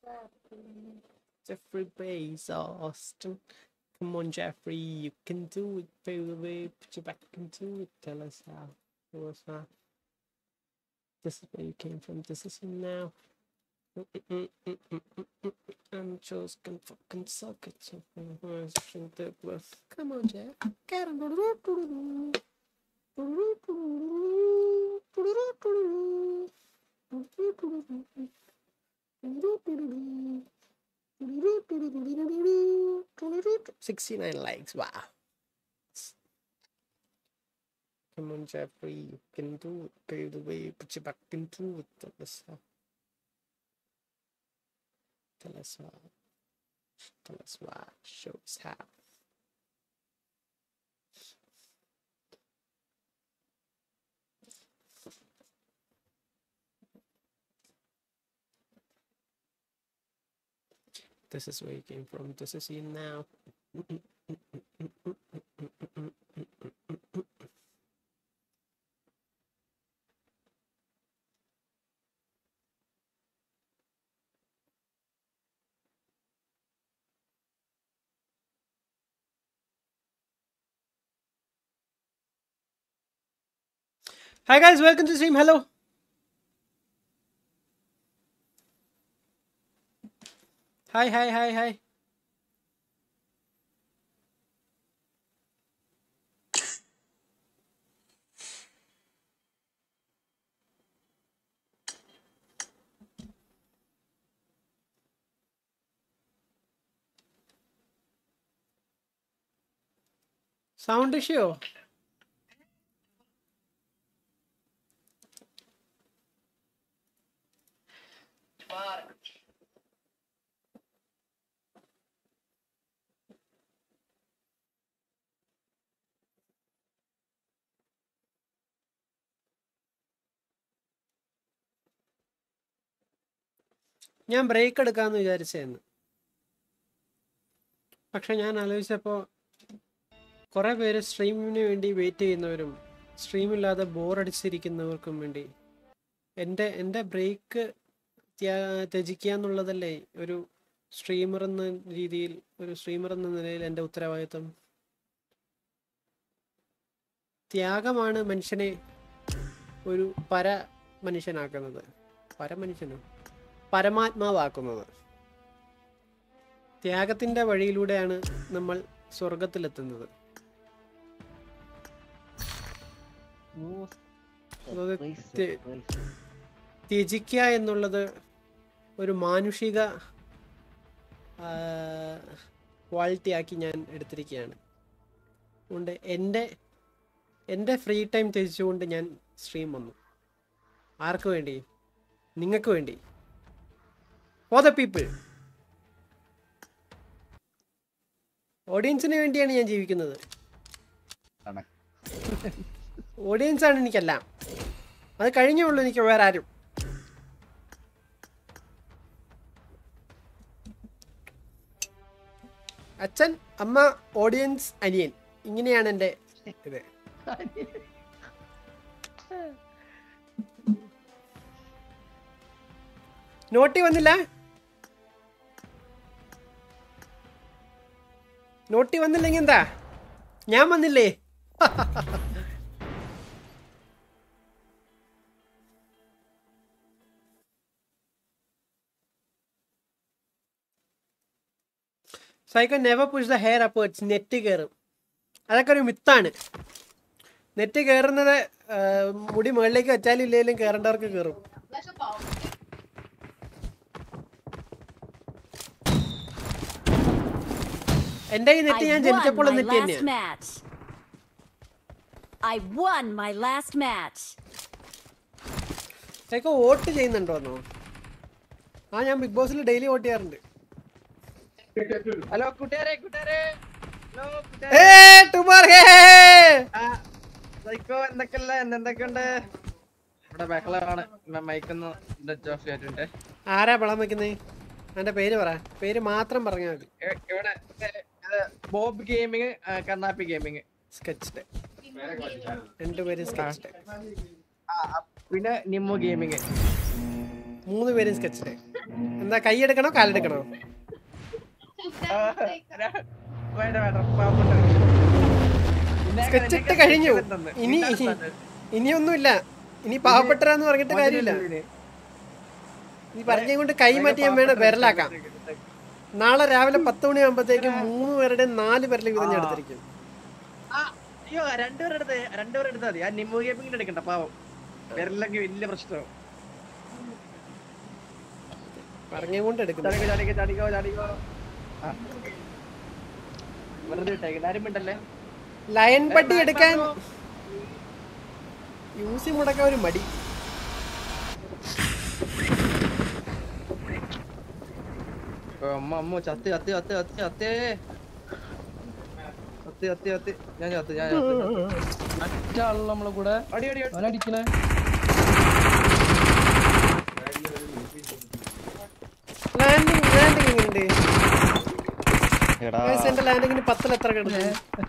Jeffrey Bezos. Come on, Jeffrey, you can do it, baby. Put your back into it. Tell us how. Tell us how. This is where you came from. This is you now. I'm just gonna fucking suck it. So drink the breath. Come on, Jeff. Get him. Sixty-nine likes. Wow. Come on, Jeffrey. You can do it. Pay the way. Put your back into it. Tell us how. Tell us why. Tell us why. Show us how. This is where you came from. This is you now. Hi guys, welcome to stream. Hello. Hi, hi, hi, hi. Sound issue. ഞാൻ break എടുക്കാമെന്ന് വിചാരിച്ചായിരുന്നു പക്ഷെ ഞാൻ ആലോചിച്ചപ്പോൾ കുറേ പേര് സ്ട്രീമിന് വേണ്ടി wait ചെയ്യുന്നവരും സ്ട്രീമില്ലാതെ ബോറടിച്ചിരിക്കുന്നവർക്കും വേണ്ടി എൻ്റെ എൻ്റെ ബ്രേക്ക് ത്യജിക്കുക എന്നുള്ളതല്ലേ ഒരു സ്ട്രീമർ എന്ന രീതിയിൽ ഒരു സ്ട്രീമർ എന്ന നിലയിൽ എൻ്റെ ഉത്തരവാദിത്വം ത്യാഗമാണ് മനുഷ്യനെ ഒരു പര മനുഷ്യനാക്കുന്നത് പരമനുഷ്യനോ പരമാത്മാവാക്കുന്നത് ത്യാഗത്തിൻ്റെ വഴിയിലൂടെയാണ് നമ്മൾ സ്വർഗത്തിലെത്തുന്നത് അത് ത്യ- ത്യജിക്കുക എന്നുള്ളത് ഒരു മാനുഷിക ക്വാളിറ്റി ആക്കി ഞാൻ എടുത്തിരിക്കുകയാണ് അതുകൊണ്ട് എൻ്റെ എൻ്റെ ഫ്രീ ടൈം ത്യജിച്ചുകൊണ്ട് ഞാൻ സ്ട്രീം വന്നു ആർക്ക് വേണ്ടി നിങ്ങൾക്ക് വേണ്ടി ഫോർ ദ പീപ്പിൾ ഓഡിയൻസിന് വേണ്ടിയാണ് ഞാൻ ജീവിക്കുന്നത് ആണ്. ഓഡിയൻസ് ആണ് എനിക്കെല്ലാം അത് കഴിഞ്ഞേ ഉള്ളൂ എനിക്ക് വേറെ ആരും അച്ഛൻ അമ്മ ഓഡിയൻസ് അനിയൻ ഇങ്ങനെയാണ് എൻ്റെ ഇത് നോട്ടി വന്നില്ല നോട്ടി വന്നില്ലെങ്കിൽ എന്താ ഞാൻ വന്നില്ലേ psycho never push the hair upwards net കയറും അതൊക്കെ ഒരു മിത്താണ് നെറ്റ് കയറുന്നത് ആ, മുടി മുകളിലേക്ക് വെച്ചാലും ഇല്ലെങ്കിലും കയറേണ്ടവർക്ക് കയറും എൻ്റെ ഈ നെറ്റ് ഞാൻ I won ജനിച്ചപ്പോൾ my നെറ്റ് last തന്നെയാണ് match. I won my last match. Psycho vote ചെയ്യുന്നുണ്ടോന്നോ ആ ഞാൻ ബിഗ് ബോസിൽ ഡെയിലി വോട്ട് ചെയ്യാറുണ്ട് ഹലോ കൂട്ടുകാരെ കൂട്ടുകാരെ ഹലോ ഏ ടുമാർ ഹേ സൈക്കോ എന്തൊക്കെയല്ല എന്തൊക്കെയുണ്ട് ഇവിടെ ബഹളമാണ് മൈക്കൊന്ന് സ്വിച്ച് ഓഫ് ചെയ്തിട്ടുണ്ട് ആരാ പളം വെക്കുന്നേ അവന്റെ പേര് പറ പേര് മാത്രം പറഞ്ഞാൽ മതി ഇ- ഇവിടെ ഇത് Bob gaming Kannappi gaming sketched രണ്ടുപേരും സ്കെച്ച്ഡ് പിന്നെ നിമ്മു ഗെയിമിങ് മൂന്ന് പേരും സ്കെച്ച്ഡ് എന്താ കൈ എടുക്കണോ കാലെടുക്കണോ ആ, ര- വേണ്ട വേണ്ട പാവപ്പെട്ട Sketch ഇട്ട് കഴിഞ്ഞു. ഇനി ഇനിയൊന്നുമില്ല ഇനി പാവപ്പെട്ടരാന്ന് പറഞ്ഞിട്ട് കാര്യമില്ല നീ പറഞ്ഞ കൊണ്ട് കൈ മാറ്റിയാൻ വേണം വിരലാക്കാം നാളെ രാവിലെ പത്ത് മണിയാകുമ്പോഴത്തേക്കും മൂന്ന് പേരുടെ നാല് പേരിൽ വീതം ഞാൻ എടുത്തിരിക്കും ആ, അയ്യോ രണ്ടുപേരുടെ അടുത്ത് രണ്ടുപേരുടെ എടുത്താൽ മതി ആ നിമ്മു ഗെയിമിംഗ് എടുക്കണ്ട പാവം വിരലൊക്കെ വലിയ പ്രശ്നമാവും പറഞ്ഞ കൊണ്ട് എടുക്കുന്നു ചാടിക്കോ ചാടിക്കോ ചാടിക്കോ ചാടിക്കോ ആ. വെറുതെ ഇട്ടേക്ക് ആരും മിണ്ടല്ലേ ലയൺ പട്ടി എടുക്കാൻ യൂസി മുടക്കാൻ ഒരു മടി ഓ, അമ്മ അമ്മ ചത്ത് ചത്ത് ചത്ത് ചത്ത് ചത്തേ ചത്ത് ചത്ത് ചത്ത് ഞാൻ ചത്ത് ഞാൻ ചത്ത്. മറ്റാള് നമ്മളെ കൂടെ അടി അടി അടി അവനടിക്കണേ ലാൻഡിങ് ലാൻഡിങ് എങ്ങനെയുണ്ട് എടാ Guys, എന്റെ ലാൻഡിങ്ങിന് പത്തിൽ എത്ര കിടന്നു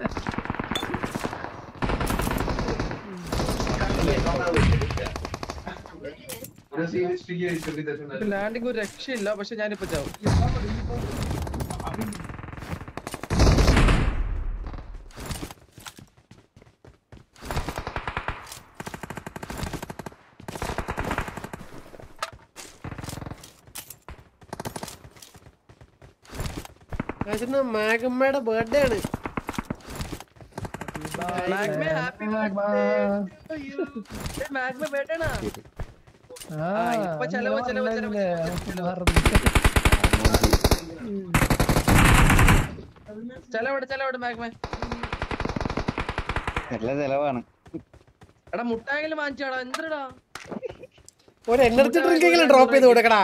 ലാൻഡിങ് ഒരു രക്ഷയില്ല പക്ഷെ ഞാനിപ്പോ ചാവും Guys, ഇന്ന് മാഗമ്മയുടെ ബർത്ത്ഡേ ആണ് മാഗ്മേ ഹാപ്പി മാഗ്മേ ബേട്ടനാ ആ ഇപ്പൊ ചെലവ്, ചെലവ്, ചെലവ്, ചെലവ്. ചെലവിടെ ചെലവിടെ മാഗ്മേ നല്ല ചെലവാണ് എടാ മുട്ടായെങ്കിലും വാങ്ങിച്ചാടാ എന്തിടാ ഒരു എനർജി ഡ്രിങ്ക് എങ്കിലും ഡ്രോപ്പ് ചെയ്ത് കൊടുക്കടാ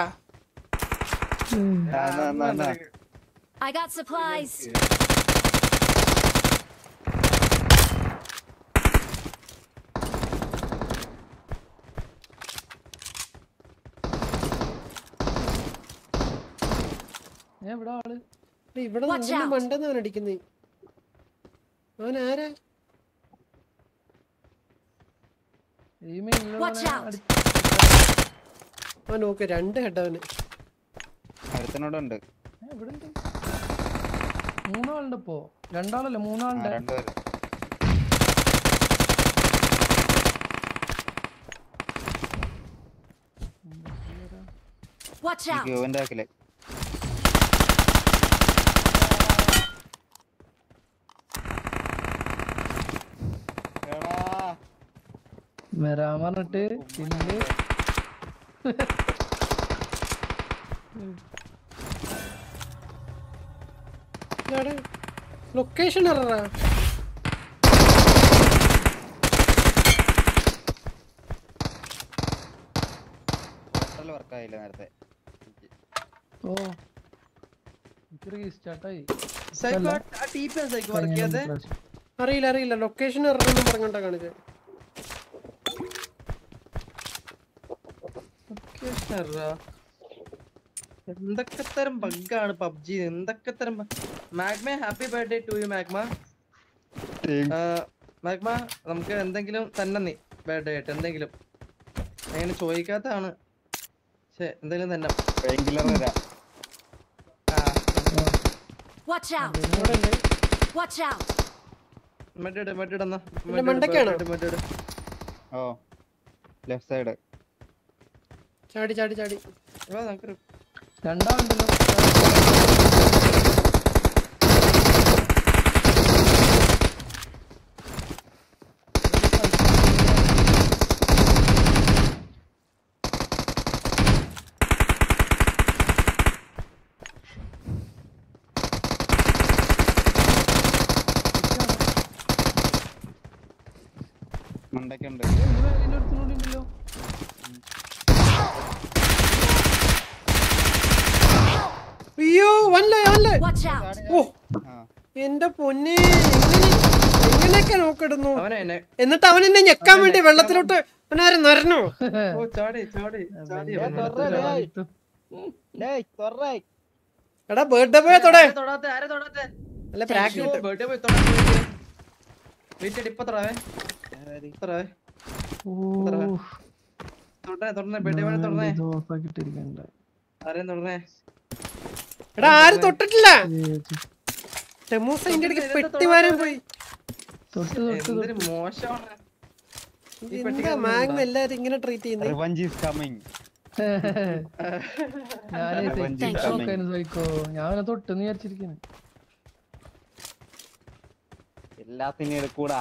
ആ, എന്നാ, എന്നാ, എന്നാ. I got supplies. ഞാൻ ഇവിടെ ആള് ഡേയ്, ഇവിടെ Watch നിന്ന് out. മണ്ടെന്ന് അവൻ അടിക്കുന്നേ അവൻ ആരാ ഈ മെയിനിലുള്ള Watch out. അവൻ നോക്ക് രണ്ട് ഹെഡ് അവന് ഒരുത്തനോടുണ്ട് ഇവിടെ ഉണ്ട് മൂന്നാളുണ്ട് ഇപ്പോ രണ്ടാളല്ലേ ആ, മൂന്നാളുണ്ട് രണ്ടുപേര് Watch ഈ out. ക്യൂവിന്റെ ബാക്കില് എടാ വരാൻ പറഞ്ഞിട്ട് പിന്നെ ലൊക്കേഷൻ എററാ പോർട്ടൽ വർക്കായില്ല നേരത്തെ ഓ എനിക്ക് റീസ്റ്റാർട്ടായി സൈക്കോ ആ ടി പി സൈക്കോ വർക്ക് ചെയ്യാതെ അറിയില്ല അറിയില്ല ലൊക്കേഷൻ എററെന്നും പറഞ്ഞോണ്ടാ കാണിച്ചത് കേശറാ. എന്തൊക്കെ തരം ബഗ്ഗാണ് പബ്ജി എന്തൊക്കെ തരം magma happy birthday to you magma magma നമുക്ക് എന്തെങ്കിലും തന്നെ നീ ബർത്ത്ഡേ ആയിട്ട് എന്തെങ്കിലും അങ്ങനെ ചോദിക്കാത്തതാണ് പക്ഷെ എന്തെങ്കിലും തന്നെ പെയിൻ കില്ലർ തരാം ആ Watch out. Watch out. മെഡിട് മെഡിടെന്നാ എന്റെ മണ്ടയ്ക്കാണോ? മെഡിട് ഓ ലെഫ്റ്റ് സൈഡ് ചാടി ചാടി ചാടി നമുക്കൊരു രണ്ടാളുണ്ടല്ലോ മണ്ടയ്ക്കുണ്ട് ഇതിന്റെ അടുത്തുകൂടി ഉണ്ടല്ലോ അയ്യോ വല്ലേ വല്ലേ Watch out. ഓ ആ എന്റെ പൊന്നെ എങ്ങനെ എങ്ങനെയൊക്കെ നോക്കിടുന്നു അവനെ എന്നെ എന്നിട്ട് അവൻ എന്നെ ഞെക്കാൻ വേണ്ടി വെള്ളത്തിലോട്ട് അവനാരും നരനോ ഓ ചാടി ചാടി ചാടി എടാ ബർത്ത്ഡേ പോയ തൊടേ ആരെ തൊടാത്തെ ആരെ തൊടാത്തെ അല്ല പ്രാക്ക് കിട്ടും ബർത്ത്ഡേ പോയി തൊടാ വെയിറ്റ് ഇപ്പൊ തൊടാവേ തൊടാവേ ഓ തൊടേ തൊടണേ ബർത്ത്ഡേ പോയി തൊടണേ ഇത് ഓഫാക്കിട്ടിരിക്കണ്ട ആരെയും തൊടണേ എടാ ആരും തൊട്ടിട്ടില്ല ഏത്? ടെമൂസ് അതിന്റെ ഇടയ്ക്ക് പെട്ടി വാരാൻ പോയി തൊട്ട് തൊട്ട് എന്തൊരു മോശമാണ് ഈ എന്താ പെട്ടിക്കകത്ത് മാഗ്മ എല്ലാരും ഇങ്ങനെ ട്രീറ്റ് ചെയ്യുന്നത് റിവഞ്ച് ഈസ് കമ്മിങ് ഞാനേ Revenge തെറ്റി is coming. നോക്കാനും ചോദിക്കോ ഞാൻ അവനെ തൊട്ടെന്ന് വിചാരിച്ചിരിക്കുന്നു എല്ലാത്തിനും എടുക്കൂടാ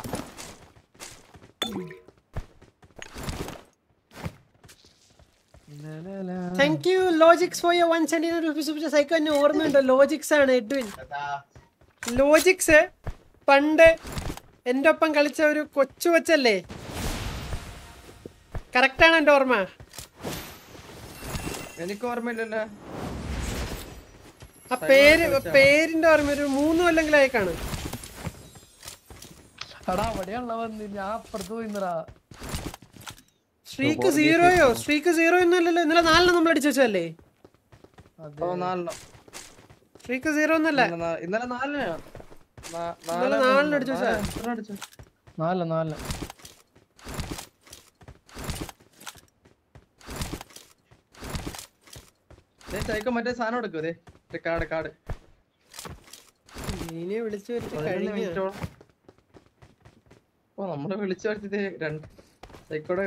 thank you logics for your one cent rupees psycho എന്നെ ഓർമ്മയുണ്ടോ ലോജിക്സ് ആണ് എഡ്വിൻ ലോജിക്സ് പണ്ട് എൻ്റെ ഒപ്പം കളിച്ച ഒരു കൊച്ചു കൊച്ചല്ലേ കറക്റ്റാണ് എൻ്റെ ഓർമ്മ എനിക്ക് ഓർമ്മയില്ലല്ലോ ആ പേര് പേരിന്റെ ഓർമ്മ ഒരു മൂന്ന് കൊല്ലെങ്കിലും അയക്കാണ് എടാ അവിടെയാണല്ലോ വന്ന് ഞാൻ അപ്പുറത്ത് പോയിന്നടാ സ്ട്രീക്ക് സീറോയോ സ്ട്രീക്ക് സീറോ ഒന്നുമല്ലല്ലോ ഇന്നലെ നാലെണ്ണം നമ്മൾ അടിച്ചു വെച്ചല്ലേ അതെ ഓ നാലെണ്ണം സ്ട്രീക്ക് സീറോ ഒന്നല്ല ഇന്നലെ നാ- ഇന്നലെ നാലിനാ നാ- ഇന്നലെ നാലെണ്ണം നാലിന് അടിച്ചു വെച്ചാ നാല് എത്ര അടിച്ചു നാല നാല ദേ സൈക്കോ മറ്റേ സാധനം എടുക്കൂ ദേ ദേ കാർഡ് കാർഡ് ഇനി വിളിച്ചു വരുത്തി പതിനൊന്ന് കഴിഞ്ഞ മിനിറ്റോളം ഓ നമ്മളെ വിളിച്ചു വരുത്തിയത് രണ്ട് സൈക്കോടെ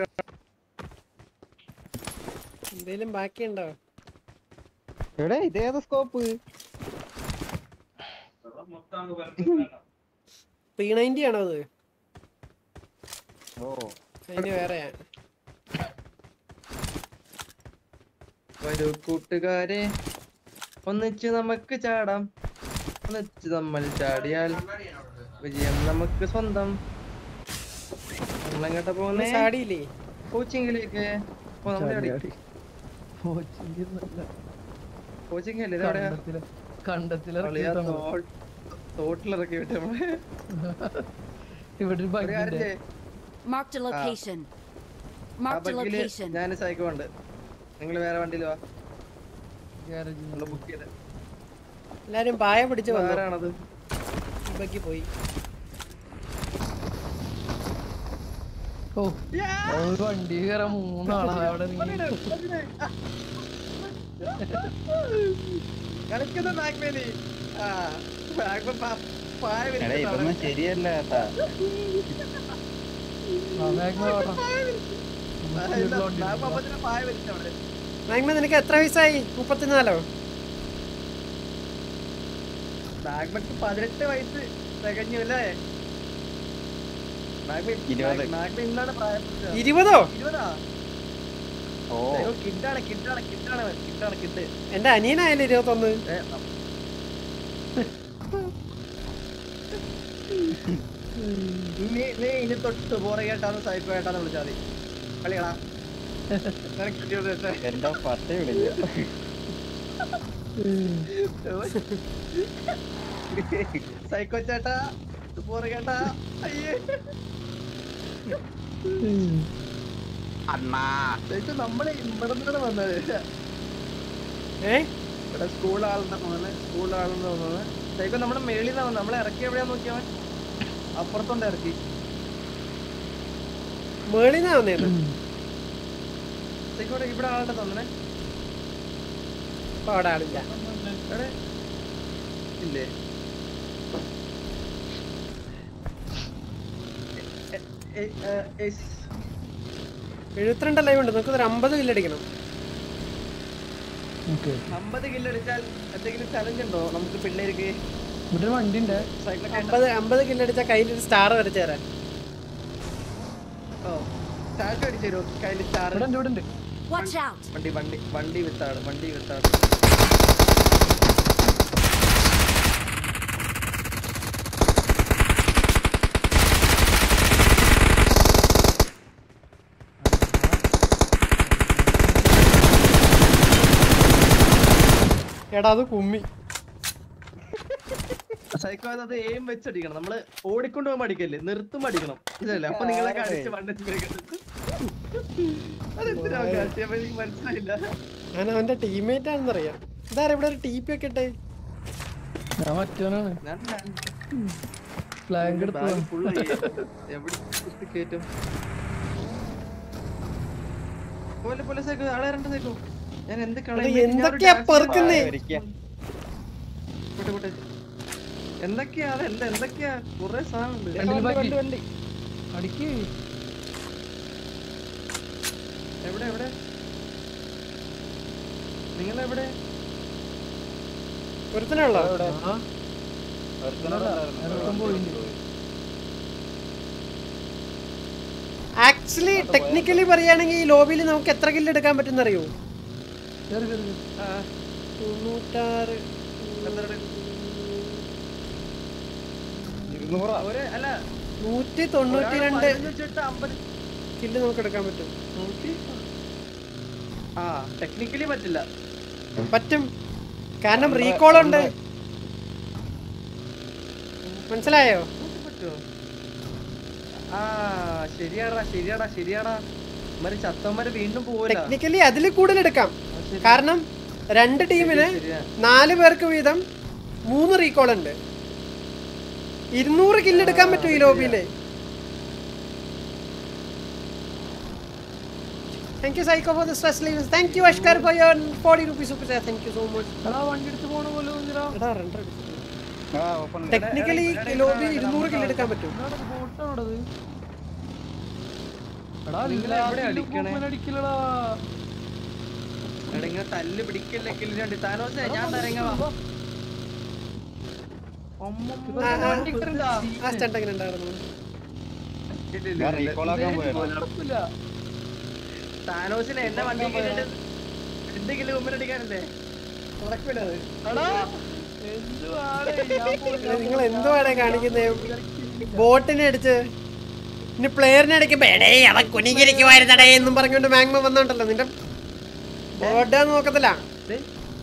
എന്തേലും ബാക്കിയുണ്ടോ എവിടെ ഇതേത് സ്കോപ്പ് പി നയൻറ്റി ആണോ അത് ഓ അതിന് വേറെയാ ഒരു കൂട്ടുകാരെ ഒന്നിച്ച് നമുക്ക് ചാടാം ഒന്നിച്ച് നമ്മൾ ചാടിയാൽ വിജയം നമുക്ക് സ്വന്തം നമ്മളെങ്ങോട്ടാ പോകുന്നേ ചാടിയില്ലേ കോച്ചിങ്ങിലേക്ക് ഓ നമ്മുടെ അവിടെ കോച്ചിങ് അല്ലേ ഇത് എവിടെയാ കണ്ടത്തിലെ കളിയാ തോ- തോട്ടിലിറക്കി വിട്ട് നമ്മള് ഇവിടെ ഒരു ഒരു കാര്യം ബഗ്ഗിന്റെ ചെയ്യ്. Marked a location. ആ Marked a ബഗ്ഗില് location. ഞാൻ സൈക്കോ ഉണ്ട് നിങ്ങൾ വേറെ വണ്ടിയിൽ വാ ഗ്യാരേജിൽ നമ്മള് ബുക്ക് ചെയ്ത് എല്ലാരും പായ പിടിച്ച് വന്നു ആരാണത് ഇബക്കി പോയി ഓ ഒരു വണ്ടി കയറാൻ മൂന്നാളാ അവിടെ നീ കളിക്കുന്ന ബാഗ്മേനി ആ ബാഗ്മ പായ എടാ വലിച്ചിട്ടാണ്. ഇതൊന്നും ശരിയല്ല കേട്ടാ ആ മാഗ്മ വേണം ആ, ഇല്ല, ബാഗ്മ അപ്പത്തിന് പായ വലിച്ചവിടെ മാഗ്മ നിനക്ക് എത്ര വയസ്സായി മുപ്പത്തിനാലോ ബാഗ്മക്ക് പതിനെട്ട് വയസ്സ് തികഞ്ഞു അല്ലേ ബാഗ്മ- ഇരുപത്. ബാഗ്മ ഇന്നാണ് പ്രായം ഇരുപതോ ഇരുപതാ ഓ അയ്യോ, കിഡാണ് കിഡാണ് കിഡാണ് അവൻ, കിഡാണ് കിഡ് എന്റെ അനിയനായാലും ഇരുപത്തൊന്ന് ഏ, നം- നീ നീ ഇനി തൊട്ട് പുറകേട്ടാന്ന് സൈക്കോ ഏട്ടാന്ന് വിളിച്ചാൽ മതി കളികളാ നിനക്ക് ഇരുപത് വയസ്സായി. എന്റെ പട്ട വിളിക്ക സൈക്കോ ചേട്ടാ പുറകേട്ടാ അയ്യേ അണ്ണാ സൈക്കോ നമ്മള് ഇവിടെ നിന്നാണ് വന്നത് ഏ ഇവിടെ സ്കൂൾ ആളുടെ തോന്നുന്നത് സ്കൂൾ ആളുടെ തോന്നുന്നത് സൈക്കോ നമ്മുടെ മേളിൽ നിന്നാ വന്നത് നമ്മളെ ഇറക്കി എവിടെയാ നോക്കിയവൻ അപ്പുറത്തോണ്ട് ഇറക്കി മേളിന്നാ വന്നേന്ന് സൈക്കോടെ ഇവിടെ ആളുടെ തോന്നണേ അപ്പൊ അവിടെ ആളില്ല എവിടെ ഇല്ലേ എ- എ- എ- എസ്. എഴുപത്തിരണ്ട് ലൈവ് ഉണ്ട് നമുക്ക് ഒരു അമ്പത് കില്ലടിക്കണം ഓക്കെ അമ്പത് കില്ല് അടിച്ചാൽ എന്തെങ്കിലും ചലഞ്ച് ഉണ്ടോ നമുക്ക് പിള്ളേർക്ക് ഇവിടെ ഒരു വണ്ടി ഉണ്ട് സൈക്കിളൊക്കെ അമ്പത് അമ്പത് കില്ലടിച്ചാൽ കയ്യിൽ ഒരു സ്റ്റാർ വരച്ചു തരാൻ ഓ സ്റ്റാർട്ട് അടിച്ചു തരുമോ കയ്യിൽ സ്റ്റാർ ഇവിടെ ഉണ്ട് ഇവിടെ ഉണ്ട് Watch out! വണ്ടി വണ്ടി വണ്ടി വിത്താണ് വണ്ടി വിത്താണ് എടാ അത് കുമ്മി സൈക്കോ അത് എയിം വെച്ചടിക്കണം നമ്മള് ഓടിക്കൊണ്ട് പോകുമ്പോ അടിക്കല്ലേ നിർത്തുമ്പോ അടിക്കണം ഇതല്ലേ അപ്പൊ നിങ്ങളൊക്കെ അടിച്ച് വണ്ടി അതെന്തിനാ കാട്ടിയപ്പോ എനിക്ക് മനസ്സിലായില്ല ഞാൻ അവന്റെ ടീംമേറ്റ് ആണെന്നറിയാം ഇതാരാ ഇവിടെ ഒരു ടി പി ഒക്കെ ഇട്ടേ ഞാൻ മറ്റവനാണ് ഞാൻ ഫ്ലാഗ് എടുത്തു ബാഗ് ഫുള്ള് എവിടെ കുത്തി കയറ്റും പോലെ പോലെ സൈക്കോ ആളെ രണ്ട് സൈക്കോ ഞാൻ എന്ത് എടാ, കളയും എന്തൊക്കെയാ പെറുക്കുന്നേ ഒരിക്കൽ പോട്ടെ, പോട്ടെ. എന്തൊക്കെയാ അത് എന്ത് എന്തൊക്കെയാ കുറെ സാധനമുണ്ട് രണ്ടിൽ ബാക്കി വണ്ടി വണ്ടി അടിക്ക് എവിടെ എവിടെ നിങ്ങൾ എവിടെ ഒരുത്തനുള്ള ആ ഇറക്കം പോയില്ലേ ആക്ച്വലി ടെക്നിക്കലി പറയുകയാണെങ്കിൽ ഈ ലോബിയിൽ നമുക്ക് എത്ര കില്ല് എടുക്കാൻ പറ്റുന്ന അറിയോ കേറി കേറി കേറി. ആ, തൊണ്ണൂറ്റാറ് എത്ര എടു- ഇരുന്നൂറാ ഒരു അല്ല നൂറ്റി തൊണ്ണൂറ്റി രണ്ട് പതിനൊന്ന് വെച്ചിട്ട് അമ്പത് കില്ല് നമുക്ക് എടുക്കാൻ പറ്റും നൂറ്റി ആ ടെക്നിക്കലി പറ്റില്ല പറ്റും കാരണം റീകോൾ ഉണ്ട് മനസ്സിലായോ നമുക്ക് പറ്റുമോ ആ ശരിയാടാ ശരിയാടാ ശരിയാടാ ഇമാര് ചത്തന്മാര് വീണ്ടും പോവില്ല ടെക്നിക്കലി അതിൽ കൂടുതൽ എടുക്കാം കാരണം രണ്ട് ടീമിന് ശരിയാ നാല് പേർക്ക് വീതം മൂന്ന് റീകോൾ ഉണ്ട് ഇരുന്നൂറ് കില്ല് എടുക്കാൻ പറ്റും ഈ ലോബിയില് thank you psycho for the stress leaves thank you Ashkar for your forty rupees super thank you so much എടാ വണ്ടി എടുത്ത് പോണ പോലെ തോന്നിയെടാ. എടാ റണ്ടർ ആ ഓപ്പൺ ടെക്നിക്കലി ലോബിയിൽ ഇരുന്നൂറ് കില്ല് എടുക്കാൻ പറ്റും എന്താടാ ഇത് ബോട്ടാണോടാ ഇത്? എടാ നിങ്ങൾ എല്ലാ എവിടെ കില്ലും അടിക്കണേ? പൂപ്പൻ അടിക്കലെടാ. എടാ ഇങ്ങനെ തല്ല് പിടിക്കില്ല കില്ല് രണ്ട് താനോസേ ഞാൻ തരങ്ങവാ ആ, ആ, വണ്ടി കിട്ടണ്ടാ? ആ സ്റ്റണ്ട് എങ്ങനെ ഉണ്ടായിരുന്നു ഞാൻ റീകോൾ ആക്കാൻ പോയത് നടക്കില്ല. താനോസിനെ എന്നെ വണ്ടി കേട്ടിട്ട് എന്തെങ്കിലും മുമ്പിലടിക്കാനല്ലേ നടക്കൂല അത് എടാ, എന്തുവാണ് ഞാൻ പോയി- നിങ്ങൾ എന്തുവാണ് കാണിക്കുന്നത് ബോട്ടിനെ അടിച്ച് ഇനി പ്ലെയറിനെ അടിക്കുമ്പോ എടേ അവൻ കുനികിരിക്കുമായിരുന്നടേ എന്നും പറഞ്ഞുകൊണ്ട് മാഗ്മ വന്നോണ്ടല്ലോ നിന്റെ ബോർഡ് നോക്കത്തില്ല ദേ,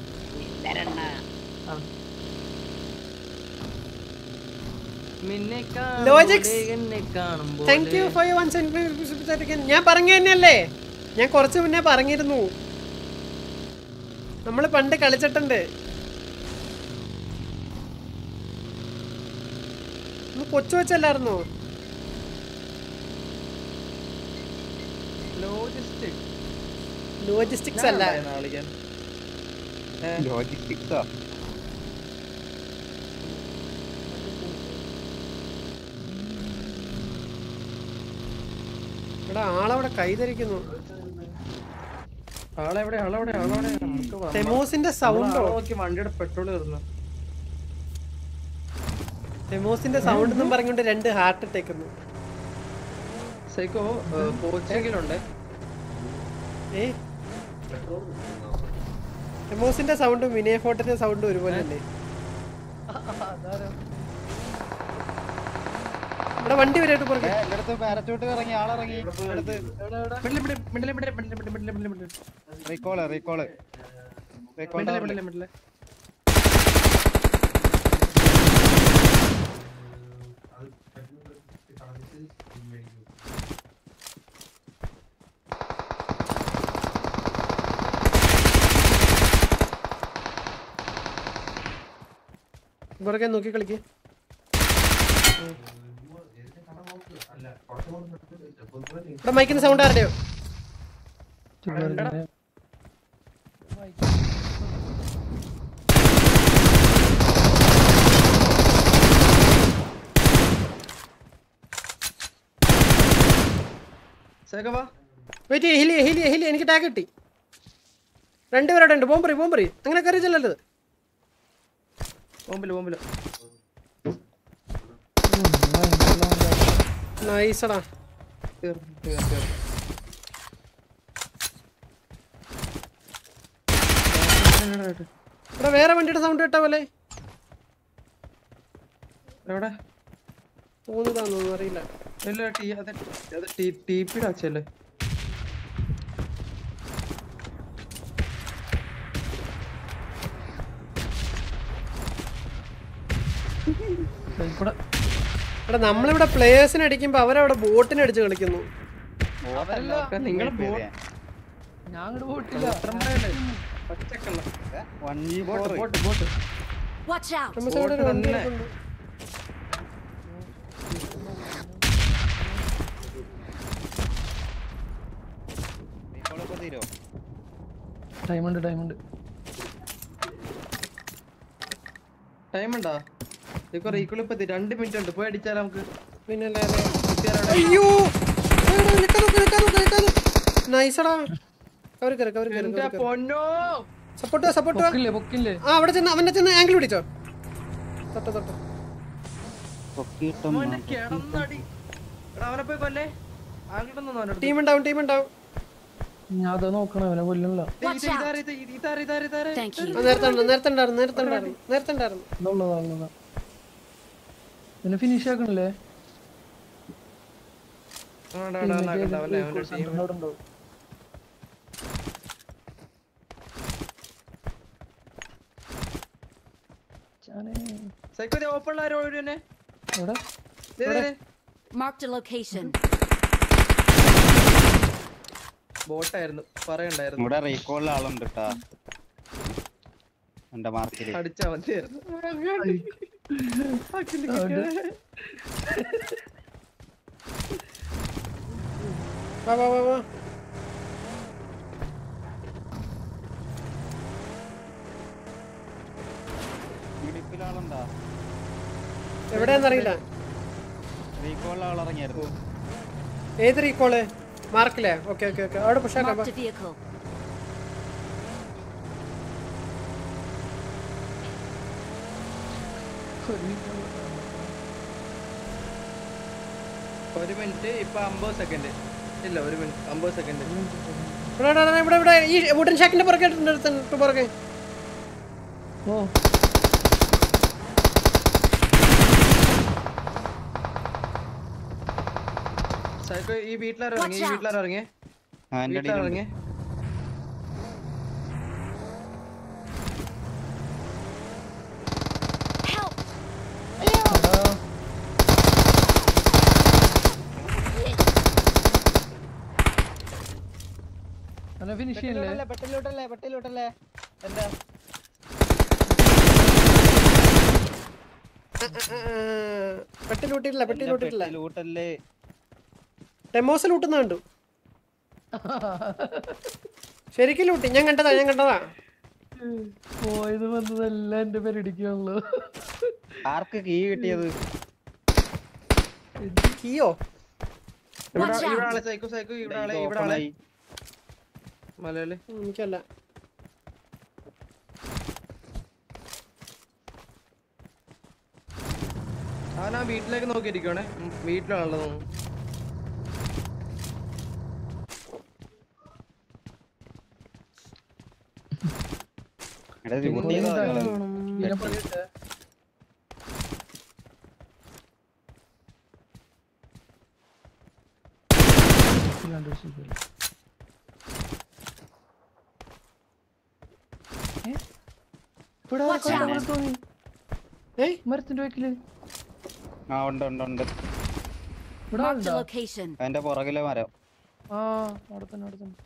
നിന്നെ Logics. കാണുമ്പോൾ എന്നെ കാണുമ്പോൾ thank you for one cent ഞാൻ പറഞ്ഞു തന്നെയല്ലേ ഞാൻ കുറച്ച് മുന്നേ പറഞ്ഞിരുന്നു നമ്മൾ പണ്ട് കളിച്ചിട്ടുണ്ട് ഒന്ന് കൊച്ചു വെച്ചല്ലായിരുന്നോ Logistic. ലോജിസ്റ്റിക്സ് അല്ല ഞാൻ ഉണ്ടായിരുന്നോ കളിക്കാൻ? ലോജിസ്റ്റിക്സാ എടാ ആളവിടെ കൈതരിക്കുന്നു ആളെവിടെ ആളെവിടെ ആളെവിടെ നമുക്ക് വരണം. തെമോസിന്റെ നമ്മള് സൗണ്ടോ ആളെ നോക്കി വണ്ടിയുടെ പെട്രോൾ തീർന്നു തെമോസിന്റെ സൗണ്ട് എന്നും പറഞ്ഞുകൊണ്ട് രണ്ട് ഹാർട്ട് ഇട്ടേക്കുന്നു സൈക്കോ കോച്ചിങ്ങിലുണ്ട് ഏ തെമോസിന്റെ സൗണ്ടും വിനയ ഫോട്ടന്റെ സൗണ്ടും ഒരുപോലെ അല്ലേ അതാരാ? ഇവിടെ വണ്ടി വരെയായിട്ട് പുറകെ എന്റെ അടുത്ത് പാരച്ചൂട്ട് ഇറങ്ങി ആളിറങ്ങി അടുത്ത് എവിടെ, എവിടെ? Middle middle middle middle middle middle middle middle recall recall recall middle middle middle പുറകെ നോക്കി കളിക്ക് ഇവിടെ മൈക്കിന്റെ സൗണ്ട് ആരുടെയോ ചുമ്മാ സൈക്കോ വാ വെയിറ്റ് ചെയ്യ് ഹിലി ഹിലി ഹിലി എനിക്ക് ടാഗ് കിട്ടി രണ്ടുപേരോടെ ഉണ്ട് ബോംബറി ബോംബറി അങ്ങനെ കയറി ചെല്ലരുത് ബോംബില് ബോംബില് നൈസടാ തീർന്നു തീർന്നു തീർന്നു ഇവിടെ വേറെ വണ്ടിയുടെ സൗണ്ട് കേട്ട പോലെ എവിടെ തോന്നുന്നതാണെന്നൊന്നും അറിയില്ല ഇല്ല ടി അത് അത് ടി ടി പിയുടെ അച്ഛല്ലേ ഇവിടെ ഇവിടെ നമ്മളിവിടെ പ്ലേയേഴ്സിനെ അടിക്കുമ്പോ അവരവിടെ ബോട്ടിനെ അടിച്ച് കളിക്കുന്നു നിങ്ങൾ ഞാൻ അങ്ങോട്ട് പോയിട്ടില്ല പച്ചക്കള്ള one V bot four bot bot Watch out! നമുക്ക് അവിടെ ഒരു വണ്ടി തന്നെ. ഇരിപ്പുണ്ട്. റീകോളൊക്കെ തീരോ ടൈം ഉണ്ട് ടൈം ഉണ്ട് ടൈം ഉണ്ടോ ഇപ്പൊ റീക്കോൾ ഇപ്പൊ എത്തി. രണ്ട് മിനിറ്റ് ഉണ്ട് പോയി അടിച്ചാൽ നമുക്ക് പിന്നെ അല്ലേ അല്ലേ. കുത്തിയാലവിടെ. അയ്യോ നൈസടാ കവറി കയറി കവറി കയറി എന്റെ പൊന്നോ സപ്പോർട്ട് സപ്പോർട്ട് പൊക്കില്ലേ പൊക്കില്ലേ ആ അവിടെ ചെന്ന് അവന്റെ ചെന്ന് ആംഗിൾ പിടിച്ചോ തൊട്ടോ തൊട്ടോ പൊക്കിയിട്ടും അവന്റെ കിടന്നടി എടാ, അവനെ പോയി കൊല്ലേ ആങ്കിട്ടൊന്നും അവന്റെ അടുത്ത്. ടീം ഉണ്ടാവും ടീം ഉണ്ടാവും ഞാൻ അത് നോക്കണം അവനെ കൊല്ലണില്ല ദേ, ഇത് ഇതാര് ഇത് ഇത് ഇതാര് ഇതാര് ഇതാര് Thank you. ആ, നേരത്തെ ഉണ്ട് നേരത്തെ ഉണ്ടായിരുന്നു നേരത്തെ ഉണ്ടായിരുന്നു നേരത്തെ ഉണ്ടായിരുന്നു ഇതുള്ളതാ ഉള്ളതാ പിന്നെ ഫിനിഷ് ആക്കണില്ലേ ആടാ, ആടാ, ആടാ, ആടാ, അവനെ, അവന്റെ team. അവിടെ ഉണ്ടാവും ചാനേ. സൈക്കോ ദേ open ഉള്ള ആരോ ഒരു തന്നെ. എവിടെ ദേ, ദേ, ദേ. Marked a location. ബോട്ടായിരുന്നു പറയണ്ടായിരുന്നു ഇവിടെ റീകോളിൽ ആളുണ്ട് കേട്ടാ എന്റെ മാർക്കില് അടിച്ചാ മതിയായിരുന്നു ആ കിളി അവിടെ. കിളിയെ. വാ വാ വാ വാ ഇടുപ്പിൽ ആളുണ്ടാ എവിടെയാന്നറിയില്ല റീകോളിൽ ആൾ ഇറങ്ങിയായിരുന്നു ഏത് റീകോള് മാർക്കില്ലേ ഓക്കെ ഓക്കെ ഓക്കെ അവിടെ പുഷാക്കാം Marked a vehicle. ഒരു മിനിറ്റ് ഇപ്പൊ അമ്പത് സെക്കൻഡ് ഇല്ല ഒരു മിനിറ്റ് അമ്പത് സെക്കൻഡ് ഇവിടെ ഇവിടെ, ഇവിടെ ഇവിടെ ഇവിടെ ഈ വുഡൻ ഷാക്കിന്റെ പുറകെ അടുത്ത് പുറകെ ഓ സൈക്കോ ഈ വീട്ടിലാരും ഇറങ്ങി ഈ Watch out. വീട്ടിലാരും ഇറങ്ങിയേ ആ എന്റെ വീട്ടിലാരും അടിയിലുണ്ട് ഇറങ്ങിയേ Help! എടാ അവനെ ഫിനിഷ് ചെയ്യല്ലേ പെട്ടിലോട്ടല്ലേ പെട്ടിലോട്ടല്ലേ എന്താ പെട്ടി ലൂട്ടിട്ടില്ല പെട്ടി ലൂട്ടിട്ടില്ല പെട്ടിലൂട്ടല്ലേ ഡെമോസ് ലൂട്ടുന്ന കണ്ടു ശരിക്കും ലൂട്ടി ഞാൻ കണ്ടതാ ഞാൻ കണ്ടതാ പോയത് വന്നതെല്ലാം എന്റെ പേരടിക്കാണല്ലോ ആർക്ക് കീ കിട്ടിയത് കീയോ ഇവിടെ Watch ഇവിടെ out. ആളെ സൈക്കോ സൈക്കോ ഇവിടെ ആളെ ഇത് ഇവിടെ open ആളെ ആയി. മലയാളി എനിക്കല്ല അവൻ ആ വീട്ടിലേക്ക് നോക്കിയിരിക്കണേ വീട്ടിലാണല്ലോ തോന്നുന്നു എടാ ഇത് പൊട്ടിയതാ നിങ്ങള്. ഇതിനെ പണിയിട്ടെ. ഇല്ലാണ്ട് ഒരു സുഖമില്ല. ഏ? ഇവിടെ Watch ആർക്കാ out. ഇവിടെ തോന്നി? ഏയ് മരത്തിന്റെ ബാക്കില് ആ ഉണ്ട് ഉണ്ട് ഉണ്ട് ഇവിടെ Marked ആളുണ്ടോ a location. അതിന്റെ പുറകിലെ മരം ആ അവിടെ തന്നെ അവിടെ തന്നെ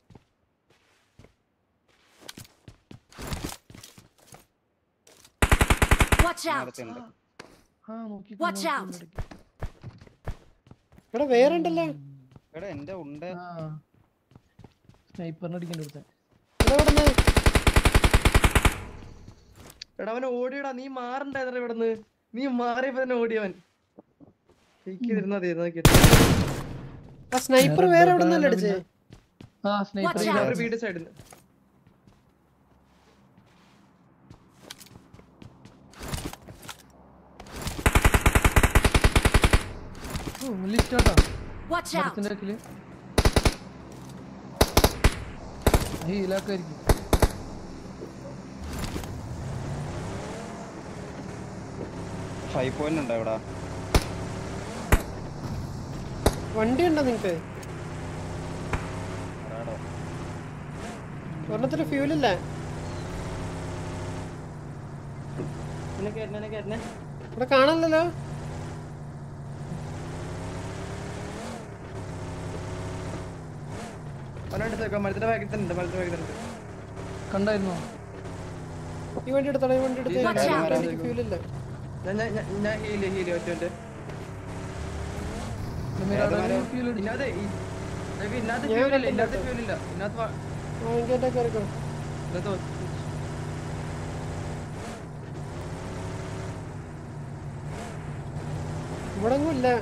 Watch out! നേരത്തെ ഉണ്ട് ആ നോക്കി Watch out. ഇവിടെ വേറെ ഉണ്ടല്ലോ എടാ എന്റെ ഉണ്ട് ആ സ്നൈപ്പറിന് അടിക്കണ്ട കൊടുത്തേ ഇവിടെ ഇവിടുന്ന് എടാ അവൻ ഓടിയടാ നീ മാറണ്ടായിരുന്നു ഇവിടുന്ന് നീ മാറിയപ്പോ തന്നെ ഓടിയവൻ ഇരുന്നാ മതി നോക്കിട്ട് ആ സ്നൈപ്പർ വേറെ എവിടെ നിന്നല്ലേ അടിച്ചേ ആ സ്നൈപ്പർ Watch out. ഒരു വീട് സൈഡിൽ ലിസ്റ്റ് ആട്ടാ Watch out! മരത്തിന്റെ ബാക്കില് ഹീലാക്കായിരിക്കും ഫൈവ് പോയിന്റ് ഉണ്ടോ ഇവിടെ വണ്ടി ഉണ്ടോ നിങ്ങക്ക് എടാടോ. ഒരെണ്ണത്തിന് ഫ്യൂലില്ല നിനക്ക് എന്നെ നിനക്ക് എന്നെ ഇവിടെ കാണാനല്ലോ അവനോട് സൈക്കോ മരത്തിന്റെ ബാക്കിൽ തന്നെ ഉണ്ട് മരത്തിന്റെ ബാക്കിൽ തന്നെ ഉണ്ട് കണ്ടായിരുന്നോ ഈ വണ്ടി എടുത്തോളാം ഈ വണ്ടി എടുത്ത് Watch out. എനിക്ക് ഫ്യൂലില്ല ഞാൻ ഞാൻ ഞാൻ- ഞാൻ ഹീല് ഹീല് ഒറ്റ ഒറ്റ ഫീൽ ഇല്ലാതെ ഈ- സൈക്കോ, ഇല്ലാത്ത ഞാൻ ഫ്യൂലില്ല കണ്ടില്ല ഇല്ലാത്ത കേട്ടോ. ഫ്യൂലില്ല ഇല്ലാത്ത വ- ആ ഇങ്ങോട്ടേക്ക് ഇറക്കണം ഇന്നത്തെ ഒ- ഇവിടെ ഒന്നും ഇല്ല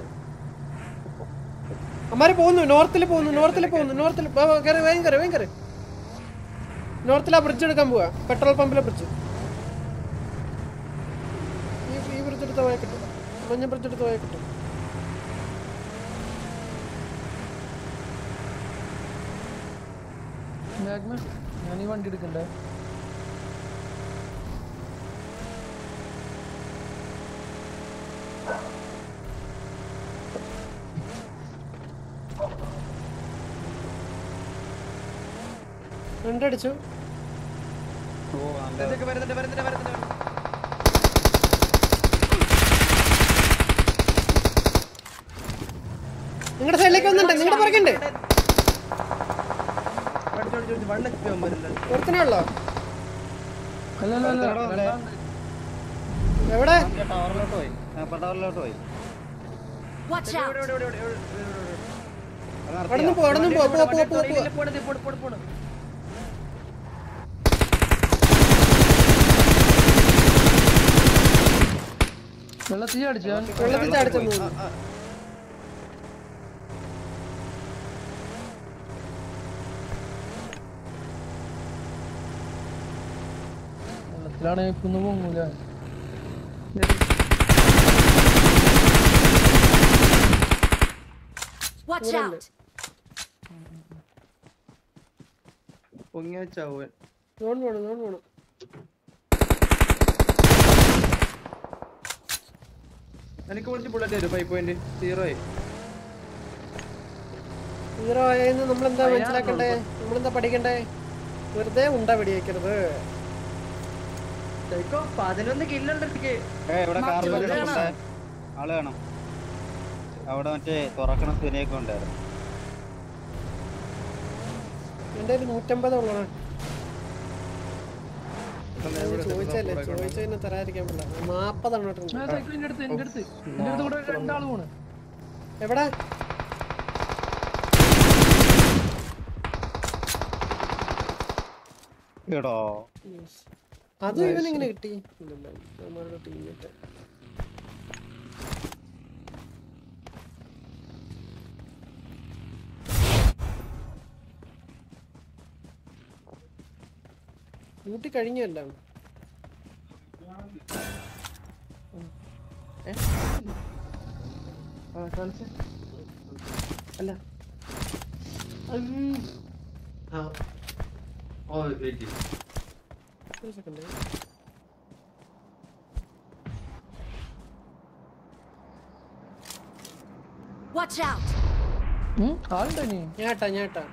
അമ്മാര് പോകുന്നു നോർത്തിൽ പോകുന്നു നോർത്തിൽ പോകുന്നു നോർത്തിൽ കയറി വേഗം കയറി വേഗം കയറി നോർത്തിൽ ആ ബ്രിഡ്ജ് എടുക്കാൻ പോവാ പെട്രോൾ പമ്പിലെ ബ്രിഡ്ജ് ഈ ഈ ബ്രിഡ്ജ് എടുത്ത് പോയാൽ കിട്ടും മഞ്ഞ ബ്രിഡ്ജ് എടുത്ത് പോയാൽ കിട്ടും മാഗ്മ ഞാൻ ഈ വണ്ടി എടുക്കണ്ടേ രണ്ടടിച്ചു ഓ നല്ല ഇതൊക്കെ വരുന്നുണ്ട് വരുന്നുണ്ട് വരുന്നുണ്ട് നിങ്ങളുടെ സൈഡിലേക്ക് വന്നിട്ടുണ്ട് നിങ്ങളുടെ പുറകുണ്ട് അടിച്ചു അടിച്ചു അടിച്ചു വണ്ണം എത്തി വരുന്നുണ്ട് ഒരുത്തനേ ഉള്ളോ അല്ല അല്ല അല്ല അടുത്തവിടെ വന്നേ. രണ്ടാളുണ്ട്. എവിടെ മറ്റേ ടവറിലോട്ട് പോയി ആ ടവറിലോട്ട് പോയി Watch ഇവിടെ, out! ഇവിടെ, ഇവിടെ, ഇവിടെ, ഇവിടെ, ഇവിടെ, ഇവിടെ. അത് അവിടെ നിർത്തിയോ? നിന്ന് പോ അവിടെ നിന്ന് പോ പോ പോ പോ പോ ഇല്ല, പോണ്, ദേ, പോണ്, പോണ്, പോണ്. വെള്ളത്തിൽ അടിച്ചു ഞാൻ വെള്ളത്തിൽ ചാടിച്ചു ആ, പോകുന്നു ആ. വെള്ളത്തിലാണ് ഇപ്പൊന്ന് പൊങ്ങൂല Watch Órale. out! പൊങ്ങി വെച്ചാവൻ നോൺ വേണം നോൺ വേണം എനിക്ക് വിളിച്ച് ബുള്ളറ്റ് തരും ഫൈവ് പോയിന്റ് സീറോ ആയി സീറോ ആയെന്ന് നമ്മളെന്താ മനസ്സിലാക്കണ്ടേ നമ്മളെന്താ പഠിക്കണ്ടേ വെറുതെ ഉണ്ട വെടിയേക്കരുത് ചൈക്കോ പതിനൊന്ന് കില്ലുണ്ട് എനിക്ക് ഏ ഇവിടെ മാറ്റി കാർബൺ വെക്കണം. ഉണ്ട് ആള് വേണം അവിടെ മറ്റേ തുറക്കണ സുനിയൊക്കെ ഉണ്ടായിരുന്നു എൻ്റെ ഒരു നൂറ്റമ്പത് ഉള്ളതാണ് ചോദിച്ചല്ലേ ചോദിച്ചതിന് തരാതിരിക്കാൻ പറ്റില്ല നാപ്പതെണ്ണം ഇട്ടിട്ടുണ്ട് ഞാൻ സൈക്കിൾ എന്റെ അടുത്ത് എന്റെ അടുത്ത് എന്റെ അടുത്ത് കൂടെ രണ്ടാൾ പോണ് എവിടെ കേടോ അതും ഇവൻ ഇങ്ങനെ കിട്ടി ഇല്ലല്ല അവന്മാരുടെ ടീമേറ്റ് കൂട്ടി കഴിഞ്ഞല്ല ആ കാണിച്ച് അല്ല ആ ഓ വെയിറ്റ് ഒരു സെക്കൻഡ് Watch out! ഉം, ആളുണ്ടോ നീ ഞാട്ടാ ഞാട്ടാ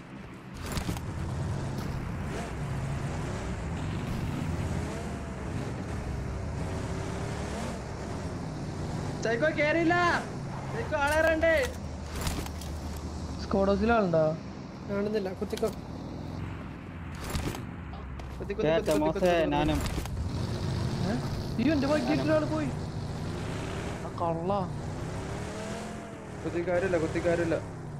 ചൈക്കോ കേറിയില്ല ചൈക്കോ ആളേറണ്ടേ സ്കോഡോസിൽ ആളുണ്ടോ കാണുന്നില്ല കുത്തിക്കോ കുത്തി കുത്തി ഏ കുത്തി കുത്തി ചമോസെ കുത്തി ഞാനും അയ്യോ എന്റെ ഭാഗ്യത്തിലാണ് പോയി ആ കള്ള കുത്തിക്കാരില്ല കുത്തിക്കാരില്ല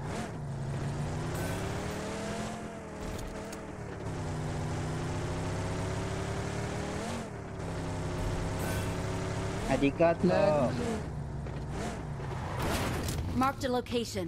അരിക്കാത്തോ Marked a location.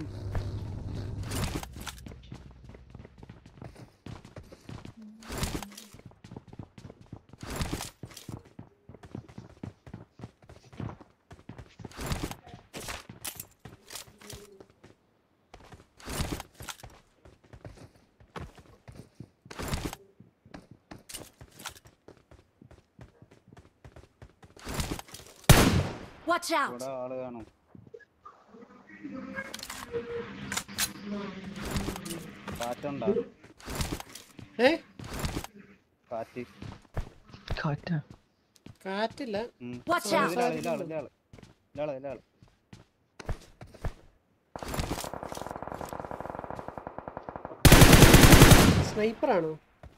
Watch out! ഇവിടെ ആള് കാണും കാറ്റുണ്ടോ ഏ കാറ്റ് കാറ്റാ കാറ്റില്ല ഉം. Watch ഇതാ, out! ഇതിലാള് ഇതിലാള് ഇതിലാള് ഇതിലാള് ഇതിലാള് സ്നൈപ്പർ ആണോ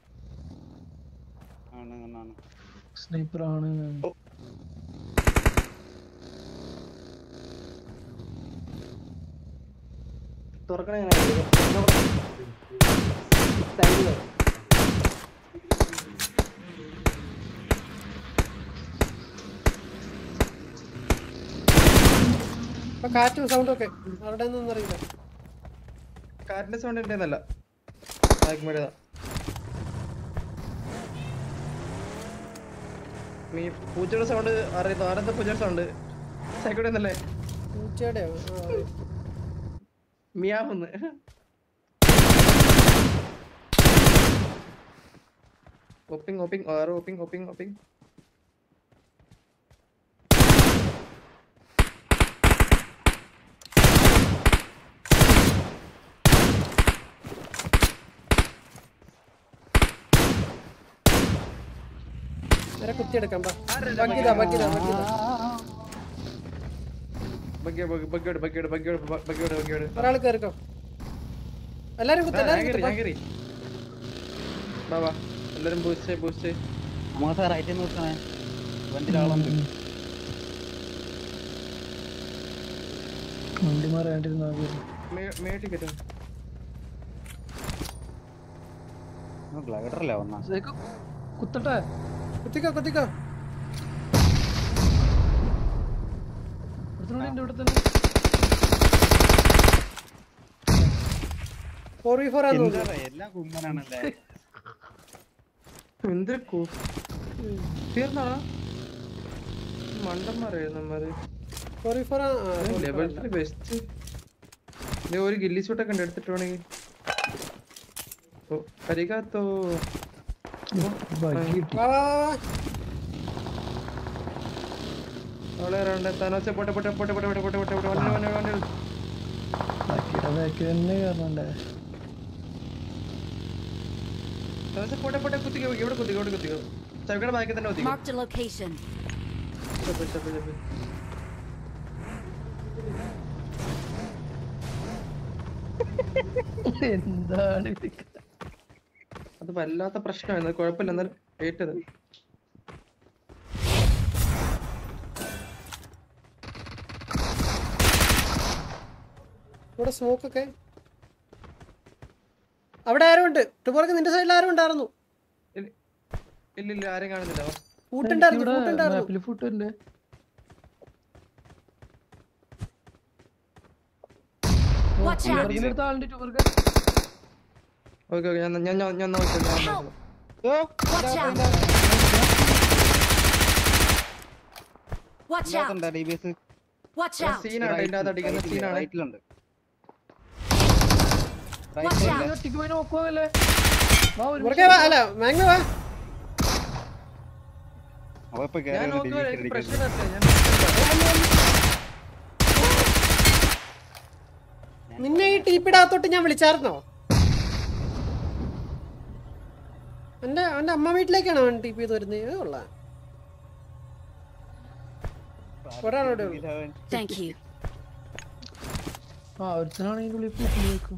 ആണ് ആണ് സ്നൈപ്പർ ആണ് തുറക്കണേ എങ്ങനെ? ഇപ്പൊ കാറ്റും സൗണ്ടും ഒക്കെ അവിടെ നിന്നൊന്നും അറിയില്ല കാറ്റിന്റെ സൗണ്ട് ഉണ്ടെന്നല്ല ബാക്ക് നീ പൂച്ചയുടെ സൗണ്ട് അറിയുന്നു ആരെന്താ പൂച്ചയുടെ സൗണ്ട് സൈക്കോടെ എന്നല്ലേ പൂച്ചയുടെയോ ആ, അതെ. മിയാവുന്ന് ഓപ്പിംഗ് ഓപ്പിംഗ് ആറ് ഓപ്പിംഗ് ഓപ്പിംഗ് ഓപ്പിംഗ് നേരെ കുത്തിയെടുക്കാം ബാ ബക്കിതാ ബക്കിതാ ബക്കിതാ ബഗ്ഗിയോട് ബഗ്ഗിയോട് ബഗ്ഗിയോട് ബഗ്ഗിയോട് ബഗ്ഗിയോട് ബഗ്ഗിയോട് ഒരാൾ കയറിക്കോ എല്ലാരും കുത്ത് ഞാൻ എല്ലാരും കയറി കുത്ത് ഞാൻ കയറി വാ വാ എല്ലാരും ബൂസ്റ്റ് ബൂസ്റ്റ് നമുക്ക് റൈറ്റിൽ നോക്കണേ വണ്ടിയിലാളുണ്ട് വണ്ടി മാറാണ്ടിരുന്നാ മേ ടിക്കറ്റ് ഗ്ലൈഡറല്ലേ വന്നാ കുത്തട്ടെ കുത്തിക്കോ കുത്തിക്കോ ഒരുത്തനോട് എന്റെ ഇവിടെ തന്നെ ഫോർ വി ഫോർ ആന്ന് എന്താ തോന്നുന്നു എല്ലാം കുമ്മനാണല്ലേ എന്തൊരു കൂ തീർന്നാണോ മണ്ടന്മാരെ നമ്മര് four V four level three best ഒരു ഗില്ലി സൂട്ടൊക്കെ ഉണ്ട് എടുത്തിട്ട് വേണമെങ്കിൽ ഓ അരികാത്തോ ബഗ്ഗി കിട്ടി വാ വാ വാ അവളെ ഇറങ്ങണ്ട തനോച്ച പോട്ടെ പോട്ടെ പോട്ടെ പോട്ടെ പോട്ടെ പോട്ടെ പോട്ടെ പോട്ടെ വണ്ടി വണ്ടി വണ്ടി ബഗ്ഗിയുടെ ബാക്കിൽ തന്നെ കയറണല്ലേ തനോച്ച പോട്ടെ പോട്ടെ കുത്തിക്കോ ഇവിടെ കുത്തിക്കോ ഇവിടെ കുത്തിക്കോ ചവിക്കയുടെ ബാക്കിൽ തന്നെ കുത്തിക്കോ Marked a location. ചപ്പ് ചപ്പ് ചപ്പ് എന്താണ് ഇത്? അത് വല്ലാത്ത പ്രശ്നമായിരുന്നു കുഴപ്പമില്ല എന്നാലും ഏറ്റത് ഇവിടെ സ്മോക്ക് ഒക്കെ അവിടെ ആരും ഉണ്ട് ടുബോർക്ക് നിന്റെ സൈഡിൽ ആരും ഉണ്ടായിരുന്നു ഇല്ല ഇല്ല, ഇല്ല ആരും കാണുന്നില്ല വാ. കൂട്ടുണ്ടായിരുന്നു ഇവിടെ കൂട്ടുണ്ടായിരുന്നു മാപ്പിൽ ഫുട്ടുണ്ട് Watch out! അടുത്ത ആളുണ്ട് ടൂർക്ക് ഓക്കെ ഓക്കെ ഞാൻ ഞാൻ ഞാൻ ഞാൻ നോക്കാം ഞാൻ നോക്കാം Watch out! Watch out! ഇതിനകത്തുണ്ടോ D B S Watch out! സീനാണ് ഇതിന്റെ അകത്ത് അടിക്കുന്ന സീനാണ് റൈറ്റിലുണ്ട് Watch out! ഒറ്റയ്ക്ക് പോയി നോക്കുവല്ലേ വാ ഒരു ടുബോർക്കെ വാ അല്ല മാഗ്ന വാ അവ ഇപ്പൊ ഞാൻ കേറി നോക്കുമ്പോൾ എനിക്ക് അടിക്കുന്നു പ്രശ്നമില്ല ഞാൻ നിന്നെ ഈ ടീപ്പിടകത്തോട്ട് ഞാൻ വിളിച്ചായിരുന്നോ എന്റെ എന്റെ അമ്മ വീട്ടിലേക്കാണ് അവൻ ടീപ്പ് ചെയ്ത് വരുന്നത് ഇത് കൊള്ളാം ഒരാളോടെ ഉള്ളൂ Thank you. ആ ഒരുത്തനാണെങ്കിൽ ഉള്ളിൽ ഫുട്ടിൽ വെക്കും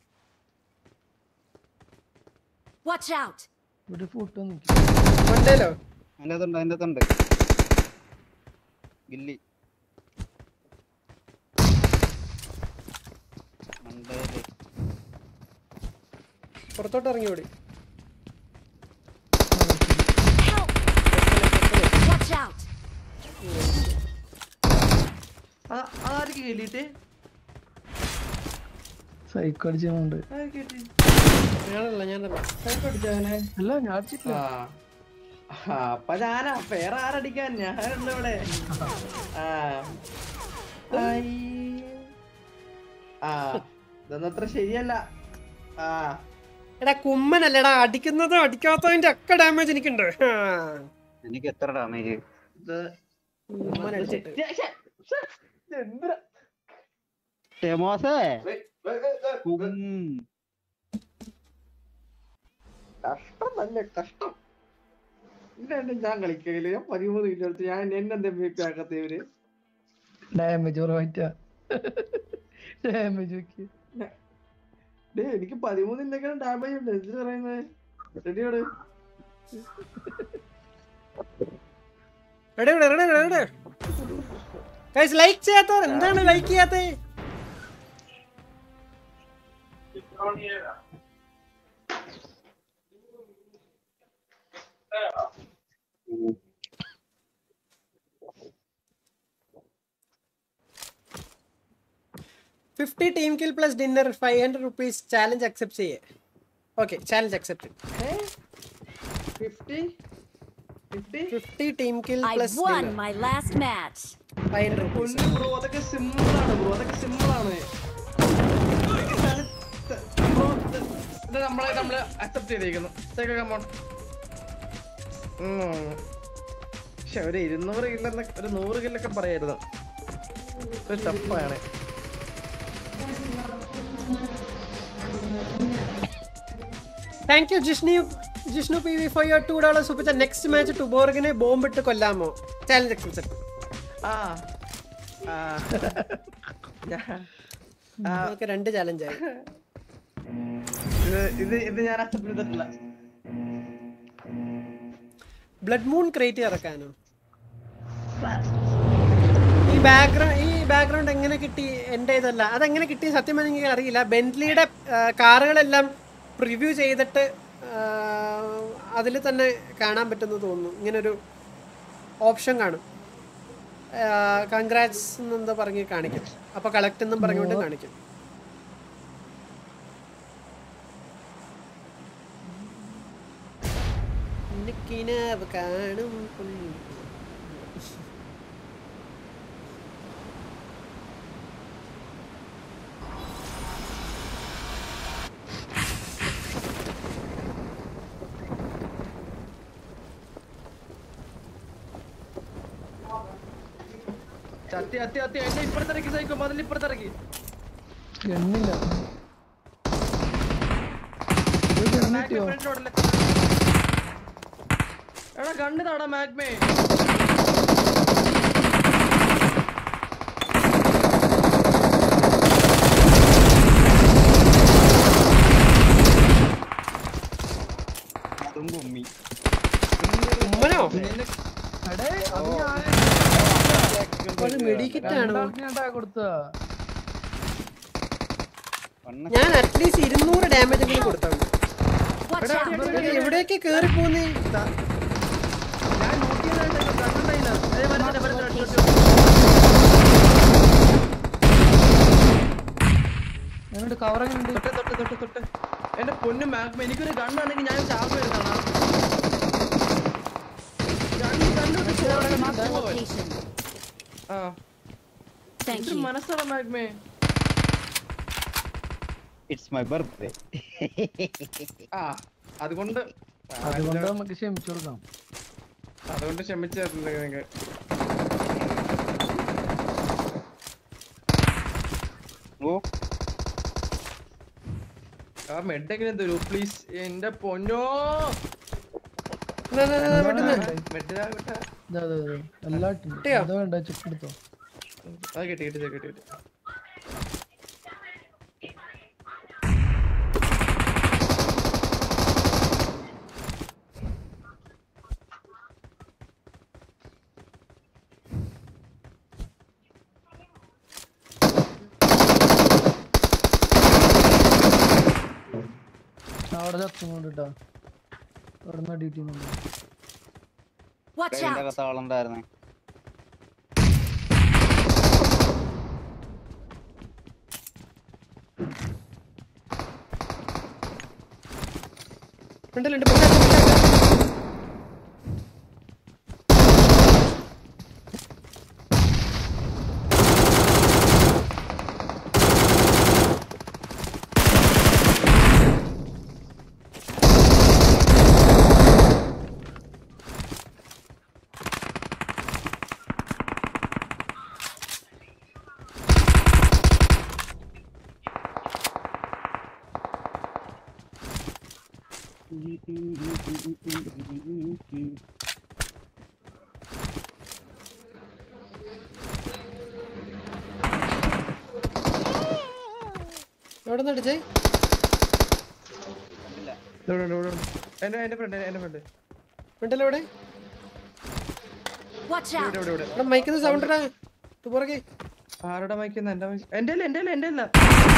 Watch out! ഇവിടെ ഫുട്ട് നിൽക്കും മണ്ടേലോ അതിന്റെ അകത്തുണ്ട് അതിന്റെ അകത്തുണ്ട് ഗില്ലി മണ്ടേല് പുറത്തോട്ട് ഇറങ്ങി ഓടി Help! Watch out! ആ- ആർക്ക് കേട്ടിട്ട് സൈക്കോ അടിച്ചുകൊണ്ട് ആർക്ക് കേട്ടി ഞാനല്ല ഞാനല്ല അടിച്ചവനെ അല്ല ഞാൻ അടിച്ചിട്ടില്ല ആ ആ, അപ്പൊ ഞാനാ വേറെ ആരടിക്കാൻ ഞാനുണ്ട് ഇവിടെ ആ ഐ. ആ ഇതൊന്നും അത്ര ശരിയല്ല ആ എടാ കുമ്മനല്ലടാ അടിക്കുന്നതും അടിക്കാത്തതിന്റെ ഒക്കെ ഡാമേജ് എനിക്കുണ്ട് ആ. എനിക്ക് എത്ര ഡാമേജ് ഇത് കുമ്മൻ അടിച്ചിട്ട് ശ്ശെ, ശ്ശെ, ശ്ശെ, എന്തിനാ? ടെമോസേ വെയ്, വെയ്, വെയ്, വെയ്. കും. കഷ്ടം തന്നെ കഷ്ടം ഇല്ലാണ്ട് ഞാൻ കളിക്കില്ല ഞാൻ പതിമൂന്ന് കിലോ എടുത്ത് ഞാൻ എന്നെന്താ ആക്കാത്ത ഇവര് ഡാമേജ് കുറവായിട്ടാ ഡാമേജ് നോക്കി ഡേ എനിക്ക് പതിമൂന്നിന്റെക്കാളും ഡാമേജ് ഉണ്ട് എന്ത് പറയുന്നത് റെഡിയോട് ready ready ready guys like ചെയ്യാത്തവർ എന്താണ് ലൈക്ക് ചെയ്യാത്തേ fifty team kill plus dinner five hundred rupees challenge accept ചെയ്യേ okay challenge accept fifty fifty fifty team kill I plus won my last match. Five hundred rupees പൊന്നു bro അതൊക്കെ simple ആണ് bro അതൊക്കെ simple ആണ് bro ഇത് നമ്മളെ നമ്മള് accept ചെയ്തിരിക്കുന്നു Take a come on. ഉം. പക്ഷെ ഒരു ഇരുന്നൂറ് കില്ലെന്നൊക്കെ ഒരു നൂറ് കില്ലൊക്കെ പറയായിരുന്നു ഒരു ടഫാണ് thank you Jishnu Jishnu P V for your two dollar സൂപ്പിച്ച നെക്സ്റ്റ് മാച്ച് ടുബോർഗിനെ ബോംബിട്ട് കൊല്ലാമോ ചാലഞ്ച് അക്സെപ്റ്റ് ആ ആ. ഞാ- ആ, നമുക്ക് രണ്ട് ചാലഞ്ച് ആയി ഇത് ഇത് ഇത് ഞാൻ അക്സെപ്റ്റ് ചെയ്തിട്ടില്ല ബ്ലഡ് മൂൺ ക്രിയേറ്റ് ഇറക്കാനോ ഈ ബാക്ക്ഗ്രൗണ്ട് ഈ ബാക്ക്ഗ്രൗണ്ട് എങ്ങനെ കിട്ടി എൻ്റെ ഇതല്ല അതെങ്ങനെ കിട്ടി സത്യം പറഞ്ഞാൽ എനിക്ക് അറിയില്ല ബെന്റ്ലിയുടെ കാറുകളെല്ലാം പ്രിവ്യൂ ചെയ്തിട്ട് അതിൽ തന്നെ കാണാൻ പറ്റുമെന്ന് തോന്നുന്നു ഇങ്ങനൊരു ഓപ്ഷൻ കാണും കൺഗ്രാറ്റ്സ് എന്നെന്താ പറഞ്ഞ് കാണിക്കും അപ്പോൾ കളക്ട് എന്നും പറഞ്ഞുകൊണ്ട് കാണിക്കും കിനാവ് കാണും പുള്ളി. അത്തി അത്തി അത്തി എന്നെ ഇപ്പുറത്തിറക്കി സൈക്കോ മതിൽ ഇപ്പുറത്തിറക്കി എണ്ണില്ല ഒരു gun മാഗ്മേ കിട്ടിയോ ഫ്രണ്ട് റോഡില് എടാ കണ്ണു താടാ മാഗ്മേ അതും കുമ്മി ഉമ്മനോ നിന്നെ എടേ, അത് ഞാൻ ഒരു മെഡിക്കറ്റ് ആണോ രണ്ടാൾക്ക് ഞാൻ tag കൊടുത്തതാ. പണ്ണ ഞാൻ അറ്റ്ലീസ്റ്റ് ഇരുന്നൂറ് ഡാമേജ് എങ്കിലും കൊടുത്താണ് Watch out! എവിടേക്ക് കേറി പോന്നേ ഞാൻ നോക്കിയതായിട്ട് കണ്ണുണ്ടായില്ല ഏ വരുന്നില്ല വരുന്നില്ല എന്നിട്ട് cover എങ്ങനെയുണ്ട്? തൊട്ട് തൊട്ട് തൊട്ട് തൊട്ട് എന്റെ പൊന്നു മാഗ്മ എനിക്കൊരു ഗണ്ണാണെങ്കിൽ ഞാൻ ചാർജ് വരുന്നതാണ് Mark the location. ആ Thank എന്തൊരു you. മനസ്സാണ് മാഗ്മേ ഇറ്റ്സ് മൈ ബർത്ത്ഡേ ആ അതുകൊണ്ട് അതുകൊണ്ട് നമുക്ക് ക്ഷമിച്ചു കൊടുക്കാം അതുകൊണ്ട് ക്ഷമിച്ചു തരുന്നുണ്ട് നിങ്ങക്ക് ഓ ആ മെഡെങ്കിലും തരൂ പ്ലീസ് എന്റെ പൊന്നോ മെഡിനാ വിട്ടാ ഇതാ, ഇതാ, ഇതാ. എല്ലാം ഇട്ടുണ്ട്. കിട്ടിയോ? എന്താ വേണ്ട ചെക്ക് എടുത്തോ അത് കിട്ടി കിട്ടി കിട്ടി കിട്ടി അവിടെ ചത്തും കൊണ്ടിട്ടാ അവിടെ നിന്ന് അടിയിട്ട് Watch കൈൻ്റെ out! അകത്ത് ആളുണ്ടായിരുന്നേ ഉണ്ടല്ലോ ഉണ്ട്. മുന്നോട്ട്, മുന്നോട്ട്. എവിടെ നിന്ന് അടിച്ചേ ഇവിടെ ഉണ്ട്, ഇവിടെ ഉണ്ട്. എന്റെ എന്റെ ഫ്രണ്ട് എന്റെ ഫ്രണ്ട് ഉണ്ടല്ലോ ഇവിടെ Watch out! ഇവിടെ ഇവിടെ ഇവിടെ ഇവിടെ മൈക്കുന്ന സൗണ്ട് ഇടാ പുറകെ ആരുടെ മൈക്കുന്ന എന്റെ mic- എന്റെ അല്ല എന്റെ അല്ല എന്റെ അല്ല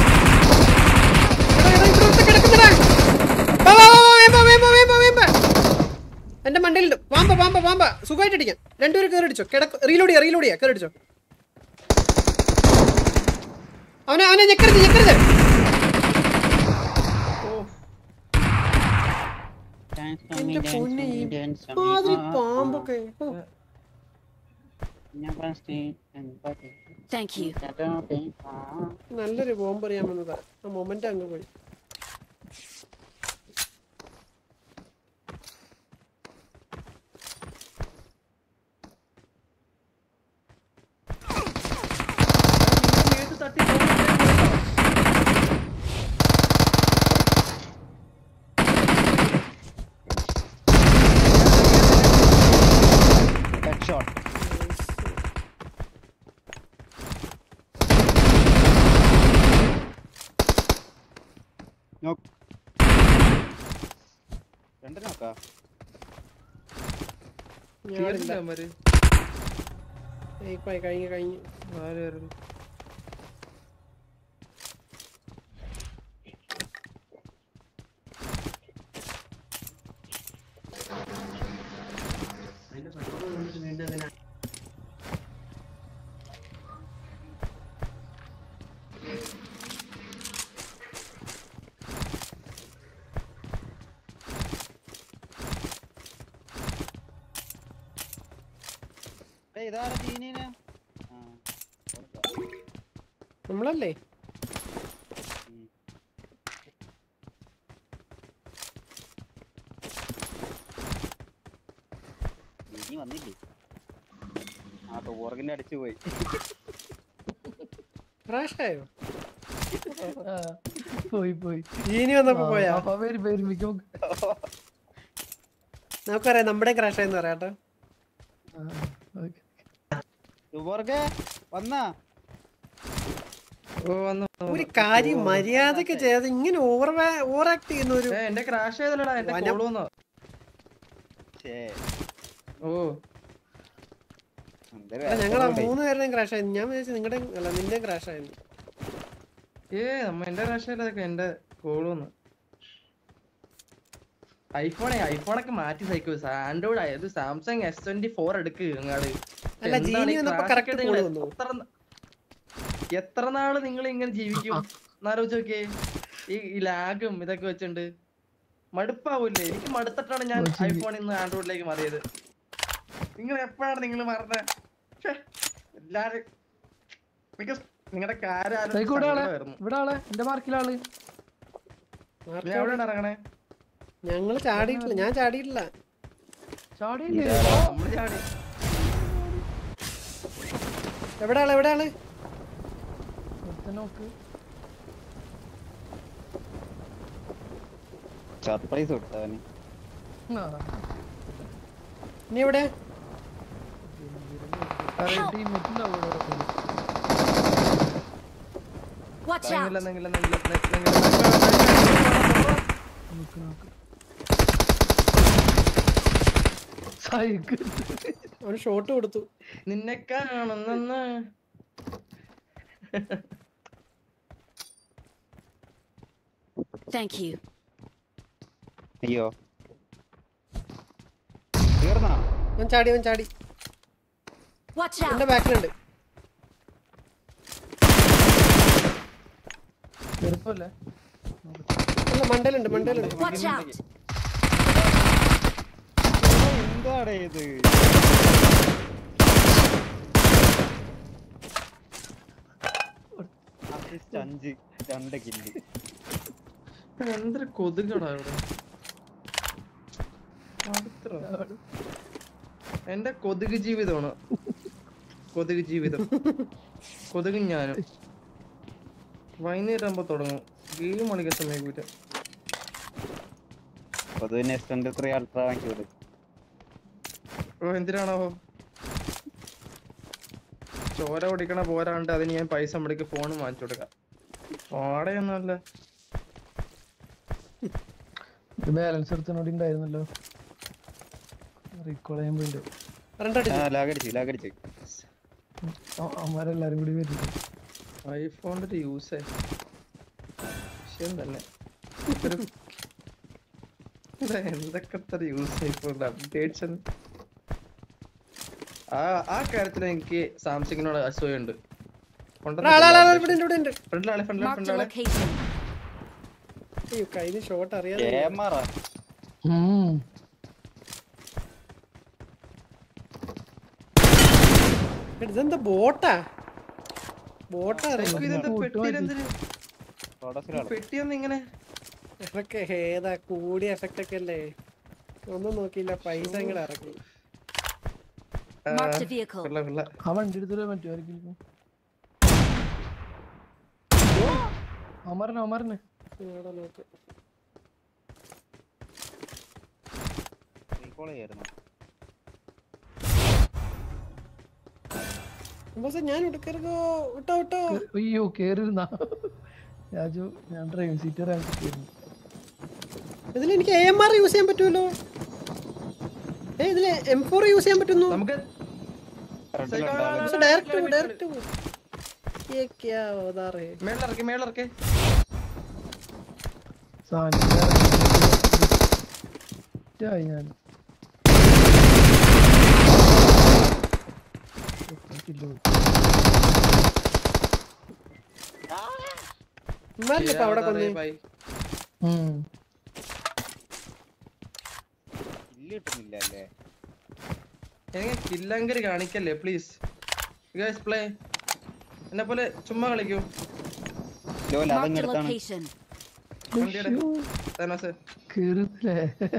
എന്റെ മണ്ടയിലുണ്ട് വാമ്പ വാമ്പ വാമ്പ സുഖമായിട്ട് അടിക്കാം രണ്ടുപേരും കയറി അടിച്ചോ കിടക്ക് റീലോഡ് ചെയ്യാ റീലോഡ് ചെയ്യാ കയറി അടിച്ചോ അവനെ അവനെ ഞെക്കരുത് ഞെക്കരുത് ഓ Dance for me, എന്റെ dance പൊന്നെ for me, ഈ dance for me. മാതിരി ആ, ആ, പാമ്പൊക്കെ ഓ, ഞാൻ ഫസ്റ്റ് എൺപത് Thank you. ചട്ടോപ്പി, ആ. നല്ലൊരു ബോംബ് അറിയാൻ വന്നതാ ആ മൊമെന്റ് അങ്ങ് പോയി വീട്ടിൽ തട്ടി പോകുന്നില്ലേ? Headshot. Knock. രണ്ട് നോക്കാ തീർന്നില്ല അവന്മാര്. ഇപ്പൊ കഴിഞ്ഞു കഴിഞ്ഞു ആര് ആര്? ഏയ് ഇതാരാ ചീനീനെ ആ കൊടുക്കാം. നമ്മളല്ലേ ഉം. ഇനി വന്നില്ലേ ആ ടോർഗിന്റെ അടിച്ചു പോയി ക്രാഷ് ആയോ ആ, പോയി പോയി ഇനി വന്നപ്പോ പോയാ അപ്പൊ പേര് പേര് മിക്ക നമുക്കറിയാം നമ്മുടെ ക്രാഷ് ആയെന്ന് പറയാട്ടോ ടോർഗ് വന്നാ ഓ വന്നു ഒരു കാര്യം മര്യാദക്ക് ചെയ്യാതെ ഇങ്ങനെ ഓവർ ഓവർ ആക്ട് ചെയ്യുന്ന ഒരു ഏ, എന്റെ ക്രാഷ് ചെയ്തല്ലടാ എന്റെ വനം. കോള് വന്നോ ഛേ ഓ എന്തൊരു അല്ല, ഞങ്ങൾ ആ അസുഖമുണ്ടേ. മൂന്ന് പേരുടെയും ക്രാഷ് ആയിരുന്നു ഞാൻ വിചാരിച്ചു നിങ്ങളുടെ അല്ല നിന്റെയും ക്രാഷ് ആയിരുന്നു ഏ നമ്മ എന്റെ ക്രാഷ് ചെയ്തതൊക്കെ എന്റെ കോള് വന്നു ഐഫോണെ ഐഫോണൊക്കെ മാറ്റി സൈക്കോ ആൻഡ്രോയിഡ് ആയത് സാംസങ് എസ് ട്വന്റി ഫോർ എടുക്ക് ഇങ്ങാട് അല്ല, ജീനി വന്നപ്പോ correct call വന്നു. എത്ര നാള് നിങ്ങൾ ഇങ്ങനെ ജീവിക്കും എന്നാലോചിച്ച് നോക്കിയേ ഈ ഈ ലാഗും ഇതൊക്കെ വെച്ചിട്ടുണ്ട് മടുപ്പാവൂലേ എനിക്ക് മടുത്തിട്ടാണ് ഞാൻ ഓ, ശരി. ഐഫോണിൽ നിന്ന് ആൻഡ്രോയിഡിലേക്ക് മാറിയത് നിങ്ങൾ എപ്പോഴാണ് നിങ്ങൾ മാറുന്നത് എല്ലാരും നിങ്ങളുടെ കാര്യം സൈക്കോ ഇവിടെ ആളെ ഇവിടെ ആളെ എന്റെ മാർക്കിലാള് ആർക്കാ? എവിടെയാണ് ഇറങ്ങണേ ഞങ്ങള് ചാടിയിട്ടില്ല ഞാൻ ചാടിയിട്ടില്ല ചാടിയില്ലേ നമ്മള് ചാടി എവിടെ ആള് എവിടെ ആള് ഒരുത്തൻ നോക്ക് സർപ്രൈസ് കൊടുത്തവന് ആ, നീ എവിടെ വേറെ teammate ഉണ്ടാവും ഇവിടെ ഒരുത്തന്. Watch out! എന്തെങ്കിലും എന്തെങ്കിലും എന്തെങ്കിലും എന്തെങ്കിലും നോക്ക് നോക്ക് സൈക്കിൾ അവന് ഷോട്ട് കൊടുത്തു നിന്നെ കാണുന്നെന്ന് Thank you. അയ്യോ തീർന്നാ അവൻ ചാടി അവൻ ചാടി Watch എന്റെ out! ബാക്കിലുണ്ട് ചെറുപ്പല്ലേ അല്ല മണ്ടയിലുണ്ട് മണ്ടയിലുണ്ട് Watch out! എന്താണ് ഇത് അസിസ്റ്റ് അഞ്ച് രണ്ട് കില്ല് എന്തൊരു കൊതുകടാ ഇവിടെ അടുത്തറോ? എന്റെ കൊതുക് ജീവിതമാണ് കൊതുക് ജീവിതം കൊതുക് ഞാനും വൈകുന്നേരം ആകുമ്പോ തുടങ്ങും ഗെയിം കളിക്കാൻ സമയം പൊതുവിന് എസ് ട്വന്റി ത്രീ അൾട്രാ വാങ്ങിച്ചത് ഓ എന്തിനാണാവോ ചോര ഓടിക്കണ പോരാണ്ട് അതിന് ഞാൻ പൈസ മുടക്കി ഫോൺ വാങ്ങിച്ചു കൊടുക്കാം വാടകയൊന്നുമല്ല ബാലൻസ് എടുത്തനോട് ഉണ്ടായിരുന്നല്ലോ റീകോൾ ചെയ്യാൻ പോയിണ്ട് രണ്ടടി ആ ലാഗടിച്ചു ലാഗടിച്ചു അമ്മമാരെല്ലാരും കൂടി വരുന്നുണ്ട് ഐഫോണിന്റെ ഒരു യൂസ് വിഷയം തന്നെ ഒരു- ഇത് എന്തൊക്കെ യൂസ് ഐഫോണിന്റെ അപ്ഡേറ്റ്സ് ആ ആ കാര്യത്തിൽ എനിക്ക് സാംസങ്ങിനോട് അസൂയുണ്ട് എടാ, ആള്, ആള്, ആള്, ഇവിടെ ഉണ്ട്, ഇവിടെ ഉണ്ട്. ഫ്രണ്ടിലാളെ ഫ്രണ്ടിലാളെ Marked a ഫ്രണ്ടിലാളെ location. അയ്യോ കയ്യില് ഷോട്ട് അറിയാതെ ക്യാമറ ഉം. എടാ, ഇതെന്താ ബോട്ടാ ബോട്ടാ സൈക്കോ ഇതെന്താ കൂട്ടുവാ പെട്ടിയിലെന്തൊരു റോഡസിലാണ് പെട്ടിയൊന്നും ഇങ്ങനെ ഇതൊക്കെ ഏതാ കൂടിയ എഫക്റ്റ് ഒക്കെ അല്ലേ ഒന്നും നോക്കിയില്ല പൈസ ഇങ്ങടെ ഇറക്കി Marked a vehicle. കൊള്ള കൊള്ള ആ വണ്ടി എടുത്തിട്ട് പറ്റുമോ ആർക്കെങ്കിലും അമരനെ അമരനെ ഇവിടെ നോക്ക് റീകോൾ ചെയ്യായിരുന്നു ബോസേ, ഞാൻ എടുക്കരുതോ വിട്ടോ വിട്ടോ അയ്യോ കേറിരുന്ന രാജു ഞാൻ ഡ്രൈവിംഗ് സീറ്റ് കേറുന്നു ഇതിൽ എനിക്ക് എ എം ആർ യൂസ് ചെയ്യാൻ പറ്റുമല്ലോ ഏ ഇതില് എം ഫോർ യൂസ് ചെയ്യാൻ പറ്റുന്നു നമുക്ക് സൈക്കോ പക്ഷെ ഡയറക്റ്റ് ഡയറക്റ്റ് ये क्या होता रे മേളിലിറക്കി മേളിലിറക്കി സാധനം ഞാൻ കില്ല് പോയി. ഇമ്മാരില്ലേ ഇപ്പൊ അവിടെ കൊന്ന് ബൈ ഉം. കില്ല് കിട്ടുന്നില്ല അല്ലേ എനിക്ക് കില്ലങ്കരി കാണിക്കല്ലേ പ്ലീസ് ഗൈസ് പ്ലേ എന്നെ പോലെ ചുമ്മാ കളിക്കൂ ലോല Marked അതങ്ങ് a എടുത്താണ് location. വണ്ടിയുടെ അയ്യോ, തനോസ് കേറുന്നില്ലേ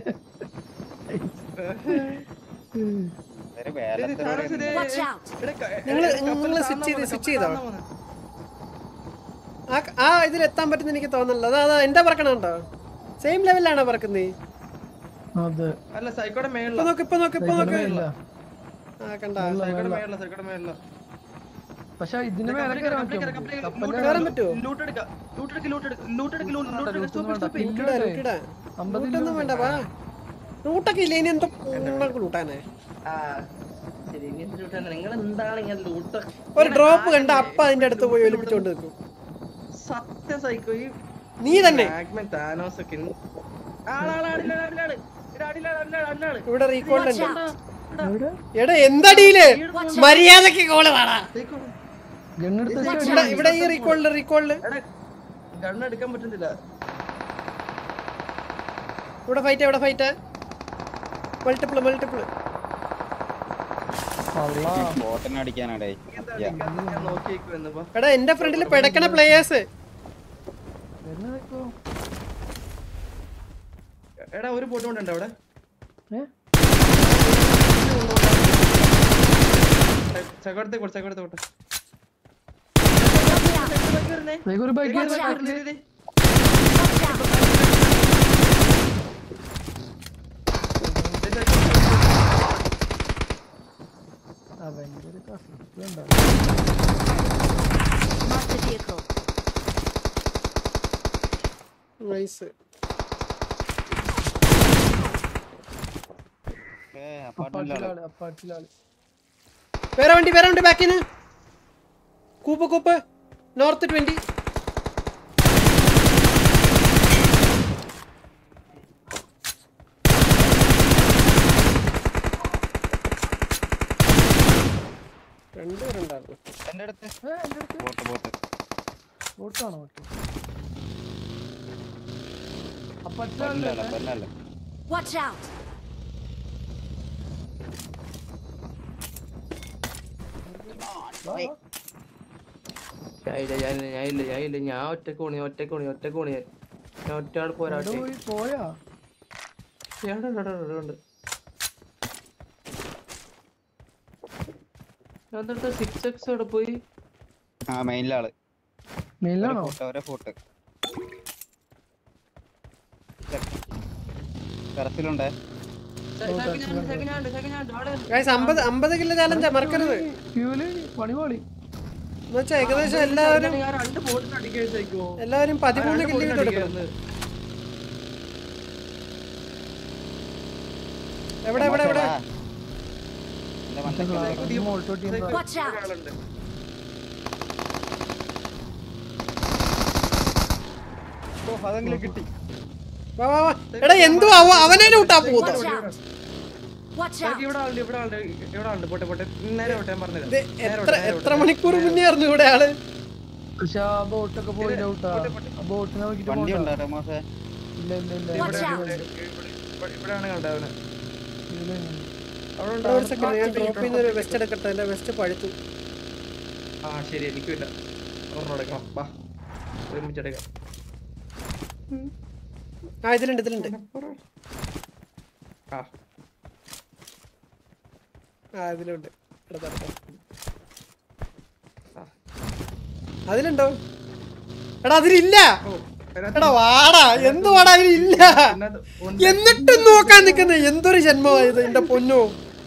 വേറെ ഇത് വേലത്തെ താനോസ് ഇത് Watch out. ഇവിടെ ക- നിങ്ങള്- കപ്പലിൽ നിങ്ങള് താന്നാ switch ചെയ്ത് പോകുന്നെ, switch കപ്പലിൽ ചെയ്തോ? താന്നാ പോകുന്നെ. ആ ആ ഇതിൽ എത്താൻ പറ്റുന്ന എനിക്ക് തോന്നുന്നില്ല അതാ അതാ എന്റെ പറക്കണുണ്ടോ സെയിം ലെവലിലാണോ പറക്കുന്നത് അതെ അല്ല സൈക്കോടെ ഇപ്പൊ മേളില നോക്ക് ഇപ്പൊ നോക്ക് ഇപ്പൊ നോക്ക് ഇല്ല ആ കണ്ട സൈക്കോടെ മേളില സൈക്കോടെ മേളില പക്ഷെ ഇതിന് മേലെ കയറാൻ പറ്റുമോ കപ്പലിന്റെ കയറാൻ പറ്റുമോ ലൂട്ട് എടുക്ക ലൂട്ട് എടുക്ക ലൂട്ട് എടുക്ക ലൂട്ട് എടുക്ക ലൂട്ട് വേണ്ട, എടുക്ക loot സ്റ്റോപ്പ് ഒന്നും സ്റ്റോപ്പ് വേണ്ട. ലൂട്ടിടാ ലൂട്ടിടാ അമ്പത് ലൂട്ടൊന്നും വേണ്ട വാ ലൂട്ടൊക്കെ ഇല്ല ഇനി എന്തോ ലൂട്ടാനേ ആ ശരി ഇനി എന്ത് ലൂട്ടാണ് നിങ്ങൾ എന്താണ് ഇങ്ങനെ ലൂട്ട് ഒരു ഡ്രോപ്പ് കണ്ട അപ്പ അതിന്റെ അടുത്ത് പോയി ഒലിപ്പിച്ചോണ്ട് നിൽക്കും സത്യ സൈക്കോ ഈ നീ തന്നെ മാഗ്മൻ താനോസ് ഒക്കെ ഇന്ന് ആളാണ് അടിലാണ് അടിലാണ് അടിലാണ് അടിലാണ് അടിലാണ് ഇവിടെ റീകോൾഡ് Watch ഉണ്ട് out. എവിടെ എടാ എന്തടിയില് മര്യാദക്ക് കോള് വേടാ സൈക്കോ ഗണ്ണെടുത്ത് ഇവിടെ ഇവിടെ ഈ റീകോൾഡ് റീകോൾഡ് എടാ ഗണ്ണ് എടുക്കാൻ പറ്റുന്നില്ല ഇവിടെ ഫൈറ്റ് ഇവിടെ ഫൈറ്റ് മൾട്ടിപ്പിൾ മൾട്ടിപ്പിൾ അള്ളാ ബോട്ടിനെ അടിക്കാനാടേ എന്താ അടിക്കാത്ത ഞാൻ നോക്കി നിൽക്കുമെന്നിപ്പോ എടാ എന്റെ ഫ്രണ്ടിൽ പിടക്കണ പ്ലേയേഴ്സ് വരുന്ന നിക്കോ എടാ ഒരു ബോട്ട് കൊണ്ടുണ്ട് അവിടെ ഏ ചകടത്തെ കൊടു ചകടത്തെ കൊടു വേഗം ഒരു ബൈക്ക് Watch out. ചകടത്തെ Watch out. അവന്റെ ഒരു കസിറ്റ് ഉണ്ടോ Marked a vehicle. നൈസ് അപ്പാർട്ട്മെന്റിലാണ് അപ്പാട്ടിലാള് അപ്പാട്ടിലാള് വേറെ വണ്ടി വേറെ വണ്ടി ബാക്കിന് കൂപ്പ് കൂപ്പ് നോർത്ത് ട്വന്റി രണ്ടുപേരുണ്ടായിരുന്നു എന്റെ അടുത്ത് ഏ എന്റെ അടുത്ത് ബോട്ട് ബോട്ട് ബോട്ടാണോ ഓക്കെ പെണ്ണല്ല അപ്പാട്ടിലാളല്ലേ പെണ്ണല്ല Watch out. ഞാനില്ല ഞാനില്ല ഞാനില്ല ഞാനില്ല ഞാൻ ഒറ്റക്ക് പോണി ഒറ്റക്ക് പോണി ഒറ്റക്ക് പോണി ഞാൻ ഒറ്റയാൾ പോരാട്ടെ പോയി പോയാ ഉണ്ട് ഞാൻ സിക്സ് എക്സ് അവിടെ പോയി ആ മെയിനിലാള് മെയിലാണോ ഫോട്ടോ ഒരേ ഫോട്ടോ ടെറസിലുണ്ടേ സെക്കൻഡ് ഹാൻഡ് സെക്കൻഡ് ഹാൻഡ് അവിടെ ഗൈസ് അമ്പത് അമ്പത് കിലോ ചാലഞ്ചാ മറക്കരുത് ഫ്യൂല് പണി പോളി എന്ന് വെച്ചാൽ ഏകദേശം എല്ലാവരും ഞാൻ രണ്ട് ബോട്ടിന് അടിക്കേഴ്സേക്കോ എല്ലാവരും പതിമൂന്ന് കിലോ വീതം എടുക്കണം എവിടെ എവിടെ എവിടെ എന്റെ മണ്ടയ്ക്ക് മോൾട്ടോട്ടി Watch out. ഓ, അതെങ്കിലും കിട്ടി വാ വാ വാ എടാ എന്തോ അവ അവനെ ലൂട്ടാ പോകുന്നു Watch out. Watch out. ഇവിടെ ആളുണ്ട് ഇവിടെ ആളുണ്ട് ഇവിടെ ആളുണ്ട് പോട്ടെ പോട്ടെ നേരെ പോട്ടെ ഞാൻ പറഞ്ഞത് ഇത് എത്ര എത്ര മണിക്കൂർ മുന്നേ ആയിരുന്നു ഇവിടെ ആള് പക്ഷെ ആ ബോട്ടൊക്കെ പോയി ഔട്ടാ ആ ബോട്ടിനെ നോക്കിട്ട് വണ്ടി പോണ്ട ഉണ്ടോ റമോസെ ഇല്ല ഇല്ല ഇല്ല Watch ഇവിടെ out. ഇവിടെ ഇവിടെ- ഇവിടെയാണ് കണ്ടവന് ഇവിടെ. അവിടെ ഇവിടെ ഒരു സെക്കൻഡ് ഞാൻ ഡ്രോപ്പ് ചെയ്യുന്ന ഒരു വെസ്റ്റ് എടുക്കട്ടെ എന്റെ വെസ്റ്റ് പഴുത്തു ആ ശരി എനിക്കില്ല ഒരെണ്ണം എടുക്കണം വാ ഒരുമിച്ച് എടുക്കാം ആ ഇതിലുണ്ട് ഇതിലുണ്ട് ആ ആ ഇതിലുണ്ട് ഇവിടെ തരട്ടെ. ആ. അതിലുണ്ടോ എടാ അതിലില്ല ഓ അതിനകത്ത് എടാ വാടാ എന്തുവാടാ അതിലില്ല ഇതിനകത്ത് ഉണ്ട്. എന്നിട്ടും നോക്കാൻ നിക്കുന്ന എന്തൊരു ജന്മമായത് എന്റെ പൊന്നോ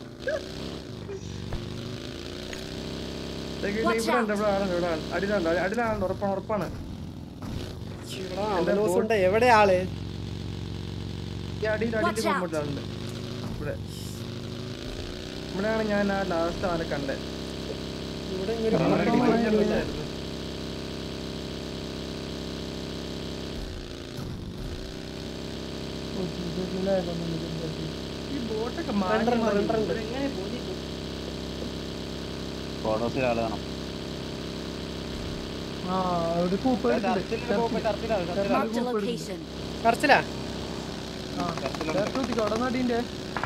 ദേ ഇവിടെ ഇവിടെ ഉണ്ട് ഇവിടെ ആണ് ഇവിടെ ആണ് അടിയിലുണ്ട് അടി- അടിയിലാണ് ഉറപ്പാണ് ഉറപ്പാണ് എടാ, അവലോസുണ്ട് എവിടെ ആള് ഈ അടിയിൽ Watch അടിയിൽ out. കൊണ്ടിട്ടുണ്ട് ഇവിടെ ഇവിടെയാണ് ഞാൻ ആ ലാസ്റ്റ് അവനെ കണ്ടത് ഇവിടെ ഇങ്ങനെ ഒരു അവനെ പട്ടണം അടിക്കാൻ ഇല്ല. വെച്ചായിരുന്നു. ഓ, ഇതിലായതൊന്നും ഇല്ല. ഈ ബോട്ടൊക്കെ രണ്ടെണ്ണം, മാറി മാറി രണ്ടെണ്ണം. ഇവിടെ എങ്ങനെ പോയി ഫോട്ടോസിൽ ആള് കാണാം ആ ഒരു കൂപ്പ് ചർച്ചിൽ പോകുമ്പോ ചർച്ചിലാണ് ചർച്ചിലാണ് Marked a location. കറച്ചിലാ അവിടെ നടീന്റെ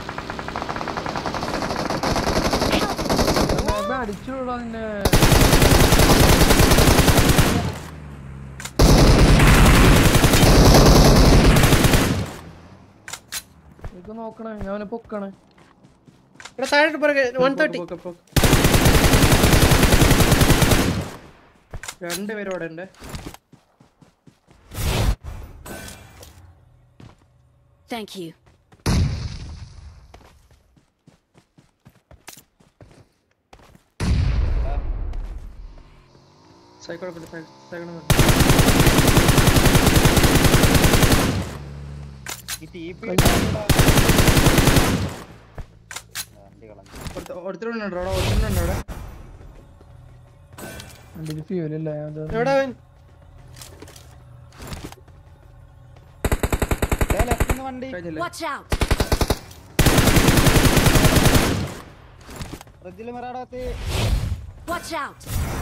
അടിച്ചുള്ള നിന്നെ ഇതൊക്കെ നോക്കണേ ഞാൻ അവനെ പൊക്കണേ ഇവിടെ താഴോട്ട് പുറകെ വൺ തേർട്ടി പോക്ക്, പോക്ക്. രണ്ടുപേരും അവിടെ ഉണ്ട് Thank you. സൈക്കിൾ സൈക്കിൾ ഈ ടീപ്പ് വണ്ടി കളഞ്ഞു ഒരുത്തരുണ്ടോ അവിടെ ഒരുത്തരുണ്ടോ അവിടെ വണ്ടിക്ക് ഫ്യൂലില്ല ഞാൻ അത് എവിടെ അവൻ ലെഫ്റ്റിന്ന് വണ്ടി കഴിഞ്ഞില്ലേ Watch out. ഫ്രിഡ്ജിൽ മറാടകത്ത് Watch out.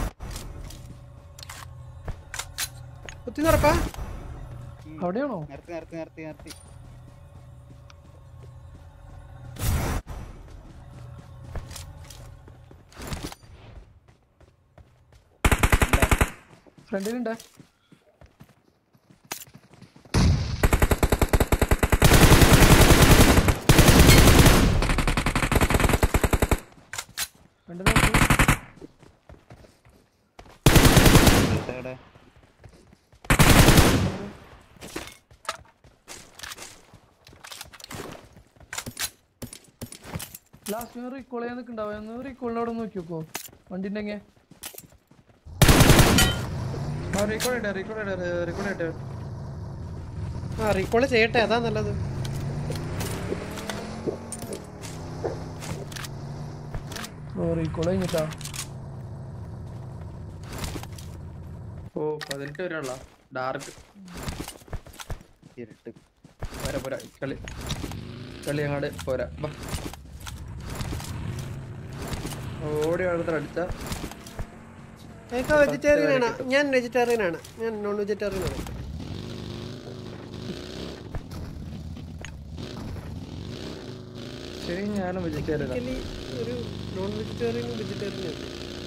കുത്തി നിറപ്പാ അവിടെയാണോ നിർത്തി നിർത്തി നിർത്തി നിർത്തി ഫ്രണ്ടിലുണ്ട് ഫ്രണ്ട് നോക്ക് എവിടെ ലാസ്റ്റ് ഞാൻ റീകോൾ ചെയ്യാൻ നിൽക്കണ്ടാവും ഒന്ന് റീകോളിന്റെ അവിടെ നോക്കി നോക്കോ വണ്ടി ഉണ്ടെങ്കിൽ ആ റെക്കോർഡ് ഇട്ടെ റെക്കോർഡ് ഇട്ടെ റെക്കോർഡ് ഇട്ടെ ആ റീകോള് ചെയ്യട്ടെ അതാ നല്ലത് ഓ റീകോൾ കഴിഞ്ഞിട്ടാ ഓ പതിനെട്ട് വരെയുള്ള ഡാർക്ക് ഇരുട്ട് പോരാ പോരാ കളി കളി അങ്ങോട്ട് പോരാ വാ. ഓടി അടുത്ത് അടിച്ച എനിക്ക് വെജിറ്റേറിയൻ ആണ് ഞാൻ വെജിറ്റേറിയൻ ആണ് ഞാൻ നോൺ വെജിറ്റേറിയൻ ആണ് ശരി ഞാനും വെജിറ്റേറിയൻ Basically ഒരു നോൺ വെജിറ്റേറിയനും വെജിറ്റേറിയനും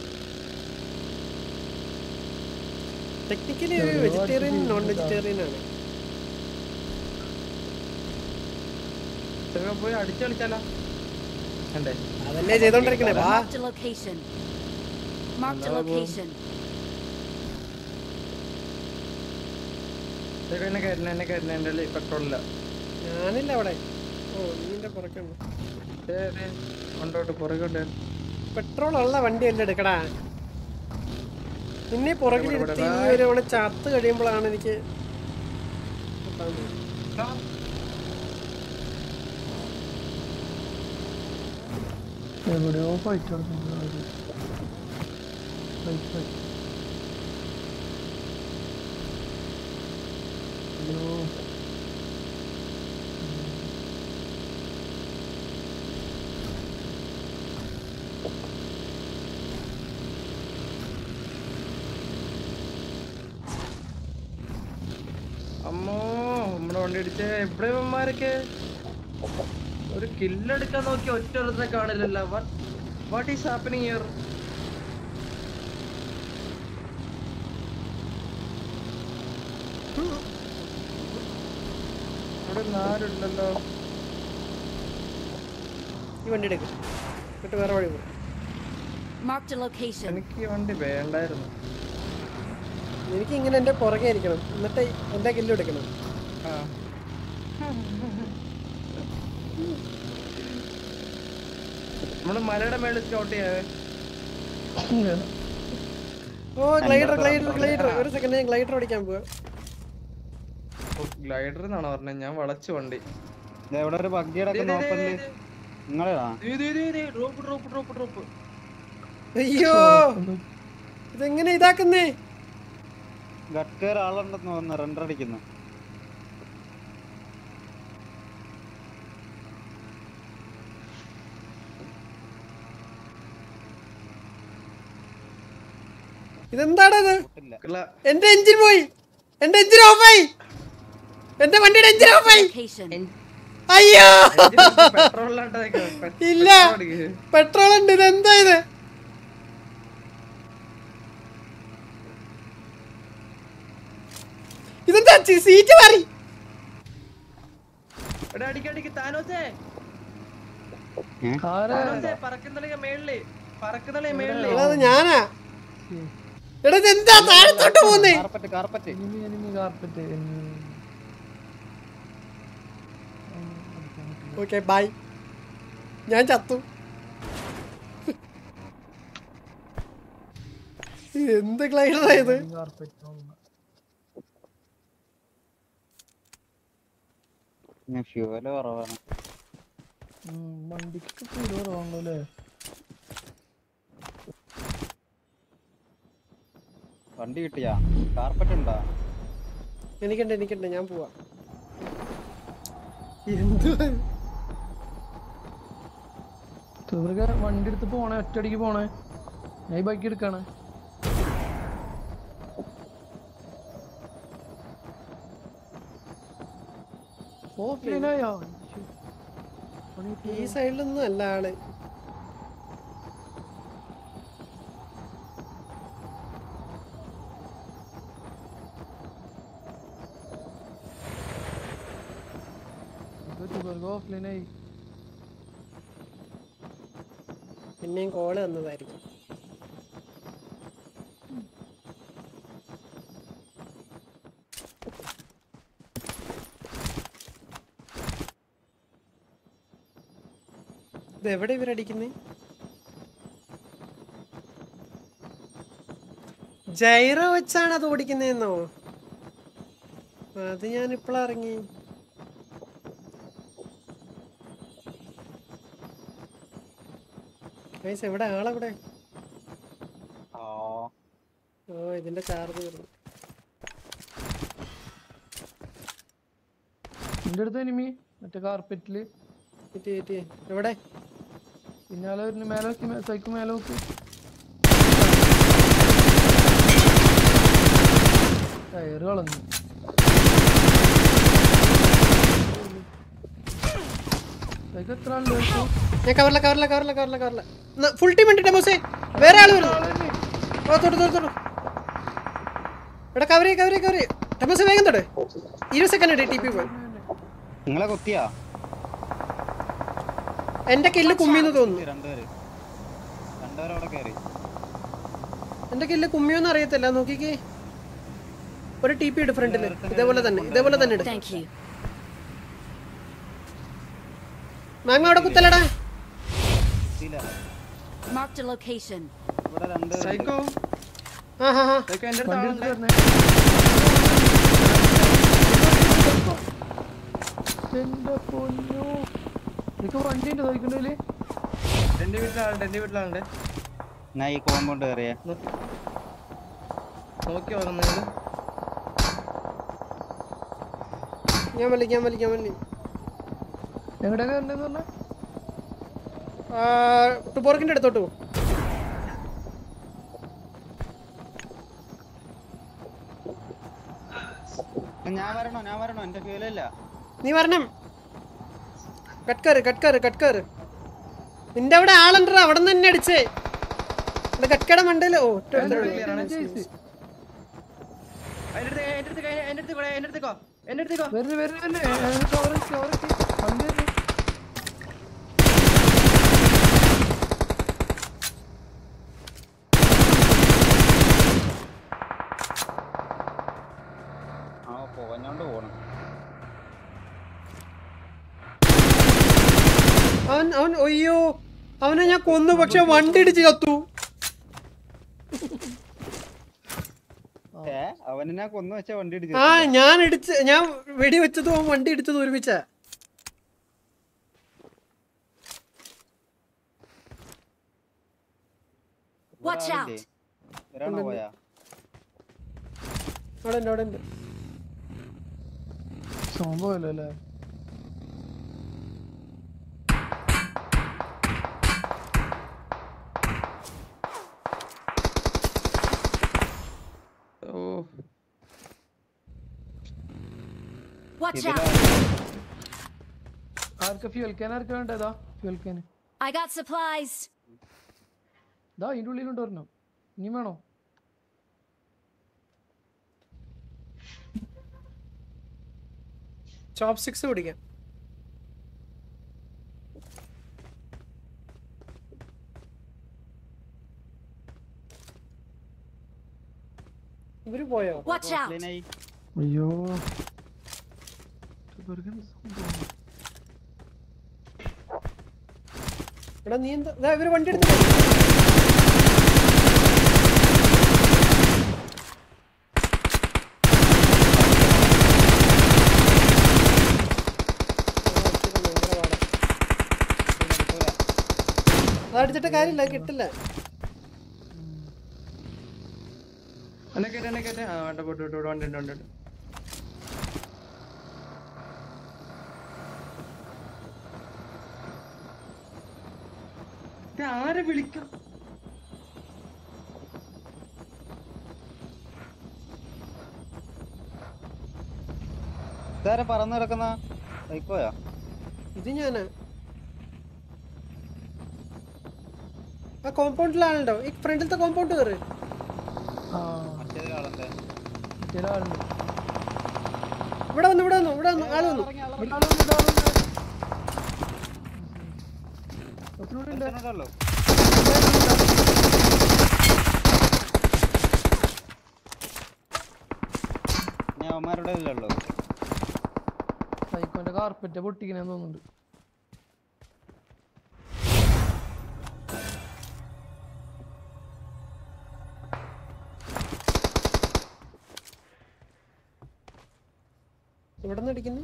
ടെക്നിക്കലി ഒരു ഒരുപാട് വെജിറ്റേറിയൻ രീതിയിൽ നോൺ ഇതാ. വെജിറ്റേറിയൻ ആണ് പോയി അടിച്ചു കളിച്ചാലോ അല്ലേ അതല്ലേ ചെയ്തോണ്ടിരിക്കണേ വാ Marked a location. Marked a location. ഇതൊക്കെ എന്നെ കയറ്റണ എന്നെ കയറ്റണ എൻ്റെ കയ്യില് പെട്രോളില്ല ഞാനില്ല അവിടെ ഓ നീന്റെ പുറക്കുണ്ട് കൊണ്ടോട്ട് പുറകോട്ട് പെട്രോൾ ഉള്ള വണ്ടി അല്ലേ എടുക്കടാ നിന്നെ പുറകിലിരുത്തി ഇവിടെ, നീ ഒരു അവിടെ ചത്ത് കഴിയുമ്പോഴാണ് എനിക്ക് എവിടെയോ ഫൈറ്റ് നടക്കുന്നുണ്ട് ഫൈറ്റ് ഫൈറ്റ് അയ്യോ അമ്മോ നമ്മുടെ വണ്ടി ഇടിച്ചേ എവിടെ ഇവന്മാരൊക്കെ ഒരു കില്ലെടുക്കാൻ നോക്കി ഒറ്റ ഒരുത്തനെ കാണില്ലല്ലോ വാട്ട് ഈസ് ഹാപ്പനിങ് ഹിയർ ഇവിടെ നാരുണ്ടല്ലോ ഈ വണ്ടി എടുക്കും എന്നിട്ട് വേറെ വഴി പോകും Marked a location. എനിക്ക് ഈ വണ്ടി വേണ്ടായിരുന്നു എനിക്ക് ഇങ്ങനെ എൻ്റെ പുറകെ ഇരിക്കണം എന്നിട്ട് എൻ്റെ കില്ല് എടുക്കണം ആ നമ്മള് മലയുടെ മേളിൽ സ്കൗട്ട് ചെയ്യാവേ ഓ ഗ്ലൈഡർ ഗ്ലൈഡർ ഗ്ലൈഡർ ഒരു സെക്കൻഡ് ഞാൻ ഗ്ലൈഡർ ഓടിക്കാൻ പോവാ ഗ്ലൈഡർ എന്നാണ് പറഞ്ഞത് ഞാൻ വളച്ചു വണ്ടി ദേ ഇവിടെ ഒരു ബഗ്ഗിയുടെ ഒക്കെ നോക്കല് നിങ്ങളാ ഡ്രോപ്പ് ഡ്രോപ്പ് ഡ്രോപ്പ് ഡ്രോപ്പ് അയ്യോ ഇതെങ്ങനെ ഇതാക്കുന്നേ ഗട്ടേർ ആളുണ്ടെന്ന് തോന്നുന്നു റെൻഡർ അടിക്കുന്നു ഇതെന്താണത് ഇല്ല എന്റെ എഞ്ചിൻ പോയി എന്റെ എഞ്ചിൻ ഓഫായി എന്റെ വണ്ടിയുടെ എഞ്ചിൻ ഓഫായി Location. അയ്യോ പെട്രോൾ ഇല്ല. പെട്രോൾ ഉണ്ട് ഇതെന്താ ഇത് ഇതെന്താ ചി- സീറ്റ് മാറി അടിക്കടിക്ക് താനോസേ ആരാ താനോസേ പറക്കുന്നളിക മേളില് പറക്കുന്നളിക മേളില് എടാ, അത് ഞാനാ എടാ ഇതെന്താ താഴത്തോട്ട് പോന്നേ carpet carpet enemy enemy carpet okay bye ഞാൻ ചത്തു ഇത് എന്ത് ഗ്ലൈഡറാ ഇത് കാർപ്പറ്റ് ഫ്യൂവല് കുറവാണ് വണ്ടിക്ക് ഫുഡ് കുറവാണല്ലോ അല്ലേ വണ്ടി കിട്ടിയാ കാർപ്പറ്റ് ഉണ്ടോ എനിക്കുണ്ട് എനിക്കുണ്ട് ഞാൻ പോവാ എന്തുവാ ഇത്? ഇവർക്ക് വണ്ടി എടുത്ത് പോണേ ഒറ്റയടിക്ക് പോണേ ഞാൻ ഈ ബൈക്ക് എടുക്കാണ് ഓഫ്ലൈനായോ ഈ സൈഡിലൊന്നും അല്ല ആള് ഓഫ്ലൈനായി പിന്നെയും കോള് തന്നതായിരിക്കും ഇതെവിടെ ഇവരടിക്കുന്നേ ജൈറ വെച്ചാണ് അത് ഓടിക്കുന്നതെന്നോ അത് ഞാൻ ഇപ്പോഴാ ഇറങ്ങി ഗൈസ് എവിടെ ആളെവിടെ ആ ഓ ഇതിന്റെ ചാർജ് തീർന്നു നിന്റെ അടുത്ത് എനിമി മറ്റേ കാർപ്പറ്റില് ഇറ്റി ഇറ്റി എവിടെ പിന്നാലെ വരുന്ന മേലെ നോക്കി സൈക്ക് മേലെ നോക്കി ടയറ് കളഞ്ഞു സൈക്ക് എത്ര ആളുണ്ട് ഇപ്പൊ? ഞാൻ കവറില്ല കവറില്ല കവറില്ല കവറില്ല കവറില്ല ഫുൾ ടീം ഉണ്ട് ടെമോസേ വേറെ ആള് വരുന്നു ഓ തൊട്ട് തൊട്ട് തൊട്ട് എടാ കവറി കവറി കവറി ടെമോസേ വേഗം തൊട്ട് ഇരുപത് സെക്കൻഡ് ടി പി പോയി നിങ്ങളെ കുത്തിയാ എന്റെ കില്ല് കുമ്മിന്ന് തോന്നുന്നു രണ്ടുപേര് രണ്ടുപേരും അവിടെ കയറി എന്റെ കില്ല് കുമ്മിയൊന്നും അറിയത്തില്ല നോക്കിക്കേ ഒരു ടി പി ഇട് ഫ്രണ്ടില് ഇതേപോലെ തന്നെ ഇതേപോലെ തന്നെ ഇട് Thank you. മാങ്ങ അവിടെ കുത്തലടാ ഇല്ല Marked a location. ഇവിടെ രണ്ടുപേര് സൈക്കോ ആ ഹാ ഹാ സൈക്കോ എന്റെ അടുത്ത് വണ്ടി എടുത്ത് ആളുണ്ട് വരണേ എന്റെ പൊന്നു നിനക്ക് വണ്ടി ഉണ്ട് സൈക്കിളില് എന്റെ വീട്ടിലാളുണ്ട് എന്റെ വീട്ടിലാളുണ്ട് ഞാൻ ഈ കോമ്പൗണ്ട് കയറിയേ നോക്കി വാങ്ങുന്നത് ഞാൻ വലി ഞാൻ വലി ഞാൻ വലി എങ്ങടെയൊക്കെ വരണ്ടെന്ന് പറഞ്ഞ ടുബോർക്കിന്റെ അടുത്തോട്ട് പോ ഞാൻ വരണോ ഞാൻ വരണോ എന്റെ ഫ്യൂലല്ല നീ വരണം കട്ട്കാറ് കട്ട്കാറ് കട്ട്കാറ് നിന്റെ അവിടെ ആളുണ്ടോ അവിടെ നിന്ന് തന്നെ അടിച്ചേ ഇത് കട്ട്കട മണ്ടയില് ഓ ഒറ്റ ഒരുത്തനേ ഉള്ളൂ. clear ആണ്. ജയിച്ച്. അതിന്റെ അടുത്ത് എന്റെ അടുത്ത് എന്റെ അടുത്തേക്കോ എന്റെ അടുത്തേക്കോ വരുന്നു വരുന്നു വരുന്നു കവർ കവർ വണ്ടി വരുന്നു ആ പോകഞ്ഞോണ്ട് പോണം അവൻ അവൻ അയ്യോ അവനെ ഞാൻ കൊന്നു പക്ഷെ വണ്ടി ഇടിച്ച് ചത്തു ഏ അവനെ ഞാൻ കൊന്നു വെച്ച വണ്ടി ഇടിച്ചു ആ ഞാൻ ഇടിച്ച് ഞാൻ വെടി വെച്ചതും അവൻ വണ്ടി ഇടിച്ചതും ഒരുമിച്ച Watch out. ഒരാണോ പോയാ അവിടെ ഉണ്ട് അവിടെ ഉണ്ട് സംഭവമല്ലോ അല്ലേ ഓ Watch ഇതിലാ out. ആർക്ക് ഫ്യൂൽ ക്യാൻ ആർക്ക് വേണ്ടതാ fuel can I got supplies. ഇതാ ഇതിന്റെ ഉള്ളിലുണ്ട് ഒരെണ്ണം ഇനി വേണോ ചോപ്പ് സിക്സ് പിടിക്കാം ഇവര് പോയോ Watch out. ക്ലീനായി അയ്യോ ഇവർക്ക് എന്ത് സംഭവം? എടാ നീ എന്താ ദാ ഇവര് വണ്ടി എടുത്ത് പോയി. അതടിച്ചിട്ട് കാര്യമില്ല അത് കിട്ടില്ല എന്നെ കേട്ടെ എന്നെ കേട്ടെ ആ വേണ്ട പോട്ട് വിട്ടു വണ്ടി ഉണ്ട് വണ്ടി ഉണ്ട് ഇത് ആരെ വിളിക്കാം ഇതാരെ പറന്ന് കിടക്കുന്ന ബൈക്കോയാ ഇത് ഞാനാ ആ കോമ്പൗണ്ടിലാണല്ലോ ഈ ഫ്രണ്ടിലത്തെ കോമ്പൗണ്ട് കയറ് ആ മറ്റേത് ആളെന്താ ചില ആളുണ്ട് ഇവിടെ വന്നു ഇവിടെ വന്നു ഇവിടെ വന്നു ആള് വന്നു ഇവിടെ ആളുണ്ട്, ഇവിടെ ആളുണ്ട്. ഒത്തിരി ഉണ്ട്. ഉള്ളൂ ഞാൻ അവന്മാരുടെ ഇല്ലല്ലോ സൈക്കോന്റെ കാർപ്പറ്റ് പൊട്ടിക്കണെന്ന് തോന്നുന്നുണ്ട് ഇവിടെ നിന്ന് അടിക്കുന്നു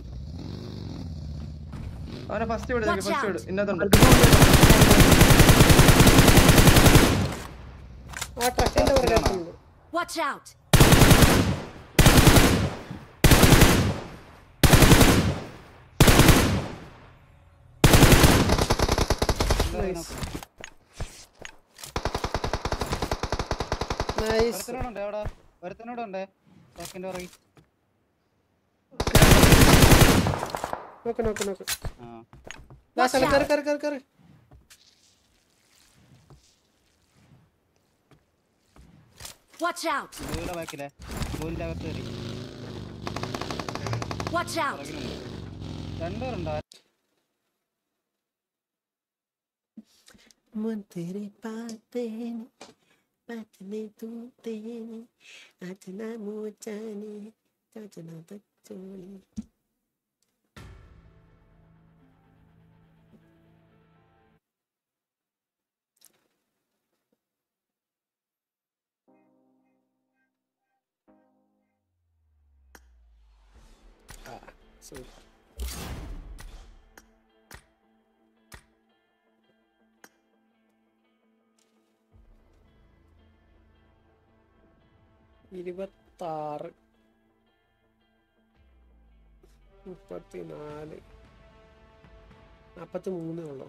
അവനെ ഫസ്റ്റ് വിട് Watch ഫസ്റ്റ് out. വിട് ഇന്നതുണ്ട് ആ ട്രക്കിന്റെ പുറകെ അടിക്കുന്നുണ്ട്. Watch out. Nice. Nice. ഒരുത്തനോടുണ്ട് അവിടെ ഒരുത്തനോടുണ്ട് ട്രക്കിന്റെ പുറകിൽ നോക്ക് നോക്ക് നോക്ക് ആ ദാ സ്ഥലം കയറി കയറി കയറി കയറി Watch out. ബ്ലൂവിന്റെ ബാക്കിലെ ബ്ലൂവിന്റെ അകത്ത് കയറി Watch out. പുറകിലുണ്ട് രണ്ടുപേരുണ്ടോ मन तेरे पाते पातने तूते अचना मोचाने चचना तचोने Ah, so ഇരുപത്താറ് മുപ്പത്തിനാല് നാപ്പത്തി മൂന്നേ ഉള്ളൂ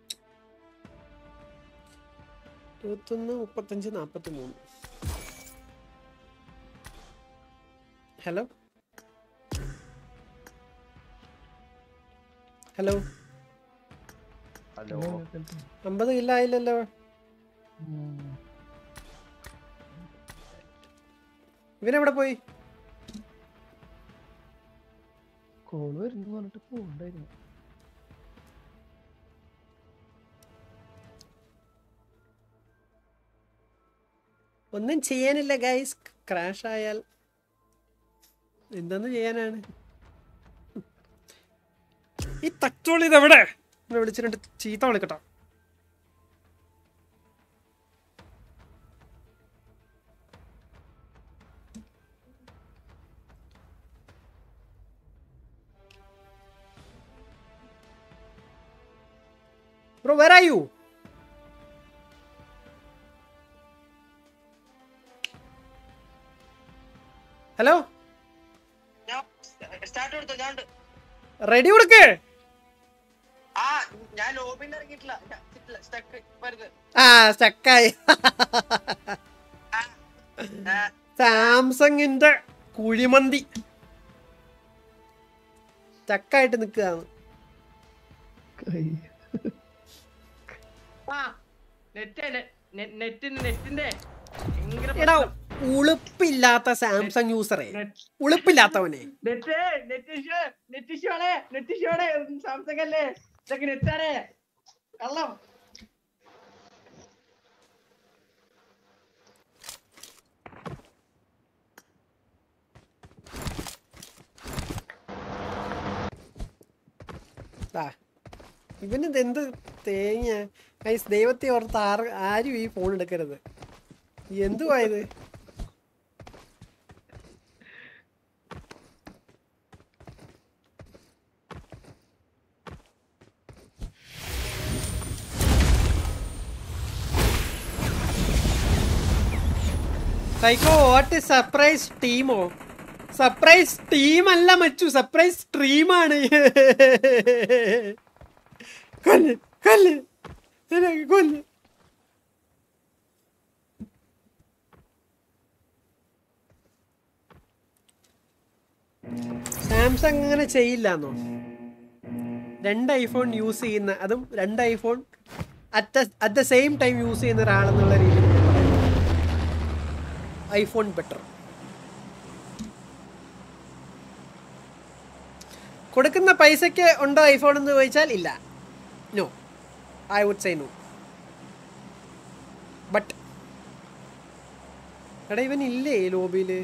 ഇരുപത്തൊന്ന് മുപ്പത്തഞ്ച് നാപ്പത്തി മൂന്ന് ഹലോ ഹലോ ഹലോ അമ്പത് കില്ലായില്ലല്ലോ ഇവനെവിടെ പോയി കോള് വരുന്നു പറഞ്ഞിട്ട് പോണ്ടായിരുന്നു ഒന്നും ചെയ്യാനില്ല ഗൈസ് ക്രാഷ് ആയാൽ എന്തെന്ന് ചെയ്യാനാണ് ഈ തച്ചോളി ഇതെവിടെ എന്നെ വിളിച്ചിട്ട് ചീത്ത വിളിക്കട്ടോ bro where are you hello start കൊടുത്തോ ഞാൻ റെഡി കൊടുക്ക് ആ ഞാൻ ലോബിയിൽ ഇറങ്ങിയിട്ടില്ല സ്റ്റക്ക് വരുന്നത് ആ സ്റ്റക്കായി സാംസങ്ങിന്റെ കുഴിമന്തി സ്റ്റക്കായിട്ട് നിൽക്കുകയാണ് കൈ ആ നെറ്റ് നെറ്റിന്റെ നെറ്റിന്റെ ഭയങ്കര എടാ പ്രശ്നം. ഉളുപ്പില്ലാത്ത സാംസങ് യൂസറെ നെറ്റ് ഉളുപ്പില്ലാത്തവനെ net net issue net issue ആണ് നെറ്റ് ഇഷ്യൂ ആണ് സാംസങ് അല്ലേ ഇതൊക്കെ നെറ്റാണ് കള്ളം ദാ, ഇവനിത് എന്ത് തേങ്ങ ഐസ് ദൈവത്തെ ഓർത്ത് ആർ ആരും ഈ ഫോൺ എടുക്കരുത് എന്തുവാ ഇത് സൈക്കോ വാട്ട് സർപ്രൈസ് ടീമോ സർപ്രൈസ് ടീം അല്ല മച്ചു സർപ്രൈസ് സ്ട്രീമാണ് കൊല്ല് കൊല്ല് ഇതിനൊക്കെ കൊല്ല് സാംസങ് അങ്ങനെ ചെയ്യില്ലെന്നോ രണ്ട് ഐഫോൺ യൂസ് ചെയ്യുന്ന അതും രണ്ട് iPhone at at the same time use ചെയ്യുന്ന ഒരാളെന്നുള്ള രീതിയിൽ ഐഫോൺ ബെറ്റർ കൊടുക്കുന്ന പൈസയ്ക്ക് ഉണ്ടോ ഐഫോൺ എന്ന് ചോദിച്ചാൽ ഇല്ല no I would say no but എടാ ഇവൻ ഇല്ലേ ലോബിയില്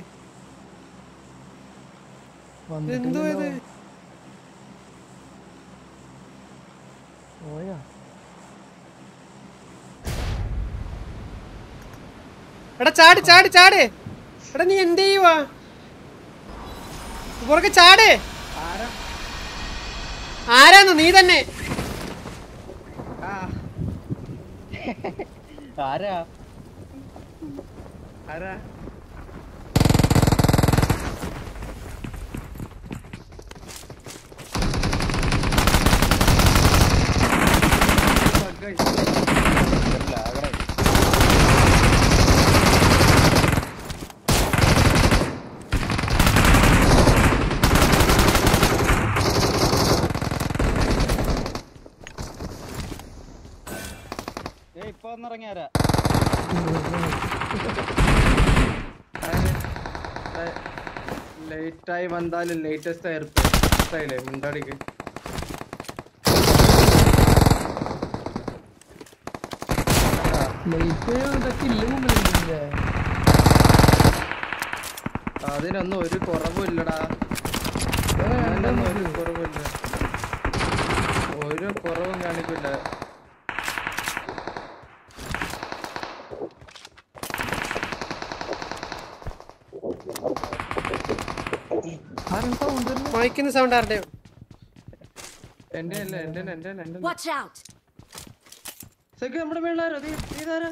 എന്തോ ഇത് വന്നിട്ടില്ലല്ലോ. പോയാ എടാ ചാട് ചാട് ചാട് എടാ നീ എന്ത് ചെയ്യുവാ പുറകെ ചാട് ആരാ ആരാന്ന് നീ തന്നെ ആ ആരാ ആരാ ബഗ്ഗായി. വരില്ല, അവിടെ. ഏയ് ഇപ്പൊ വന്നിറങ്ങിയാരാ ലേറ്റായി വന്നാലും ലേറ്റസ്റ്റ് ആയില്ലേ മുണ്ടടിക്ക് ലൈറ്റ് ഇതൊക്കെ ഇല്ല മുമ്പിലില്ലേ അതിനൊന്നും ഒരു കുറവും ഇല്ലടാ അതിനൊന്നും ഒരു കുറവില്ല ഒരു കുറവും കാണിക്കില്ല ആരും സൗണ്ട് മയക്കുന്ന സൗണ്ട് ആരുടെയോ എന്റെ അല്ല എന്റെ എന്റെ എന്റെ Watch out! സെക്ക് നമ്മുടെ മേളാരോ നീ ഇതാരാ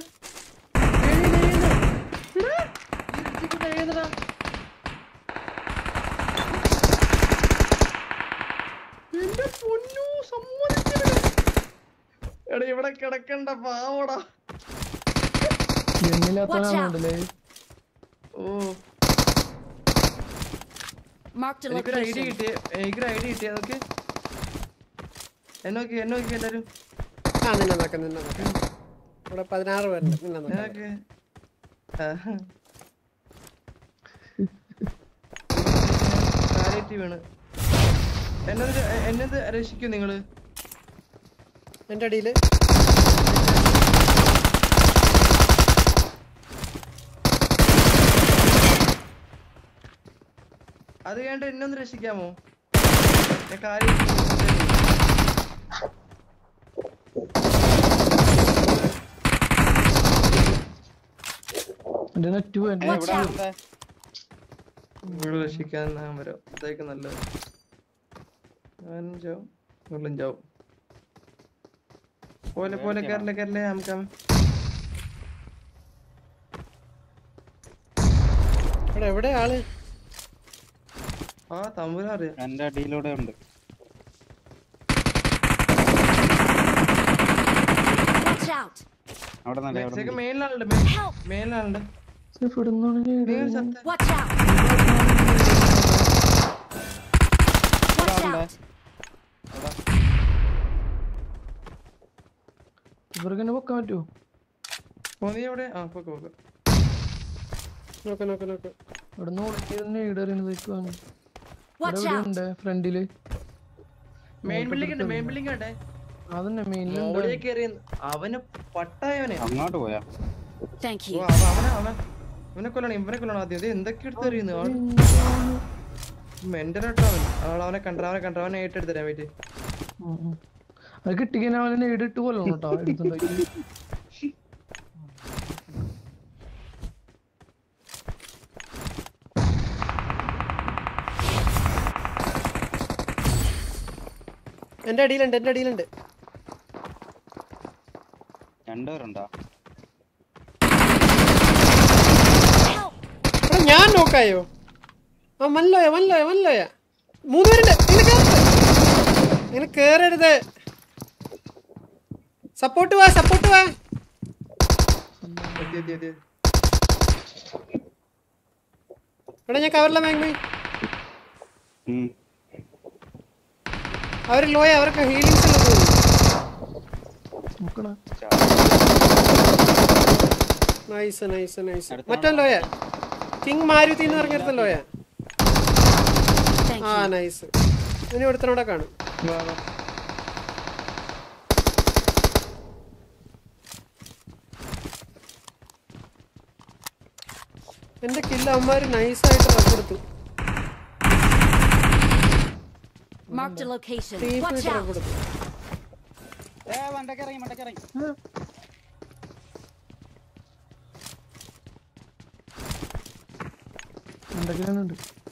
എന്റെ പൊന്നു സമ്മതിക്കരുത്. എടാ ഇവിടെ കിടക്കണ്ട പാവടാ എന്നില്ലാത്തവനാണല്ലേ ഓ Marked a എനിക്കൊരു ഐഡിയ location. കിട്ടിയ എനിക്കൊരു ഐഡിയ കിട്ടിയ നോക്ക് എന്നെ നോക്കി എന്നെ നോക്കി എല്ലാരും ആ നിന്നെ നോക്കാം നിന്നെ നോക്കാം ഇവിടെ പതിനാറ് പേരുണ്ട് നിന്നെ എന്നെ നോക്കാം നോക്കി ആഹാ. കാര്യായിട്ട് വീണ് എന്നത് എന്നത് രക്ഷിക്കും നിങ്ങള് എൻ്റെ അടിയിൽ അത് കഴിഞ്ഞിട്ട് എന്നെ ഒന്ന് രക്ഷിക്കാമോ ഞാൻ കാര്യം എന്റെ നെറ്റ് പോയി എന്റെ Watch out! ഇവിടെ രക്ഷിക്കാൻ ഞാൻ വരാം അതായിരിക്കും നല്ലത് ഞാൻ ചാവും വെള്ളം ചാവും പോലെ പോലെ കയറില്ല കയറില്ല നമുക്ക് ഇവിടെ എവിടെ ആള് ആ തമ്പുരാ അറിയാം എന്റെ അടിയിലൂടെ ഉണ്ട് Watch out! അവിടെ നല്ല അവിടെ ചെക്ക് ഉണ്ട്. മേലിലാളുണ്ട് Help! മേലിലാളുണ്ട് സേഫ് ഇടുന്നോണ്ട് ഞാൻ നിങ്ങൾ ഇടുന്നു. ചത്ത Watch out! Watch out! ഇവർക്ക് എന്നെ പൊക്കാൻ പറ്റുമോ ഓ, നീ എവിടെ ആ പോക്കെ പോക്കെ നോക്ക് നോക്ക് നോക്ക് ഇവിടെ നിന്ന് ഇടറിയുന്നത് ഇവിടെ Watch എവിടെ out! ഉണ്ട് ഫ്രണ്ടില് മെയിൻ ബിൽഡിംഗ് ഉണ്ട് മെയിൻ ബിൽഡിംഗ് ഉണ്ട് അതന്നെ മെയിനിലുണ്ട് ഓടിയെ കയറി അവന് പട്ടായവനെ അങ്ങോട്ട് പോയാ Thank ഓ you. അവ- അവനെ അവൻ അവനെ കൊല്ലണം ഇവനെ കൊല്ലണം ആദ്യം ഇത് എന്തൊക്കെ എടുത്തെറിയുന്നു അവൻ മെന്റലാട്ടോ അവൻ അവൾ അവനെ കണ്ട അവനെ കണ്ട അവനെ ഏറ്റെടുത്ത് തരാൻ വേണ്ടി അത് കിട്ടിക്കഴിഞ്ഞാൽ അവനെ ഇടിട്ട് കൊല്ലണം കേട്ടോ എടുത്തുണ്ടാക്കി എൻ്റെ അടിയിലുണ്ട് എൻ്റെ അടിയിലുണ്ട് രണ്ടുപേരുണ്ടോ Help! എടാ ഞാൻ നോക്കായോ ആ മല്ലോയ മല്ലോയ മല്ലോയ മൂന്ന് പേരുണ്ട് ഇങ്ങനെ കേറരുത് ഇങ്ങനെ കേറരുത് സപ്പോർട്ട് വാ സപ്പോർട്ട് വാ എത്തി എത്തി എത്തി എടാ ഞാൻ കവറില മാങ്ങി ഉം. അവർ ലോയ അവർക്ക് ഹീലിങ്സ് ഉള്ളത് നോക്കണ നൈസ് നൈസ് നൈസ് അടുത്ത മറ്റോ ലോയ കിങ് മാരുതി എന്ന് പറഞ്ഞിടത്ത ലോയ Thank ആ you. നൈസ് ഇനി ഒരുത്തനോടെ കാണും വാ വാ എന്റെ കില്ല അവന്മാര് നൈസായിട്ട് റബ്ബെടുത്തു Marked a location. Watch ടീപ്പായിട്ട് out! റബ്ബെടുത്തു ഏ മണ്ടയ്ക്ക് ഇറങ്ങി മണ്ടയ്ക്ക് ഇറങ്ങി എന്തൊക്കെയാണുണ്ട്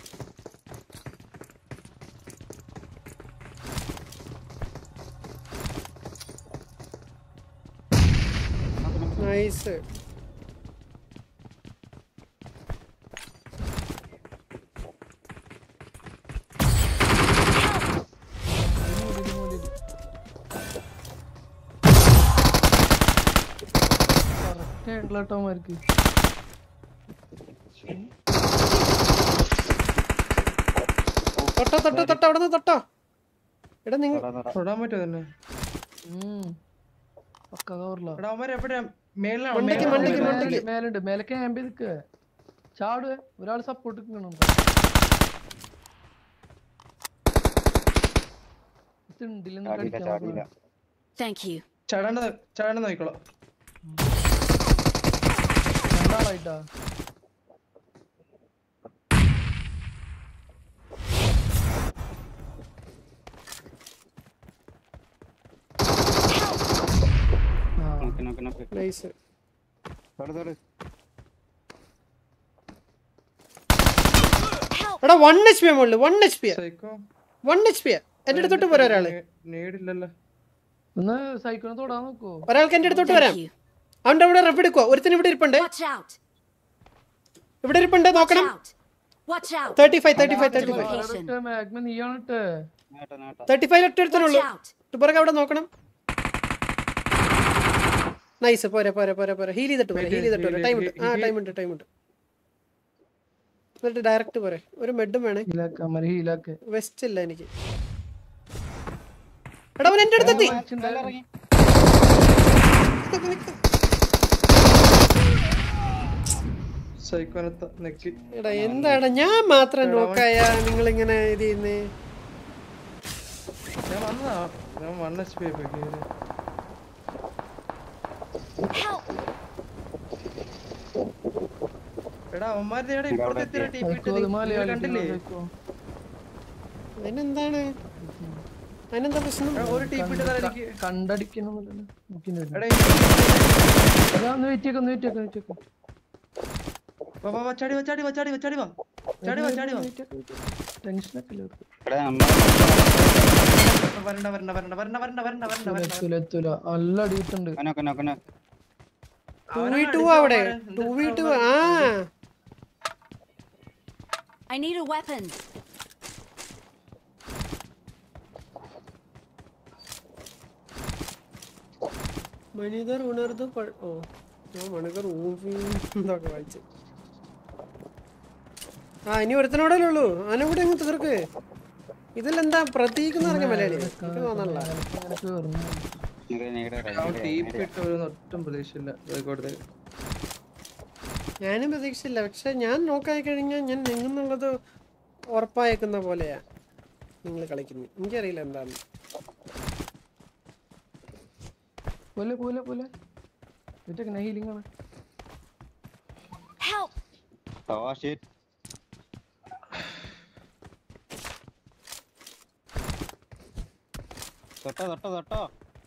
നൈസ് കറക്റ്റ് ആയിട്ടുള്ള കേട്ടോമാർക്ക് തൊട്ടോ തൊട്ടോ തൊട്ടോ അവിടെ നിന്ന് തൊട്ടോ എടാ നിങ്ങൾ തൊടാ, തൊടാ. തൊടാൻ പറ്റുമോ തന്നെ പക്ക കവറില്ല എടാ അവന്മാർ എവിടെയാ മേളിലാണോ മണ്ടയ്ക്ക്, മേളിലാണോ? മണ്ടയ്ക്ക്, മേളിലാണോ? മണ്ടയ്ക്ക്. മേലുണ്ട് മേലൊക്കെ ആമ്പി നിൽക്കുക ചാടുവേ ഒരാൾ സപ്പോർട്ട് ചാടിയില്ല ചാടിയില്ല Thank you. ചടണ്ട ചടണ്ട നോക്കിക്കോളാം രണ്ടാളായിട്ടാ ആ നോക്ക് നോക്ക് നോക്ക് നൈസ് തൊട് തൊട് Help! എടാ വൺ എച്ച് പി മുകളിൽ one H P psycho one H P എന്റെ അടുത്തോട്ട് പോരാ ഒരാള് നേടില്ലല്ലോ ഒന്ന് സൈക്കിളിനെ തൊടാൻ നോക്കോ ഒരാൾക്ക് എന്റെ അടുത്തോട്ട് വരാം Thank you. അവന്റെ അവിടെ റെഫ് എടുക്കുക ഒരുത്തിന് ഇവിടെ ഇരിപ്പുണ്ട് Watch out! ഇവിടെ ഇരിപ്പുണ്ട് Watch നോക്കണം out! Watch out! Thirty five thirty five thirty five Location. Magma നീയാണ് ഇട്ടേ നേട്ടാ നേട്ടാ തേർട്ടി ഫൈവ് ഒറ്റ Watch ഒരുത്തനുള്ളൂ out! പുറകെ അവിടെ നോക്കണം നൈസ് പോരെ പോരെ പോരെ പോരെ ഹീൽ ചെയ്തിട്ട് പോരെ ഹീൽ ചെയ്തിട്ട് പോരെ ടൈം ഉണ്ട് ആ ടൈം ഉണ്ട് ടൈം ഉണ്ട് എന്നിട്ട് ഡയറക്റ്റ് പോരെ ഒരു മെഡും വേണേ ഹീലാക്ക മരി ഹീലാക്ക വെസ്റ്റ് ഇല്ല എനിക്ക് എടാ അവൻ എന്റെ അടുത്തെത്തി മേലെ ഇറങ്ങി സൈക്കോനത്ത നെക്കി എടാ എന്താണ് ഞാൻ മാത്രം നോക്കായ നിങ്ങൾ ഇങ്ങനെ ഇത് ചെയ്യുന്നേ ഞാൻ വന്നതാ ഞാൻ വൺ എച്ച് പി Help! എടാ അവന്മാരുടെ ഇവിടെ ഇപ്പുറത്തെ എത്തിയ ടീം സൈക്കോ അത് മലയാളി കണ്ടില്ലേ സൈക്കോ അതിനെന്താണ് അതിനെന്താ പ്രശ്നം എടാ, ഒരു ടീം ഇട്ടതാ എനിക്ക് കണ്ടടിക്കണമെന്നല്ലോ എടാ അതാ ഒന്ന് വെയിറ്റ് ഒന്ന് വെയിറ്റ് വെയിറ്റ് വാ, വാ, വാ, ചാടി വാ ചാടി വാ ചാടി വാ ചാടി വാ ചാടി വാ ചാടി വാ ടെൻഷനൊക്കെ ഇല്ല അവർക്ക്. ഇവിടെ നമ്മ വരണ്ട വരണ്ട വരണ്ട വരണ്ട വരണ്ട വരണ്ട വരണ്ട വരണ്ട എത്തൂല എത്തൂല നല്ല അടിയിട്ടുണ്ട് നോക്ക് നോക്ക് നോക്ക് ടൂ അവനെ വി ടു അടിച്ച അവിടെ അവന്മാരെ ടൂ എന്തിനാ വി ടു അവന്മാരെ ആ I need a weapon. മനിതർ ഉണർന്നു പ- ഓ ഞാൻ മണിതർ ഊഫി എന്തൊക്കെ വായിച്ചു ആ ഇനി ഒരുത്തനോടല്ലേ ഉള്ളൂ അവനെ കൂടെ അങ്ങ് തീർക്ക് ഇതിലെന്താ പ്രതീക് എന്ന് പറഞ്ഞ മലയാളി എനിക്ക് തോന്നല്ല അങ്ങനെ കേറുന്നു ഇവിടെ ഇവിടെ അവൻ ടീം ഇട്ട് ഒരു ഒട്ടും പ്രതീക്ഷയില്ല കോഴിക്കോട് ഞാനും പ്രതീക്ഷിച്ചില്ല പക്ഷെ ഞാൻ നോക്കായി കഴിഞ്ഞാൽ ഞാൻ എങ്ങുന്നുള്ളത് ഉറപ്പായേക്കുന്ന പോലെയാ നിങ്ങൾ കളിക്കുന്നത് എനിക്കറിയില്ല എന്താന്ന് പോലെ പോലെ പോലെ ഇതൊക്കെ ഹീലിംഗ് ആണ് Help! ഓ ഷീറ്റ് തൊട്ടോ തൊട്ടോ തൊട്ടോ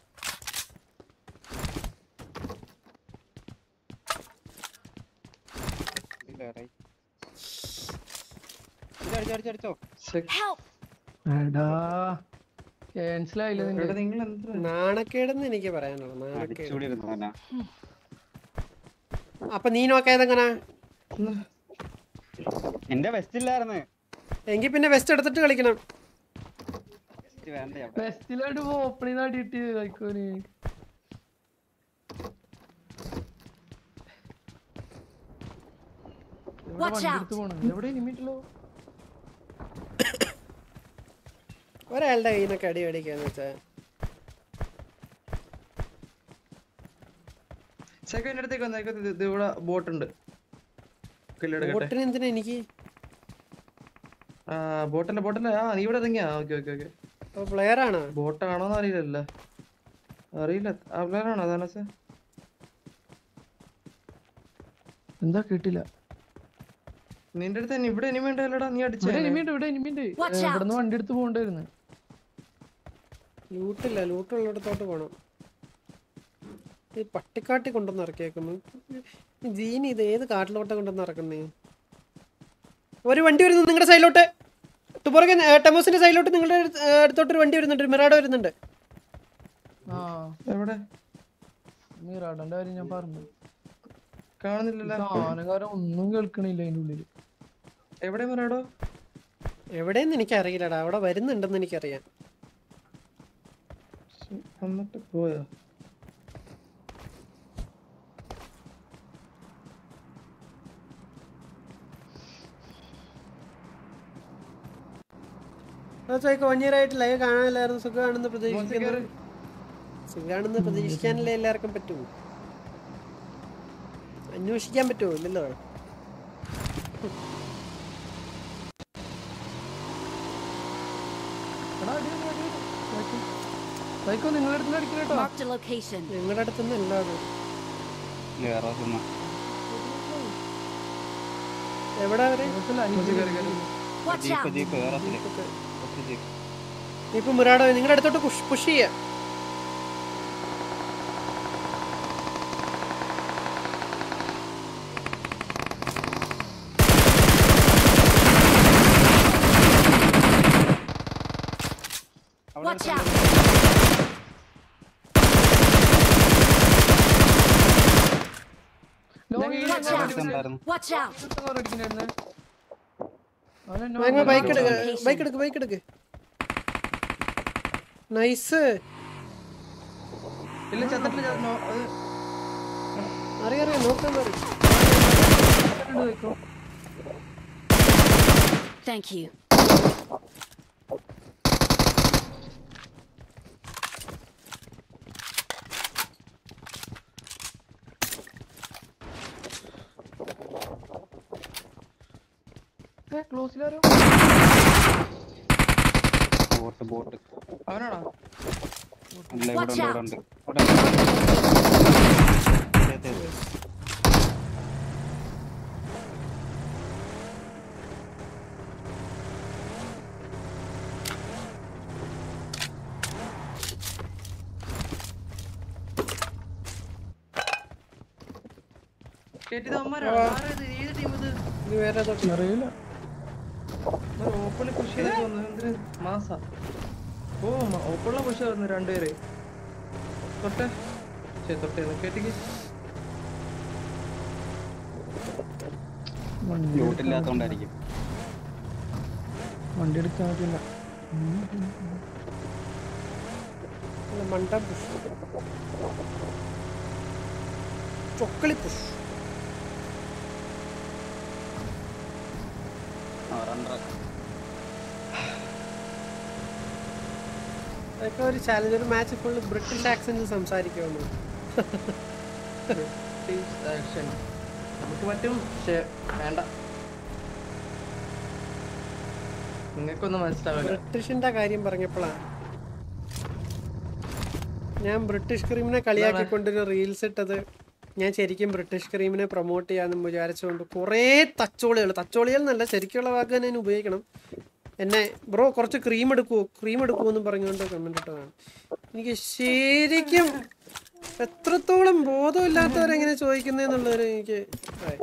ഇല്ല, right. ഇത് അടിച്ചോ അടിച്ചോ അടിച്ചോ Help! എടാ ക്യാൻസൽ ആയില്ല നിന്റെ നിങ്ങൾ എന്താ നാണക്കേടെന്ന് എനിക്ക് പറയാനുള്ളൂ നാണക്കേട് അടിച്ചുകൂടി ഇരുന്നു തന്നെ അപ്പൊ നീ നോക്കായത് എങ്ങനാ എന്റെ ബെസ്റ്റ് ഇല്ലായിരുന്നു എങ്കിൽ പിന്നെ വെസ്റ്റ് എടുത്തിട്ട് കളിക്കണം ബെസ്റ്റ് വേണ്ട അവിടെ ബെസ്റ്റിലായിട്ട് ഓപ്പണിങ് നാട്ടി കിട്ടി സൈക്കോന് എവിടെ Watch വണ്ടി out. എടുത്ത് പോണം എവിടെ ഇനിമിട്ടല്ലോ ഒരാളുടെ കയ്യിൽ നിന്നൊക്കെ അടി മേടിക്കാന്ന് വെച്ചാ സെക്കൻഡ് അടുത്തേക്ക് വന്നേക്ക് ഇത് ഇത് ഇവിടെ ബോട്ട് ഉണ്ട് കില്ലെടുക്കട്ടെ ബോട്ടിന് എന്തിനാ എനിക്ക് ആ ബോട്ടല്ല ബോട്ടല്ല ആ നീ ഇവിടെ ഇറങ്ങിയാ ഓക്കെ ഓക്കെ ഓക്കെ അപ്പൊ പ്ലെയർ ആണോ ബോട്ടാണോന്ന് അറിയില്ലല്ലോ അറിയില്ല ആ പ്ലെയറാണോ അതാണ് സാർ എന്താ കേട്ടില്ല നിന്റെ അടുത്ത് തന്നെ ഇവിടെ ഇനിമി ഉണ്ടല്ലോടാ നീ അടിച്ചേ ഇവിടെ ഇനിമിണ്ട് ഇവിടെ ഇനിമിണ്ട് Watch out. ഇവിടുന്ന് വണ്ടി എടുത്ത് പോകണ്ടായിരുന്നു ലൂട്ടില്ല ലൂട്ടുള്ളിടത്തോട്ട് പോണം ഈ പട്ടിക്കാട്ടി കൊണ്ടുവന്ന് ഇറക്കിയേക്കുന്നു ഈ ജീനി ഇത് ഏത് കാട്ടിലോട്ടാ കൊണ്ടുവന്ന് ഇറക്കുന്നേ ഒരു വണ്ടി വരുന്നു നിങ്ങളുടെ സൈഡിലോട്ട് തുപുറകെ ടെമോസിന്റെ സൈഡിലോട്ട് നിങ്ങളുടെ അടുത്ത്- ഏ, അടുത്തോട്ട് ഒരു വണ്ടി വരുന്നുണ്ട് ഒരു മിറാഡോ വരുന്നുണ്ട് ആ എവിടെ മീറാടന്റെ കാര്യം ഞാൻ പറഞ്ഞു കാണുന്നില്ലല്ലോ സാധനക്കാരൻ ഒന്നും കേൾക്കണില്ല അതിന്റെ ഉള്ളില് എവിടെ മറാടോ എവിടെയെന്ന് എനിക്കറിയില്ലടാ അവിടെ വരുന്നുണ്ടെന്ന് എനിക്കറിയാം വന്നിട്ട് പോയോ ചോദിക്ക വൺ ഇയർ ആയിട്ട് ലൈവ് കാണാനില്ലായിരുന്നു സുഖമാണെന്ന് മോശം പ്രതീക്ഷിക്കുന്നു കേറ്. സുഖമാണെന്ന് പ്രതീക്ഷിക്കാനല്ലേ എല്ലാവർക്കും പറ്റൂ അന്വേഷിക്കാൻ പറ്റുമോ ഇല്ലല്ലോ എടാ അടി അടി അടി അടി. സൈക്കോ. സൈക്കോ നിങ്ങളുടെ അടുത്ത് അടിക്കില്ല കേട്ടോ Marked a location. ഞങ്ങളുടെ അടുത്തൊന്നും അല്ല അത് വേറെ ചുമ്മാ എവിടെ അവര് കുഴപ്പമില്ല, അഞ്ച് മോശം കേറി, പേര്. കേറി. Watch jeep out! ജീപ്പ് വേറെ സ്ഥലം കുറച്ച് ജീപ്പ് ഇപ്പൊ മുരാടോ നിങ്ങളുടെ അടുത്തോട്ട് പുഷ് പുഷ് ചെയ്യാ അവിടെ Watch അടുത്ത് out! ലോങ് ഞാൻ ഇല്ല, Watch ഞാൻ out. അടുത്ത് ഉണ്ടായിരുന്നു Watch out! അടുത്ത car അടിക്കണ്ടായിരുന്നെ. അവൻ എന്നെ വാങ്ങ വന്ന് ബൈക്ക് എടുക്ക Location. ബൈക്ക് എടുക്ക് ബൈക്ക് എടുക്ക് നൈസ് ഇല്ല ചത്തിട്ടില്ല ചത്ത- നോ- അത് അറിയാം അറിയാം നോക്കാൻ പറയും കണ്ടു സൈക്കോ. Thank you. മറ്റേ ക്ലോസിലാരോ ബോട്ട് ബോട്ട് അവനാണോ അല്ല ഇവിടെ Watch ഉണ്ട് ഇവിടെ out. ഉണ്ട് ഇവിടെ ഉണ്ട്. ദേ, ദേ, ദേ. കേട്ടിത് അവന്മാരാണോ ആരാ ഇത്? ഏത് ടീം ഇത് ഇത് വേറെ ഏതോ team. അറിയില്ല ഓപ്പണിൽ പുഷ് ചെയ്ത് വന്നു എന്തിന് മാസ ഓ ഓപ്പണിലെ പുഷ് വന്നു രണ്ടുപേര് തൊട്ടെ ശരി തൊട്ടേ കേട്ടിക്ക് വണ്ടി ലൂട്ട് ഇല്ലാത്തോണ്ടായിരിക്കും വണ്ടി എടുക്കാൻ പറ്റില്ല ഉം. അല്ല, മണ്ട പുഷ് ചൊക്കളി പുഷ് ആ റണ്ണർ അതൊക്കെ ഒരു ചാലഞ്ച് ഒരു മാച്ച് ഫുള്ള് ബ്രിട്ടീഷ് ആക്സെന്റ് സംസാരിക്കുമെന്ന് ആക്ഷൻ നമുക്ക് പറ്റും പക്ഷേ വേണ്ട നിങ്ങൾക്കൊന്നും മനസ്സിലാവില്ല ബ്രിട്ടീഷിന്റെ കാര്യം പറഞ്ഞപ്പോഴാണ് ഞാൻ ബ്രിട്ടീഷ് ക്രീമിനെ കളിയാക്കിക്കൊണ്ടൊരു റീൽസ് ഇട്ടത് ഞാൻ ശരിക്കും ബ്രിട്ടീഷ് ക്രീമിനെ പ്രൊമോട്ട് ചെയ്യാമെന്ന് വിചാരിച്ചുകൊണ്ട് കുറേ തച്ചോളികൾ തച്ചോളികൾ എന്നല്ല ശരിക്കുള്ള വാക്ക് തന്നെ ഞാൻ ഉപയോഗിക്കണം എന്നെ ബ്രോ കുറച്ച് ക്രീം എടുക്കുമോ ക്രീം എടുക്കുമോ എന്ന് പറഞ്ഞുകൊണ്ട് കമന്റ് ഇട്ടതാണ് എനിക്ക് ശരിക്കും എത്രത്തോളം ബോധമില്ലാത്തവരെങ്ങനെ ചോദിക്കുന്നതെന്നുള്ളൊരു എനിക്ക് ഇതായി.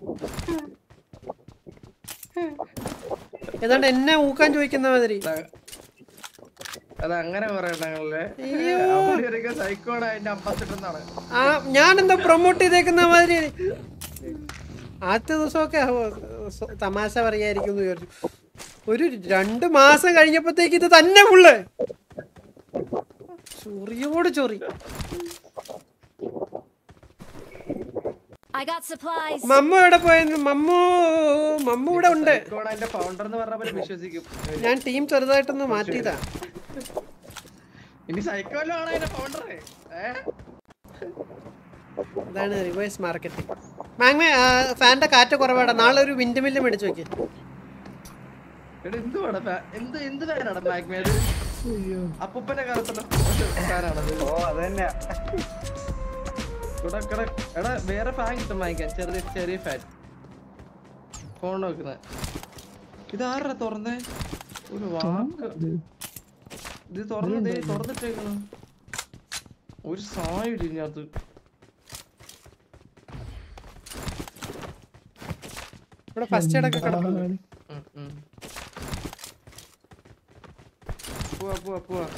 ഏതാണ്ട് എന്നെ ഊക്കാൻ ചോദിക്കുന്ന മാതിരി അത് അങ്ങനെ പറയണല്ലേ അയ്യോ. അവരൊക്കെ സൈക്കോണ് അതിന്റെ അമ്പത്തിട്ടെന്നാണ് ആ ഞാൻ എന്താ പ്രൊമോട്ട് ചെയ്തേക്കുന്ന മാതിരി ആദ്യത്തെ ദിവസമൊക്കെ ഹോ, സ- തമാശ പറയായിരിക്കും എന്ന് വിചാരിച്ചു ഒരു രണ്ട് മാസം കഴിഞ്ഞപ്പോഴത്തേക്ക് ഇത് തന്നെ ഫുള്ള് ചൊറിയോട് ചൊറി I got supplies. മമ്മ എവിടെ പോയെന്ന് മമ്മു മമ്മു ഇവിടെ ഉണ്ട് സൈക്കോണ് അതിന്റെ ഫൗണ്ടർ എന്ന് പറഞ്ഞ വിശ്വസിക്കും ഞാൻ ടീം ചെറുതായിട്ടൊന്ന് മാറ്റിയതാ ഇനി സൈക്കോലോ ആണ് അതിന്റെ ഫൗണ്ടർ ഏഹ് അതാണ് റിവേഴ്സ് മാർക്കറ്റിംഗ് മാങ്മേ ഫാന്റെ കാറ്റ് കുറവാടാ നാളെ ഒരു വിൻഡ് മില്ല് മേടിച്ചു നോക്കി എടാ എന്ത് വേണം ഫാ- എന്ത് എന്ത് ഫാനാണ് മാഗ്മേഡ് അയ്യോ അപ്പൂപ്പന്റെ കാലത്തുള്ള ഫാനാണത് ഓ അത് തന്നെയാ ഇവിടെ ഇവിടെ എടാ വേറെ ഫാൻ കിട്ടും വാങ്ങിക്കാൻ ചെറിയ ചെറിയ ഫാൻ ഫോൺ നോക്കുന്നത് ഇതാരാ തുറന്നേ ഒരു വാക്ക് ഇത് ഇത് തുറന്നതേ തുറന്നിട്ടേക്കണു ഒരു സായം ഇല്ല ഇതിനകത്ത് ഇവിടെ ഫസ്റ്റ് എയ്ഡൊക്കെ കിടക്കുന്നു ആളാണ്. ഉം, ഉം. പോവാ പോവാ പോവാ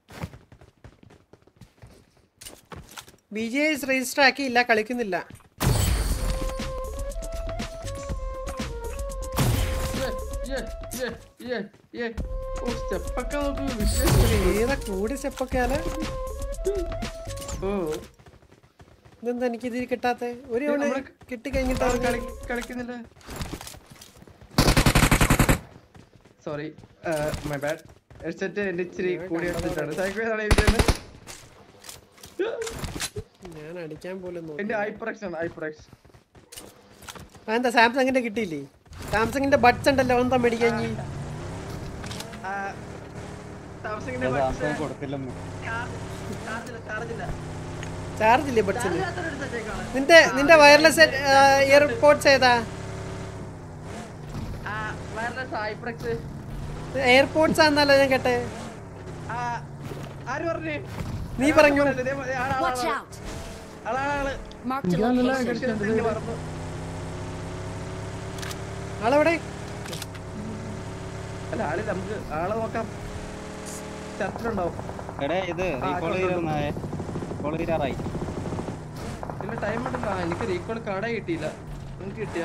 ബി ജെ എസ് രജിസ്റ്റർ ആക്കിയില്ല കളിക്കുന്നില്ല യെ, യെ, യെ, യെ, യെ. ഓ സ്റ്റെപ്പൊക്കെ നോക്ക് വിഷയം ഏതാ കൂടി സ്റ്റെപ്പൊക്കെയാല് ഓ ഇതെന്താ എനിക്ക് ഇതിൽ കിട്ടാത്ത ഒരു ഇത് തവണ നമ്മള് കിട്ടി കഴിഞ്ഞിട്ട് ആ, കളി കളിക്കുന്നില്ല സോറി മൈ ബാഡ് ഹെഡ്സെറ്റ് എന്റെ ഇച്ചിരി കൂടി എടുത്തിട്ടാണ് സൈക്കിൾ എഴുതിയത് ഞാൻ അടിക്കാൻ പോലും നോക്കി എന്റെ ഐപ്രക്സ് ആണ് ഐപ്രക്സ് എന്താ സാംസങ്ങിന്റെ കിട്ടിയില്ലേ സാംസങ്ങിന്റെ ബഡ്സ് ഉണ്ടല്ലോ എന്താ മേടിക്കാൻ ഇനി? സാംസങ്ങിന്റെ സാംസങ് കൊടുത്തില്ലെന്ന് ചാർജ് ഇല്ലേ ബഡ്സിന് നിന്റെ നിന്റെ വയർലെസ് ഇയർപോഡ്സ് ഏതാ വയർലെസ് ഐപ്രക്സ് എയർപോഡ്സ് ആണെന്നല്ലോ ഞാൻ കേട്ടെ ആര് പറഞ്ഞു നീ പറഞ്ഞു Watch out. ആളാളാള് Marked a എനിക്കാണല്ലോ location. കടിച്ചത് ആളെവിടെ അല്ല ആള് നമുക്ക് ആളെ നോക്കാം ചർച്ചിലുണ്ടാവും എടേ ഇത് റീകോൾ ചെയ്തിരുന്നേ റീകോൾ തീരാറായി ഇല്ല ടൈം ഉണ്ടല്ലോ ആ, എനിക്ക് റീകോൾ കാർഡേ കിട്ടിയില്ല നിങ്ങൾക്ക് കിട്ടിയ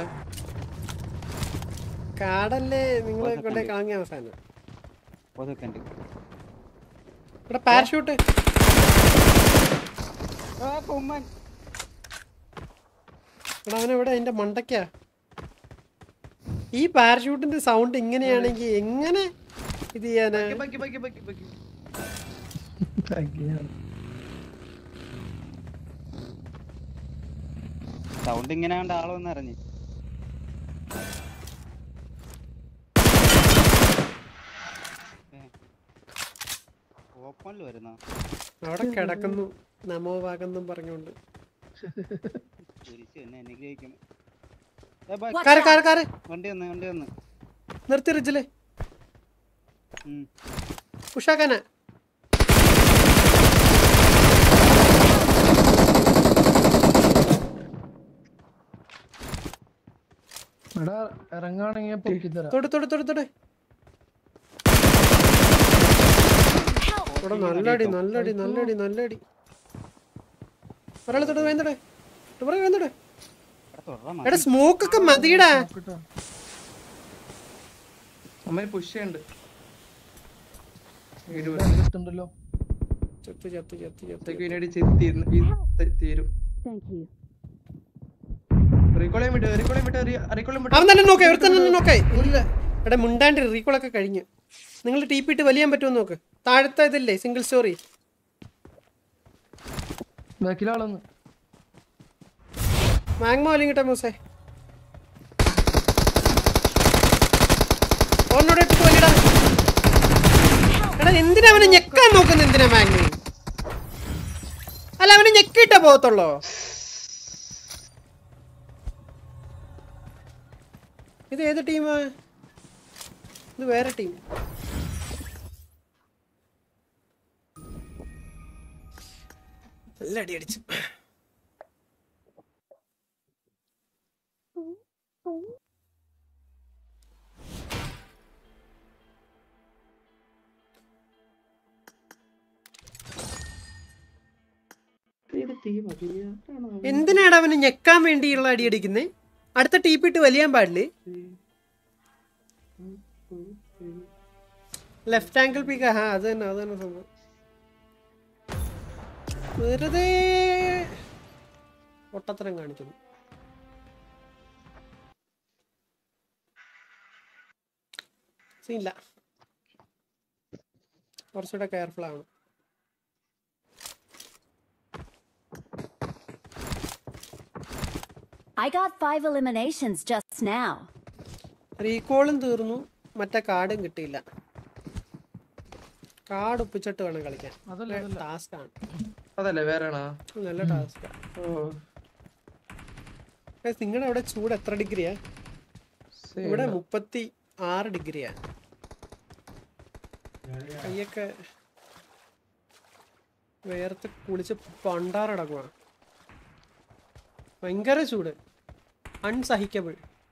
കാടല്ലേ നിങ്ങളെ കൊണ്ടേ കാങ്ങിയ അവസാനം ഒരു സെക്കൻഡ് ഇവിടെ പാരഷൂട്ട് ഇവിടെ അവനെവിടെ എന്റെ മണ്ടയ്ക്കാ ഈ പാരഷൂട്ടിന്റെ സൗണ്ട് ഇങ്ങനെയാണെങ്കിൽ എങ്ങനെ ഇത് ചെയ്യാനാ ബക്കി ബക്കി ബക്കി ബക്കി ഭാഗ്യാണ്. സൗണ്ട് ഇങ്ങനെ കണ്ട ആളൊന്നും അറിഞ്ഞു ഓപ്പണിൽ വരുന്ന അവിടെ കിടക്കുന്നു നമോഭാഗെന്നും പറഞ്ഞുകൊണ്ട് കുരിശ് എന്നെ അനുഗ്രഹിക്കണം ഏ, bye, Watch car out! Car car വണ്ടി വന്ന് വണ്ടി വന്ന് നിർത്തി റിജില് ഉം. ഉഷാക്കാന എടാ ഇറങ്ങാണെങ്കിൽ പൊക്കി തരാം തൊട് തൊട് തൊട് തൊട് Help! ഇവിടെ നല്ലടി നല്ലടി നല്ലടി നല്ലടി ഒരാളെ തൊട്ട് വേന്തടെ ഇവിടെ വേന്തടെ എടാ, തൊടറാ എടാ മതി. സ്മോക്ക് ഒക്കെ മതിയടാ നോക്കട്ടെ. അമ്മ പുഷ് ചെയ്യണ്ട് വീട് ഇവിടെ കിട്ടുന്നുണ്ടല്ലോ ചത്ത് ചത്ത് ചത്ത് ചത്ത് ഇതൊക്കെ ഇതിനടി ചെത്തി ഈ തീരും Thank you. റീകോളയും വിട്ട് റീകോളയും വിട്ട് റീകോളയും വിട്ട് അവൻ തന്നെ നോക്കേ ഇവിടെ തന്നെ നോക്കേ ഇല്ല എടാ മുണ്ടാണ്ട് റീകോളൊക്കെ കഴിഞ്ഞു നിങ്ങൾ ടി പി ഇട്ട് വലിയാൻ പറ്റുമോ നോക്ക് താഴത്തെ ഇതില്ലേ സിംഗിൾ സ്റ്റോറി ബാക്കിലാളൊന്ന് മാങ്മോ അല്ലെങ്കിൽ കിട്ടാ മൂസേ ഓനോട് ഇട്ടിട്ട് വലിയടാ എടാ എന്തിനാ അവനെ ഞെക്കാൻ നോക്കുന്ന എന്തിനാ മാങ്മി അല്ല അവനെ ഞെക്കിയിട്ടേ പോകത്തുള്ളോ ഇത് ഏത് ടീമാ ഇത് വേറെ ടീം നല്ല അടി അടിച്ചു ഇത് ടീം അതിനാണ് എന്തിനാണ് അവന് ഞെക്കാൻ വേണ്ടിയുള്ള അടി അടിക്കുന്നേ അടുത്ത ടി പി ഇട്ട് വലിയാൻ പാടില്ലേ ലെഫ്റ്റ് ആംഗിൾ പീക്ക് ഹാ അത് തന്നെ അത് തന്നെ സംഭവം വെറുതെ പൊട്ടത്തരം കാണിക്കുന്നു സീനില്ല കുറച്ചുകൂടെ കെയർഫുൾ ആവണം I got five eliminations just now. റീകോളും തീർന്നു മറ്റേ കാർഡും കിട്ടിയില്ല കാർഡ് ഒപ്പിച്ചിട്ട് വേണം കളിക്കാൻ അതല്ല അതല്ല ടാസ്ക് ആണ് അതല്ലേ വേറെയാണോ നല്ല ടാസ്ക് ഓ നിങ്ങളുടെ അവിടെ ചൂട് എത്ര ഡിഗ്രിയാ same. ഇവിടെ മുപ്പത്തി ആറ് ഡിഗ്രിയാ കയ്യൊക്കെ വേർത്ത് കുളിച്ച് പണ്ടാറടങ്ങുക ഭയങ്കര ചൂട് അൺസഹിക്കബിൾ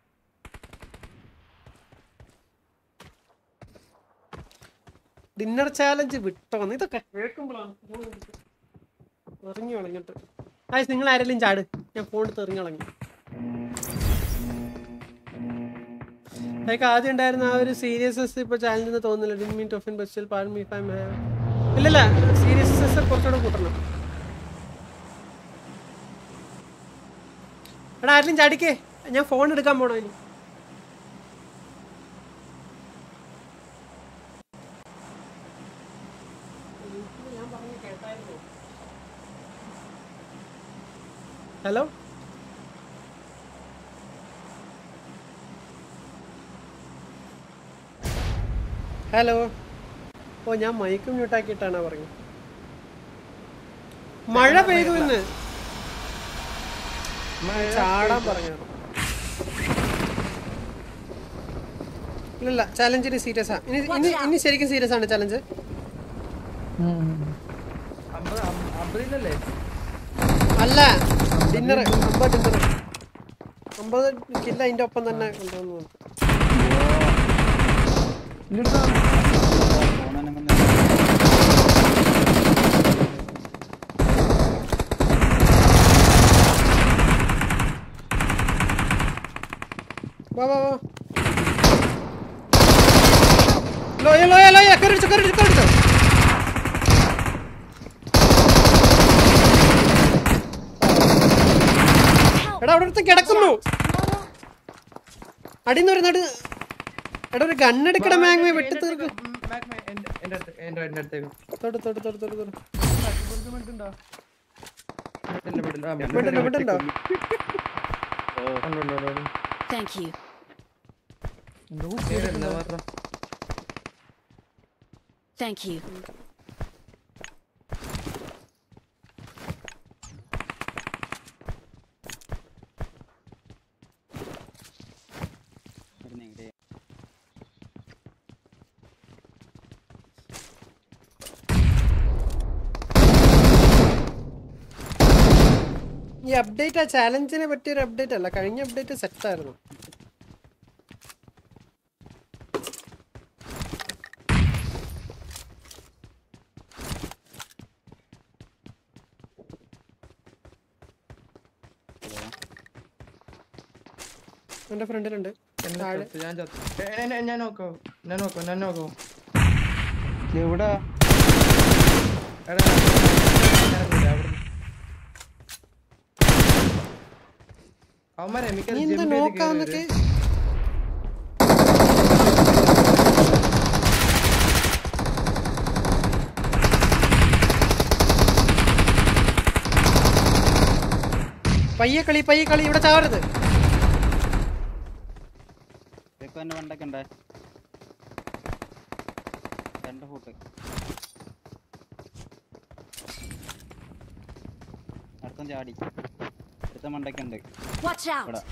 ഡിന്നർ ചാലഞ്ച് വിട്ടോന്ന് ഇതൊക്കെ കേൾക്കുമ്പോഴാണ് എറിഞ്ഞു കളഞ്ഞിട്ട് ആയി നിങ്ങൾ ആരെങ്കിലും ചാട് ഞാൻ ഫോൺ എടുത്ത് എറിഞ്ഞു കളഞ്ഞു അതൊക്കെ ആദ്യം ഉണ്ടായിരുന്ന ആ ഒരു സീരിയസ്നെസ് ഇപ്പൊ ചാലഞ്ച് തോന്നുന്നില്ല ഡിൻ മീൻ ടോഫിൻ ബസ്റ്റിൽ പാൽ മീ ഫൈം ഇല്ലല്ല സീരിയസ്നെസ് കുറച്ചുകൂടെ കൂട്ടണം എടാ ആരെങ്കിലും ചാടിക്കേ ഞാൻ ഫോൺ എടുക്കാൻ പോണോ ഇനി ഹലോ ഹലോ ഓ ഞാൻ മൈക്ക് മ്യൂട്ടാക്കിയിട്ടാണ് പറഞ്ഞു മഴ പെയ്തു ഇന്ന് ചാടാൻ പറഞ്ഞു ഇല്ലല്ല ചലഞ്ചിന് സീരിയസ് ആ ഇനി ഇനി ഇനി ശരിക്കും സീരിയസ് ആണ് ചലഞ്ച് ഉം, ഉം. അമ്പത് അമ്പ- അമ്പതിലല്ലേ അല്ല ഡിന്നർ അമ്പത് ഡിന്നർ അമ്പത് കില്ല അതിന്റെ ഒപ്പം തന്നെ കൊണ്ടുവന്നു ഇങ്ങോട്ട് വാ. ഫോണനങ്ങുന്ന വാ വാ വാ ലോയ ലോയ ലോയ കരടിച്ചു കരടിച്ചു കരടിച്ചു എടാ അവിടെ അടുത്ത് കിടക്കുന്നു അടിന്ന് ഒരു നടു എടാ ഒരു ഗണ്ണെടുക്കട മാങ്ങ വെട്ടി തീർക്ക് ഉം, ബാക്ക് മേ- എന്റെ എന്റെ അടുത്ത് എന്റെ എന്റെ അടുത്തേക്ക് തൊട്ട് തൊട്ട് തൊട്ട് തൊട്ട് തൊട്ട് ഇവർക്ക് മിണ്ടുണ്ടോ? വിടില്ല, വിടില്ല. ആ, വിടണ്ട വിടണ്ട ഉണ്ട്, ഉണ്ട്, ഉണ്ട്, ഉണ്ട്. Thank you. എന്തോ കുത്തി കേറില്ല, എടുക്കുന്നു. മാത്രം. Thank you. ഈ അപ്ഡേറ്റ് ആ ചാലഞ്ചിനെ പറ്റിയൊരു അപ്ഡേറ്റ് അല്ല കഴിഞ്ഞ അപ്ഡേറ്റ് സെറ്റ് ആയിരുന്നു എന്റെ ഫ്രണ്ടിലുണ്ട് എന്നെ താഴെ. ചത്ത്, ഞാൻ ചത്ത്. ഏ, ഏ, ഏ, ഞാൻ നോക്കോ ഞാൻ നോക്കോ ഞാൻ നോക്കോ എവിടാ എടാ ഞാൻ ഇറങ്ങില്ല, അവിടുന്ന്. അവന്മാരെ മിക്കത് നീ എന്താ jump ചെയ്ത് നോക്കാന്നൊക്കെ കേറി വരും. പയ്യെ കളി പയ്യെ കളി ഇവിടെ ചാവരുത് ഇപ്പൊ എന്റെ വണ്ടൊക്കെ ഉണ്ടേ രണ്ട് ഫൂട്ട് അടുത്ത ചാടി അടുത്ത മണ്ടൊക്കെ ഉണ്ട് Watch out! ഇവിടെ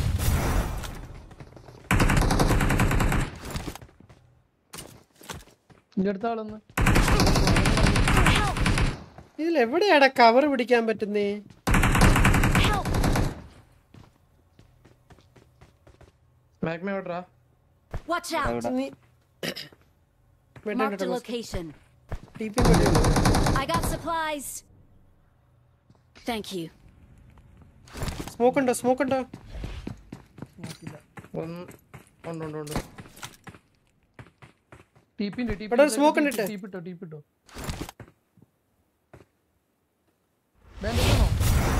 നിന്റെ അടുത്ത ആളൊന്ന് Help! ഇതിൽ എവിടെയാടാ കവർ പിടിക്കാൻ പറ്റുന്നേ Help! മാഗ്മ എവിടെടാ? Watch out! ഇവിടെ നീ Marked a location. T P പറ്റുള്ളൂ I got supplies. Thank you. Smoke ഉണ്ടോ സ്മോക്ക് ഉണ്ടോ ഒന്ന് ഉണ്ട് ഉണ്ട് ഉണ്ട് ടീപ്പിണ്ട് ഇവിടെ ഒരു smoke ഉണ്ട് ഇട്ട്. ടീപ്പിട്ടോ ടീപ്പിട്ടോ ബാൻഡേജാണോ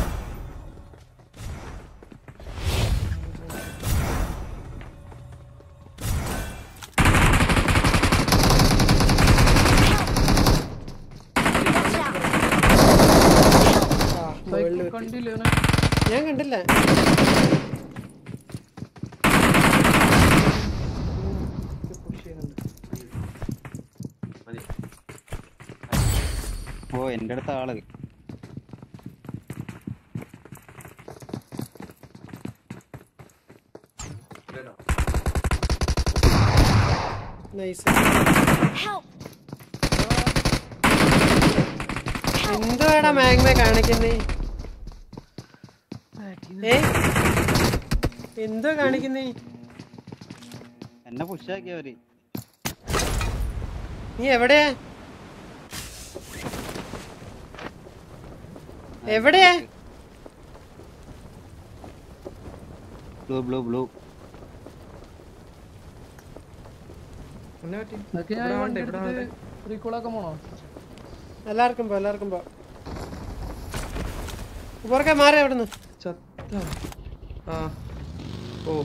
Watch out! ആ മുകളിൽ സൈക്കിൾ വെച്ച്. കണ്ടില്ലേ അവനെ? ഞാൻ കണ്ടില്ല പുഷ് ചെയ്യുന്നുണ്ട് ഓ എന്റെ അടുത്ത ആള് നൈസ് Help! എന്തുവാടാ മാഗ്മ കാണിക്കുന്നേ ഏ എന്തോ കാണിക്കുന്നേ എന്നെ പുഷാക്കിയവര് നീ എവിടെയാ എവിടെയാ ബ്ലൂ ബ്ലൂ ബ്ലൂ എന്നെ പറ്റി ഇതൊക്കെ ഞാൻ ഇവിടെ വണ്ടി വേണ്ടേ, ഇവിടെ എടുത്തിട്ട് റീകോളാക്കാൻ പോണോ എല്ലാവർക്കും പോ എല്ലാവർക്കും പോ പുറകെ മാറി അവിടുന്ന് ചത്ത ആ ഓ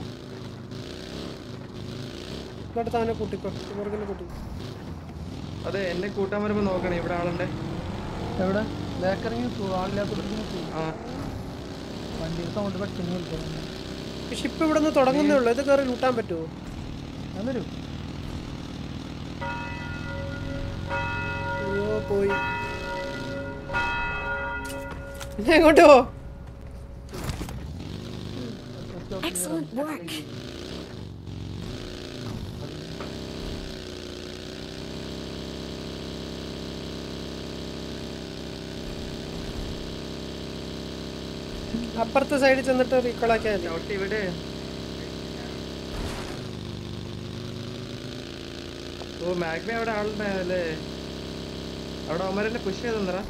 ഇങ്ങോട്ട് അവനെ കൂട്ടിക്കോ പുറകിനെ കൂട്ടി അതെ എന്നെ കൂട്ടാൻ വരുമ്പോ നോക്കണേ ഇവിടെ ആളുണ്ട് എവിടെ ബേക്കറിങ് ആളില്ലാത്ത ആ വണ്ടിയുടെ സൗണ്ട് പെട്ടെന്ന് വിളിക്കാം പക്ഷെ ഇപ്പൊ ഇവിടെ നിന്ന് തുടങ്ങുന്നേ ഉള്ളൂ ഇത് കയറി ലൂട്ടാൻ പറ്റുമോ ഞാൻ വരൂ അയ്യോ പോയി പിന്നെ എങ്ങോട്ട് പോ Excellent work. അപ്പുറത്തെ സൈഡിൽ ചെന്നിട്ട് റീകോൾ ആക്കിയാൽ മതി ചവിട്ടി ഇവിടെ ഓ മാഗ്മ അവിടെ ആളുണ്ടായല്ലേ അവിടെ അവന്മാരെന്നെ പുഷ് ചെയ്തെന്നറാ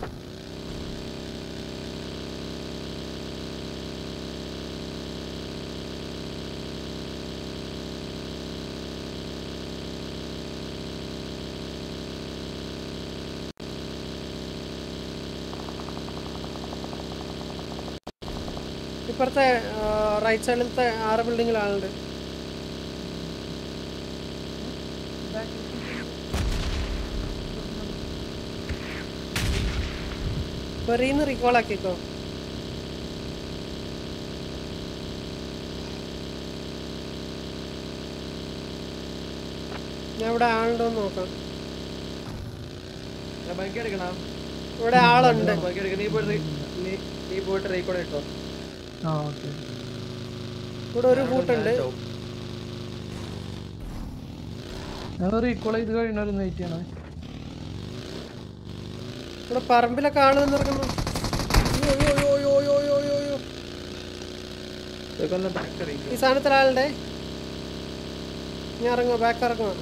ഇപ്പുറത്തെ റൈറ്റ് സൈഡിലത്തെ ആറ് ബിൽഡിങ്ങിൽ ആളുണ്ട് വെറിന്ന് റീകോൾ ആക്കിക്കോ ഞാൻ ഇവിടെ ആളുണ്ടോ എന്ന് നോക്കാം ബൈക്ക് എടുക്കണം ഇവിടെ ആളുണ്ട് ബൈക്ക് എടുക്കണം നീ പോയിട്ട് re- നീ- നീ പോയിട്ട് റീക്കോടെ ഇട്ടോ ആ ഓക്കെ ഇവിടെ ഒരു കൂട്ടുണ്ട് ഞാൻ റീകോൾ ചെയ്ത് കഴിയണവരൊന്ന് വെയിറ്റ് ചെയ്യണേ ഇവിടെ പറമ്പിലൊക്കെ ആള് നിന്നിറങ്ങുന്നു അയ്യോ, അയ്യോ, അയ്യോ, അയ്യോ, അയ്യോ, അയ്യോ, അയ്യോ. ഇതൊക്കെ ഒന്ന് back അടിക്ക്. ഈ സാധനത്തിൽ ആളുടെ ഞാൻ ഇറങ്ങുക ബാക്ക് ഇറങ്ങുക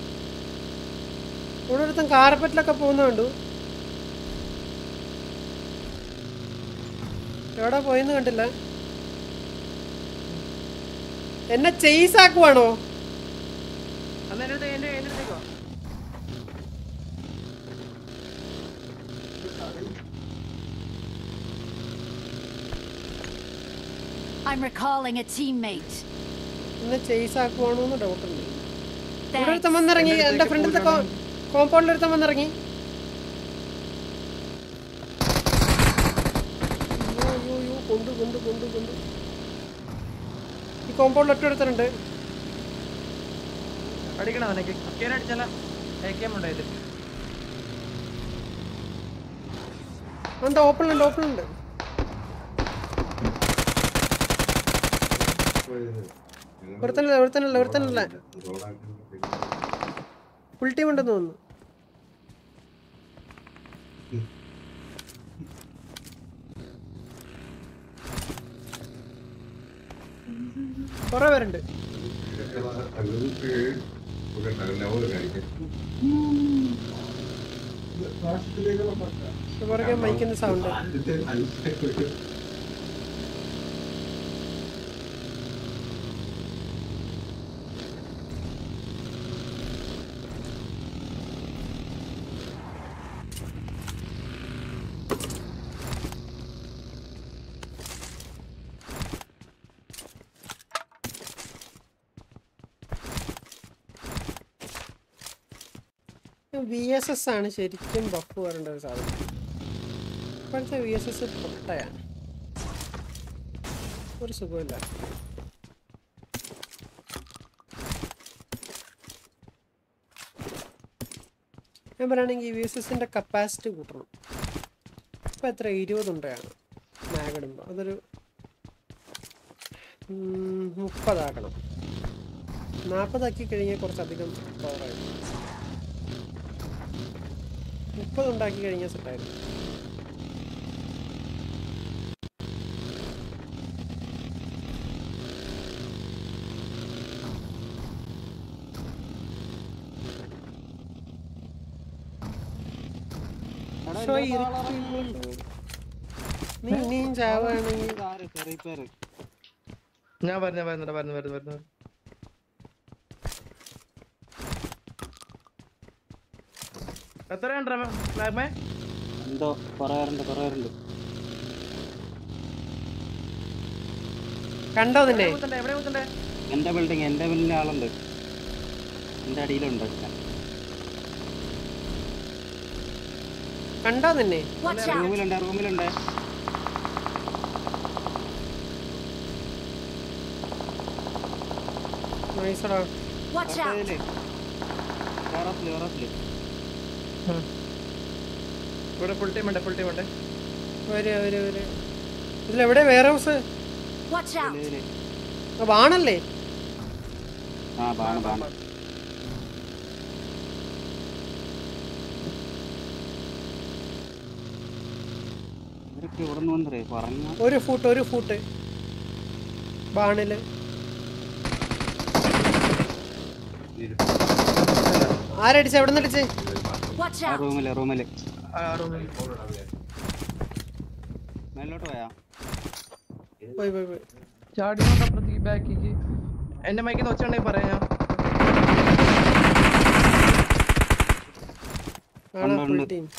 ഇവിടെ ഒരുത്തൻ കാർപ്പറ്റിലൊക്കെ പോകുന്ന കണ്ടു എവിടെ പോയെന്ന് കണ്ടില്ല എന്നെ ചെയ്സ് ആക്കുവാണോ അന്ന് എൻ്റെ അടുത്ത് എൻ്റെ എൻ്റെ അടുത്തേക്ക് വാ. I'm recalling a teammate. എന്നെ ചെയ്സ് ആക്കുവാണോ എന്ന് ഡൗട്ട് ഉണ്ട് ഇവിടെ Thanks. ഒരുത്തൻ വന്നിറങ്ങി എൻ്റെ എന്റെ അടുത്തേക്ക് ഫ്രണ്ടിലത്തെ പോയിട്ടാണ് കോമ്പൗണ്ടിൽ ഒരുത്തൻ വന്നിറങ്ങി അയ്യോ, അയ്യോ, അയ്യോ, കൊണ്ടു കൊണ്ടു കൊണ്ടു കൊണ്ടു ഈ കോമ്പൗണ്ടിൽ ഒറ്റ ഒരുത്തനുണ്ട് അടിക്കണം അവനൊക്കെ കേറി അടിച്ചാല ഏക്കാൻ ഉണ്ടായത് എന്താ ഓപ്പണിലുണ്ട് ഓപ്പണിലുണ്ട് ഒരുത്തനല്ല ഒരുത്തനല്ല ഒരുത്തനല്ല ഫുൾ ടീം ഉണ്ടെന്ന് തോന്നുന്നു കുറെ പേരുണ്ട് പുറകെ മൈക്കിന്റെ സൗണ്ട് വി എസ് എസ് ആണ് ശരിക്കും ബഫ് വരേണ്ട ഒരു സാധനം ഇപ്പോഴത്തെ വി എസ് എസ് പൊട്ടയാണ് ഒരു സുഖമില്ല ഞാൻ പറയുകയാണെങ്കിൽ വി എസ് എസിൻ്റെ കപ്പാസിറ്റി കൂട്ടണം ഇപ്പം എത്ര ഇരുപതുണ്ടാണ് മാഗിടുമ്പോൾ അതൊരു ഉം, മുപ്പതാക്കണം നാൽപ്പതാക്കി കഴിഞ്ഞാൽ കുറച്ചധികം പവറായിരുന്നു മുപ്പത് ഉണ്ടാക്കി കഴിഞ്ഞാൽ സെറ്റായിരുന്നു പക്ഷേ ഈ ഇരുട്ട് നീ ഇനിയും ചാവുകയാണെങ്കിൽ ഞാൻ പറഞ്ഞ വരുന്നുണ്ട് വരുന്നു വരുന്നു വരുന്നു എത്രയുണ്ട് ലാബേ എന്തോ പറയാറുണ്ട് പറയാറുണ്ട് കണ്ടോ നിന്നെ കുത്തണ്ടേ എവിടെ കുത്തണ്ടേ എന്റെ ബിൽഡിംഗ് എന്റെ ബിൽഡിംഗ് ആളുണ്ട് എന്റെ അടിയിലുണ്ട് കണ്ടോ നിന്നെ Watch out! റൂമിലുണ്ട് റൂമിലുണ്ട് നൈസടാ Watch out! ടെറസില് ടെറസില് ഇവിടെ ഫുൾ ടീം ഉണ്ട് ഫുൾ ടീം ഉണ്ട് വരെ വരെ വരെ ഇതിലെവിടെ വേറെ ഹൗസ് Watch out! ഇതില്. വാണല്ലേ ആ ബാണ് ബാണ് ഇവരൊക്കെ ഇവിടെ നിന്ന് വന്നേ പറഞ്ഞ ഒരു ഫൂട്ട് ഒരു ഫൂട്ട് ബാണില് ആരടിച്ച എവിടെ നിന്ന് അടിച്ചേ Watch ആ out! റൂമില് റൂമില് ആ റൂമിൽ മേലോട്ട് പോയാ പോയി പോയി പോയി ചാടി കൊണ്ട് അപ്പുറത്തേക്ക് ബാക്കിക്ക് എന്റെ മൈക്കിൽ നിന്ന് വെച്ചിട്ടുണ്ടെങ്കിൽ പറയാം ഞാൻ ആണോ ഉണ്ട്, ഫുൾ ഉണ്ട്. ടീം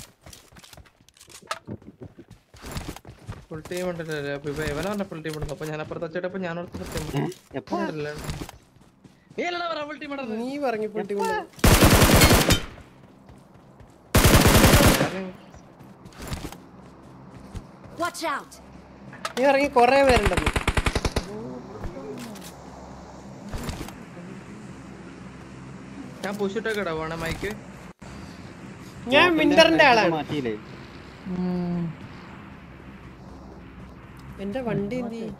ഫുൾ ടീം ഉണ്ടല്ലേ അപ്പൊ ഇപ്പൊ ഇവനെ പറഞ്ഞ ഫുൾ ടീം ഉണ്ടെന്ന് അപ്പൊ ഞാൻ അപ്പുറത്ത് വെച്ചിട്ടപ്പോ ഞാൻ ഓർത്ത് സത്യം എപ്പോ നീ അല്ലടാ പറ ഫുൾ ടീം ഉണ്ടെന്ന് നീ പറഞ്ഞു ഫുൾ ടീം Watch out! നീ ഇറങ്ങി കൊറേ പേരുണ്ടെന്ന് ഞാൻ പുഷിട്ടൊക്കെ ഇടാവാണ് മൈക്ക് ഞാൻ വിന്ററിന്റെ ആളാണ് മാറ്റിയില്ലേ എന്റെ വണ്ടി എന്ത് ചെയ്യും?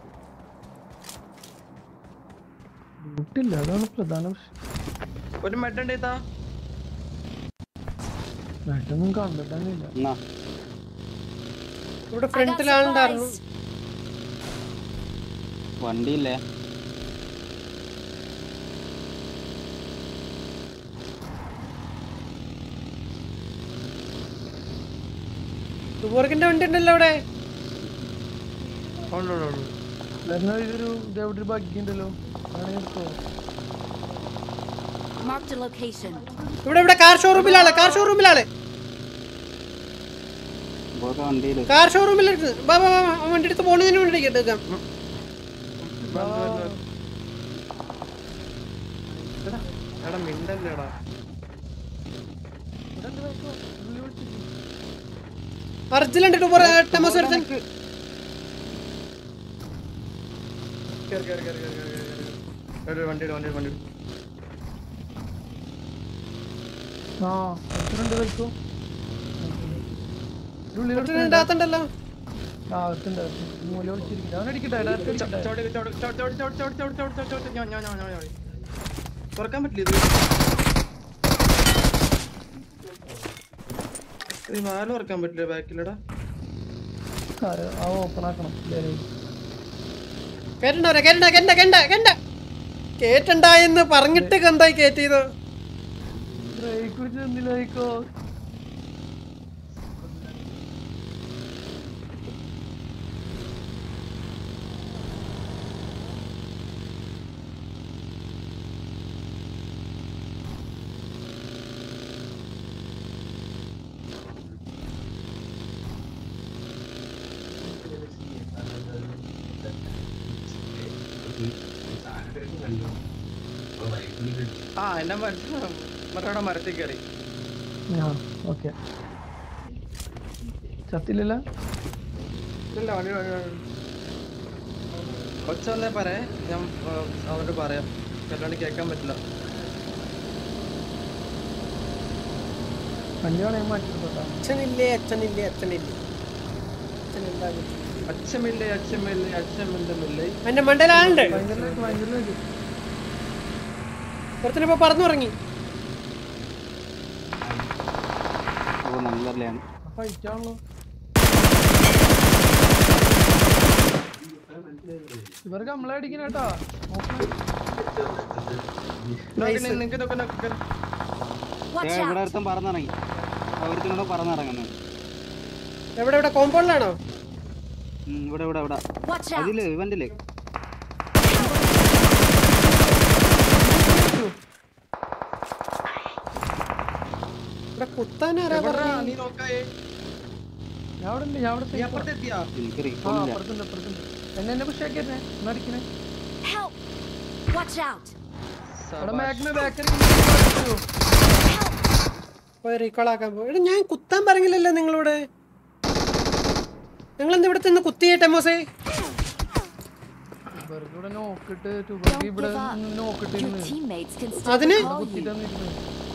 ലൂട്ടില്ല അതാണ് പ്രധാന പ്രശ്നം ഒരു മെഡുണ്ട് ഇതാ നാട്ടൊന്നും കണ്ടിട്ടന്നെ ഇല്ല എന്നാ ഇവിടെ I got ഫ്രണ്ടിൽ ആളുണ്ടായിരുന്നു supplies. വണ്ടിയില്ലേ ദുബോർക്കിന്റെ വണ്ടി ഉണ്ടല്ലോ അവിടെ ഉണ്ട്, ഉണ്ട്, ഉണ്ട്. വരുന്ന ഒരു ഇതെവിടെ ഒരു ബഗ്ഗി ഉണ്ടല്ലോ അങ്ങനെ എടുത്തോ Marked a location. ഇവിടെ ഇവിടെ കാർ ഷോറൂമിലാണ് കാർ ഷോറൂമിലാണ് ഇപ്പോഴത്തെ വണ്ടിയില് കാർ ഷോറൂമിൽ ബാ ബാ ബാ, ആ വണ്ടി എടുത്ത് പോണതിന് വേണ്ടി എടുക്കാം വന്ന്, വന്ന്, വന്ന്. എടാ, എടാ മിണ്ടല്ലേടാ അർജുനുണ്ട് ഡുബോർ ടെമോസ് എടുത്തൻ കേറ്, കേറ്, കേറ്, കേറ്, കേറ്, കേറ്, കേറ്. എടാ, വണ്ടി ഇട്, വണ്ടി ഇട്, വണ്ടി ഇട്. ആ എത്രണ്ട് വെച്ചോ ഒറ്റ അകത്തുണ്ടല്ലോ ആ ഒരുത്തുണ്ട് മൂല വിളിച്ചിരിക്കും ഞാൻ അടിക്കട്ടെ ഡയറക്റ്റ് ചോ- അടിക്കട്ടെ ചോടി, ചോടി, ചോടി, ചോടി, ചോടി, ചോടി, ചോടി, ചോടി, ചോടി, ചോടി, ഞാൻ, ഞാൻ, ഞാൻ, ഞാൻ, ഞാൻ. തുറക്കാൻ പറ്റില്ല ഇത് ഈ വാല് തുറക്കാൻ പറ്റില്ല ബാക്കിലടാ ആ, ആ ഓപ്പൺ ആക്കണം ഇല്ലേ? കേട്ടണ്ടവരെ കേട്ടണ്ട കേട്ടണ്ട കേട്ടണ്ട കേട്ടണ്ട കേട്ടണ്ട എന്ന് പറഞ്ഞിട്ട് എന്തായി കേറ്റിയത് ബ്രേക്ക് പിടിച്ച് എന്തിനായിക്കോ ആ എന്നെ മറ്റവിടെ മരത്തിൽ കയറി ആ ഓക്കെ ചത്തില്ലല്ലോ ഇല്ല വണ്ടി വണ്ടി വണ്ടി. കൊച്ച വന്നേ പറയേ ഞാൻ ആ, അവരോട് പറയാം അല്ലാണ്ട് കേൾക്കാൻ പറ്റില്ല വണ്ടി വേണേ മാറ്റിട്ടോ അച്ഛനില്ലേ അച്ഛനില്ലേ അച്ഛനില്ലേ അച്ഛനെന്താ പറ്റി? അച്ഛമില്ലേ അച്ഛമില്ലേ അച്ഛമില്ലേ എന്റെ മണ്ടയിലാളുണ്ട് ഭയങ്കര ഭയങ്കര ഒരുത്തനിപ്പോ പറന്നു തുടങ്ങി ഓ നല്ലതാണ് ഫൈറ്റ് ആണല്ലോ ഇവർക്ക് നമ്മളെ അടിക്കണ കേട്ടാ നിങ്ങക്ക് നോക്ക് നോക്ക് Watch ഇവിടെ out! ഒരുത്തൻ പറന്നിറങ്ങി ഒരുത്തിനോട് പറന്നിറങ്ങുന്നു എവിടെ ഇവിടെ കോമ്പൗണ്ടിലാണോ ഉം, ഇവിടെ ഇവിടെ ഇവിടെ Watch out! അതില് ഇവന്റില് ഇവിടെ കുത്താനാരാ എവിടെടാ? പറഞ്ഞു നീ നോക്കായേ ഞാൻ അവിടെ ഉണ്ട് ഞാൻ അവിടെ നീ safe ആ. അപ്പുറത്തെത്തിയാ എനിക്ക് ആ റീകോൾ ഇല്ല അപ്പുറത്തുണ്ട് അപ്പുറത്തുണ്ട് എന്നെ എന്നെ പുഷാക്കിയിരുന്നേ ഒന്ന് അടിക്കണേ Help! Watch out! അവിടെ മാഗ്ന ബാക്കറി പോയി റീകോൾ ആക്കാൻ പോകും എടാ ഞാൻ കുത്താൻ പറഞ്ഞില്ലല്ലോ നിങ്ങളോട് നിങ്ങൾ എന്താ ഇവിടെ നിന്ന് കുത്തിയേ ടെമോസേ ഇവർക്ക് ഇവിടെ നോക്കിട്ട് Don't ഇവിടെ give up. Your നോക്കിട്ടിരുന്നു teammates can still അതിന് recall you. കുത്തിട്ടന്നിരുന്നു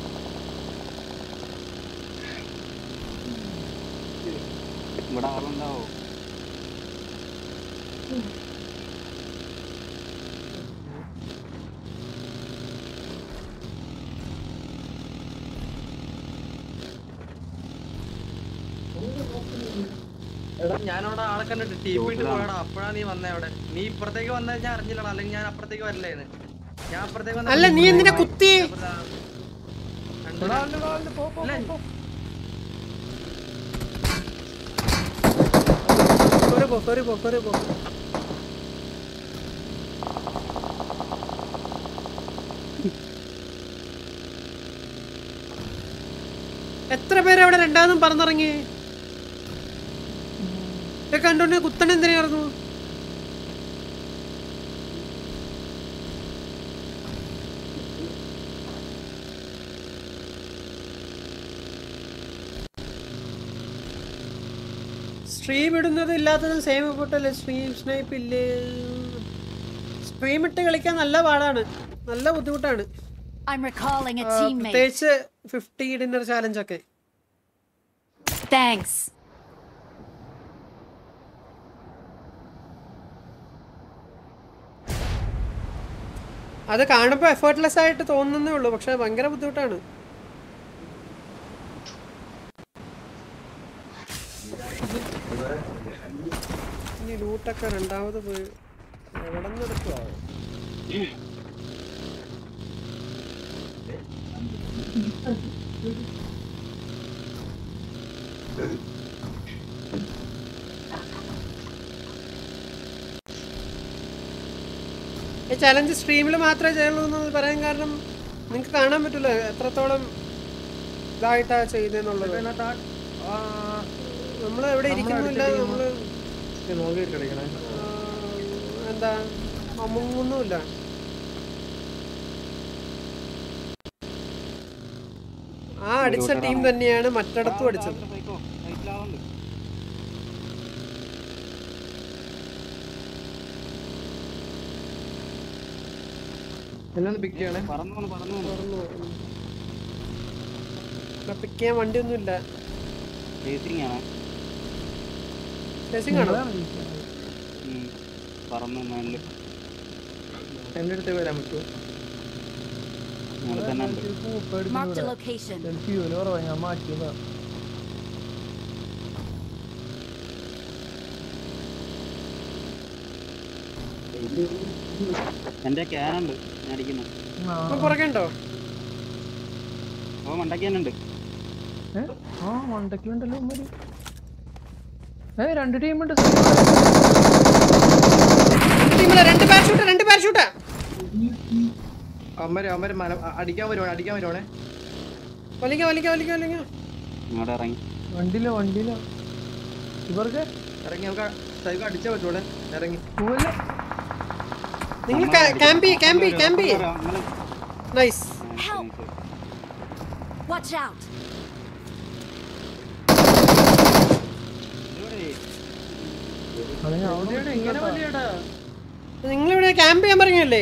ഇവിടെ ആളുണ്ടാവോ എടാ ഞാനവിടെ ആളെ കണ്ടിട്ട് ടീ പോയിട്ട് പോയടാ അപ്പഴാ നീ വന്നേ അവിടെ നീ ഇപ്പുറത്തേക്ക് വന്നാ ഞാൻ അറിഞ്ഞില്ലടാ അല്ലെങ്കിൽ ഞാൻ അപ്പുറത്തേക്ക് വരില്ലേന്ന് ഞാൻ അപ്പുറത്തേക്ക് വന്നാ അല്ല നീ എന്തിനാ കുത്തി അപ്പുറത്താ. കണ്ടു. ഇവിടെ ആളുണ്ട്, ഇവിടെ ആളുണ്ട്. പോ, പോ, ഇല്ല. പോ, പോ. സോറി പോ സോറി പോ സോറി പോ എത്ര പേര് അവിടെ രണ്ടാമതും പറന്നിറങ്ങി ഇത് കണ്ടോണ്ട് കുത്തണ എന്തിനായിരുന്നു സ്ട്രീം ഇടുന്നത് ഇല്ലാത്തതും സെയിം പൊട്ടല്ലേ സ്ട്രീം സ്നൈപ്പ് ഇല്ലേ സ്ട്രീം ഇട്ട് കളിക്കാൻ നല്ല പാടാണ് നല്ല ബുദ്ധിമുട്ടാണ് I'm recalling a ആ, teammate. പ്രത്യേകിച്ച് ഫിഫ്റ്റി ഡിന്നർ ചാലഞ്ച് ഒക്കെ Thanks. അത് കാണുമ്പോൾ എഫേർട്ട്ലെസ് ആയിട്ട് തോന്നുന്നേ ഉള്ളൂ പക്ഷെ ഭയങ്കര ബുദ്ധിമുട്ടാണ് ഇനി ലൂട്ടൊക്കെ രണ്ടാമത് പോയി എവിടെ നിന്ന് എടുക്കുവാ ഈ ചലഞ്ച് സ്ട്രീമിൽ മാത്രമേ ചെയ്യുള്ളൂ എന്ന് പറയാൻ കാരണം നിങ്ങൾക്ക് കാണാൻ പറ്റില്ല എത്രത്തോളം ഇതായിട്ടാ ചെയ്തെന്നുള്ളത് നമ്മൾ എവിടെ ഇരിക്കുന്നില്ല നമ്മള് നോക്കിയിട്ട് കളിക്കണേ ആ, എന്താ അമുങ്ങൊന്നുമില്ല ആ അടിച്ച ടീം തന്നെയാണ് മറ്റിടത്തും അടിച്ചത് സൈക്കോ സൈക്കിലാളുണ്ട് എന്നെ ഒന്ന് പിക്ക് ചെയ്യണേ പറന്നു പോണു പറന്നു പോണു പിക്ക് ചെയ്യാൻ വണ്ടിയൊന്നുമില്ല ചേസിങ് ആണ് ചേസിങ് ആണോ നിങ്ങളാണ് ജയിച്ചത്. ഉം. പറന്നു മേളില് എന്റെ അടുത്ത് വരാൻ പറ്റുമോ ഇവിടെ തന്നെ ഉണ്ട് ഒരു പൂപ്പ് എടുക്കുന്നു Marked a ഇവിടെ. location. ഒരു fuel കുറവാ, ഞാൻ മാറ്റിയതാ എന്റെ ക്യാനുണ്ട് ഞാൻ അടിക്കുന്നു ആ. അപ്പൊ പുറകെ ഉണ്ടോ അപ്പൊ മണ്ടയ്ക്ക് തന്നെ ഉണ്ട് ഏ? ആ മണ്ടക്കിലുണ്ടല്ലോ ഉമ്മര് ഏ രണ്ട് ടീമുണ്ട് ടീമിലെ രണ്ട് പാരഷൂട്ട് രണ്ട് പാരഷൂട്ടാ അമ്മര് അമ്മര് മല അ- അടിക്കാൻ വരുവാണ് അടിക്കാൻ വരുവാണേ വലിക്ക വലിക്ക വലിക്ക വലിക്ക ഇങ്ങോട്ട് ഇറങ്ങി വണ്ടിയില വണ്ടിയില ഇവർക്ക് ഇറങ്ങി നമുക്ക് സൈക്കിൾ അടിച്ചാ പറ്റൂടെ ഇറങ്ങി പോവല്ലേ നിങ്ങൾ ക്യാമ്പ് ചെയ്യ് ക്യാമ്പ് ചെയ്യ് ക്യാമ്പ് ചെയ്യ് നമ്മള് നൈസ് Help. Watch out. അത് ഞാൻ അവിടെ എവിടെയാണ്? ഇങ്ങനെ വലിയടാ നിങ്ങളിവിടെ ക്യാമ്പ് ചെയ്യാൻ പറഞ്ഞല്ലേ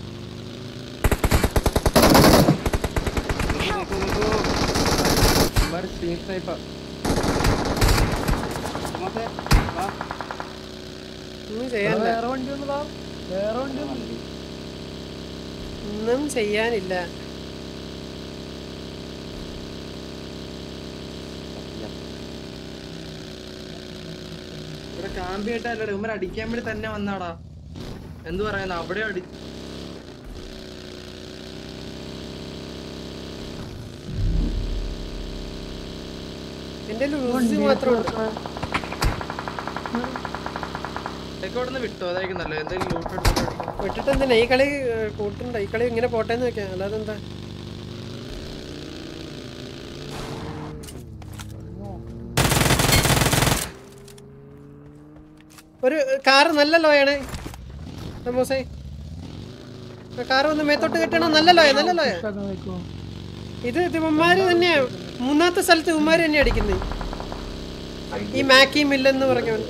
അമ്മര് സ്ക്രീൻ സ്നൈപ്പാ ഒന്നും ഇവിടെ ചെയ്യാനില്ല വേറെ വണ്ടി ഒന്നതാ വേറെ വണ്ടി ഒന്ന് ഒന്നും ചെയ്യാനില്ല ഇവിടെ കാമ്പി ആയിട്ടല്ലേ ഉമ്മര് അടിക്കാൻ വേണ്ടി തന്നെ വന്നാടാ എന്ത് പറയുന്ന അവിടെ അടി എന്റെ റുസി മാത്രമുണ്ട് ഇതൊക്കെ അവിടെ നിന്ന് വിട്ടോ അതായിരിക്കും നല്ലത് എന്തെങ്കിലും ലൂട്ട് എടുത്തിട്ട് വിട്ടിട്ട് എന്തിനാ ഈ കളി ഏർ, കൂട്ടണ്ട ഈ കളി ഇങ്ങനെ പോട്ടേന്ന് വെക്കാം അല്ലാതെ എന്താ ഒരു കാറ് നല്ല ലോയാണ് സമോസേ കാറ് വന്ന് മേത്തോട്ട് കെട്ടണം നല്ല ലോയ നല്ല ലോയ ഇഷ്ടമാക്കാൻ വെക്കുമോ ഇത് ഇത് ഇവന്മാര് തന്നെയാ മൂന്നാമത്തെ സ്ഥലത്ത് ഇവന്മാര് തന്നെ അടിക്കുന്നത് ഈ മാക്കി മില്ലെന്ന് പറഞ്ഞവൻ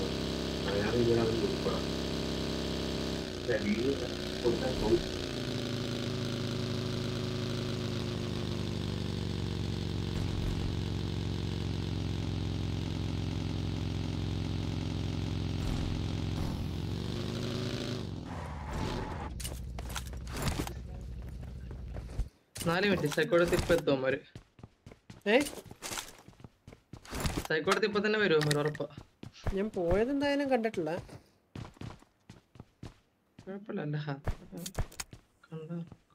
നാല് മിനിറ്റ് സൈക്കോടത്തി ഇപ്പൊ എത്തും അമ്മര് ഏ സൈക്കോടത്തി ഇപ്പൊ തന്നെ വരും അമ്മര് ഉറപ്പാ ഞാൻ പോയത് എന്തായാലും കണ്ടിട്ടില്ല കുഴപ്പമില്ല അല്ല കണ്ട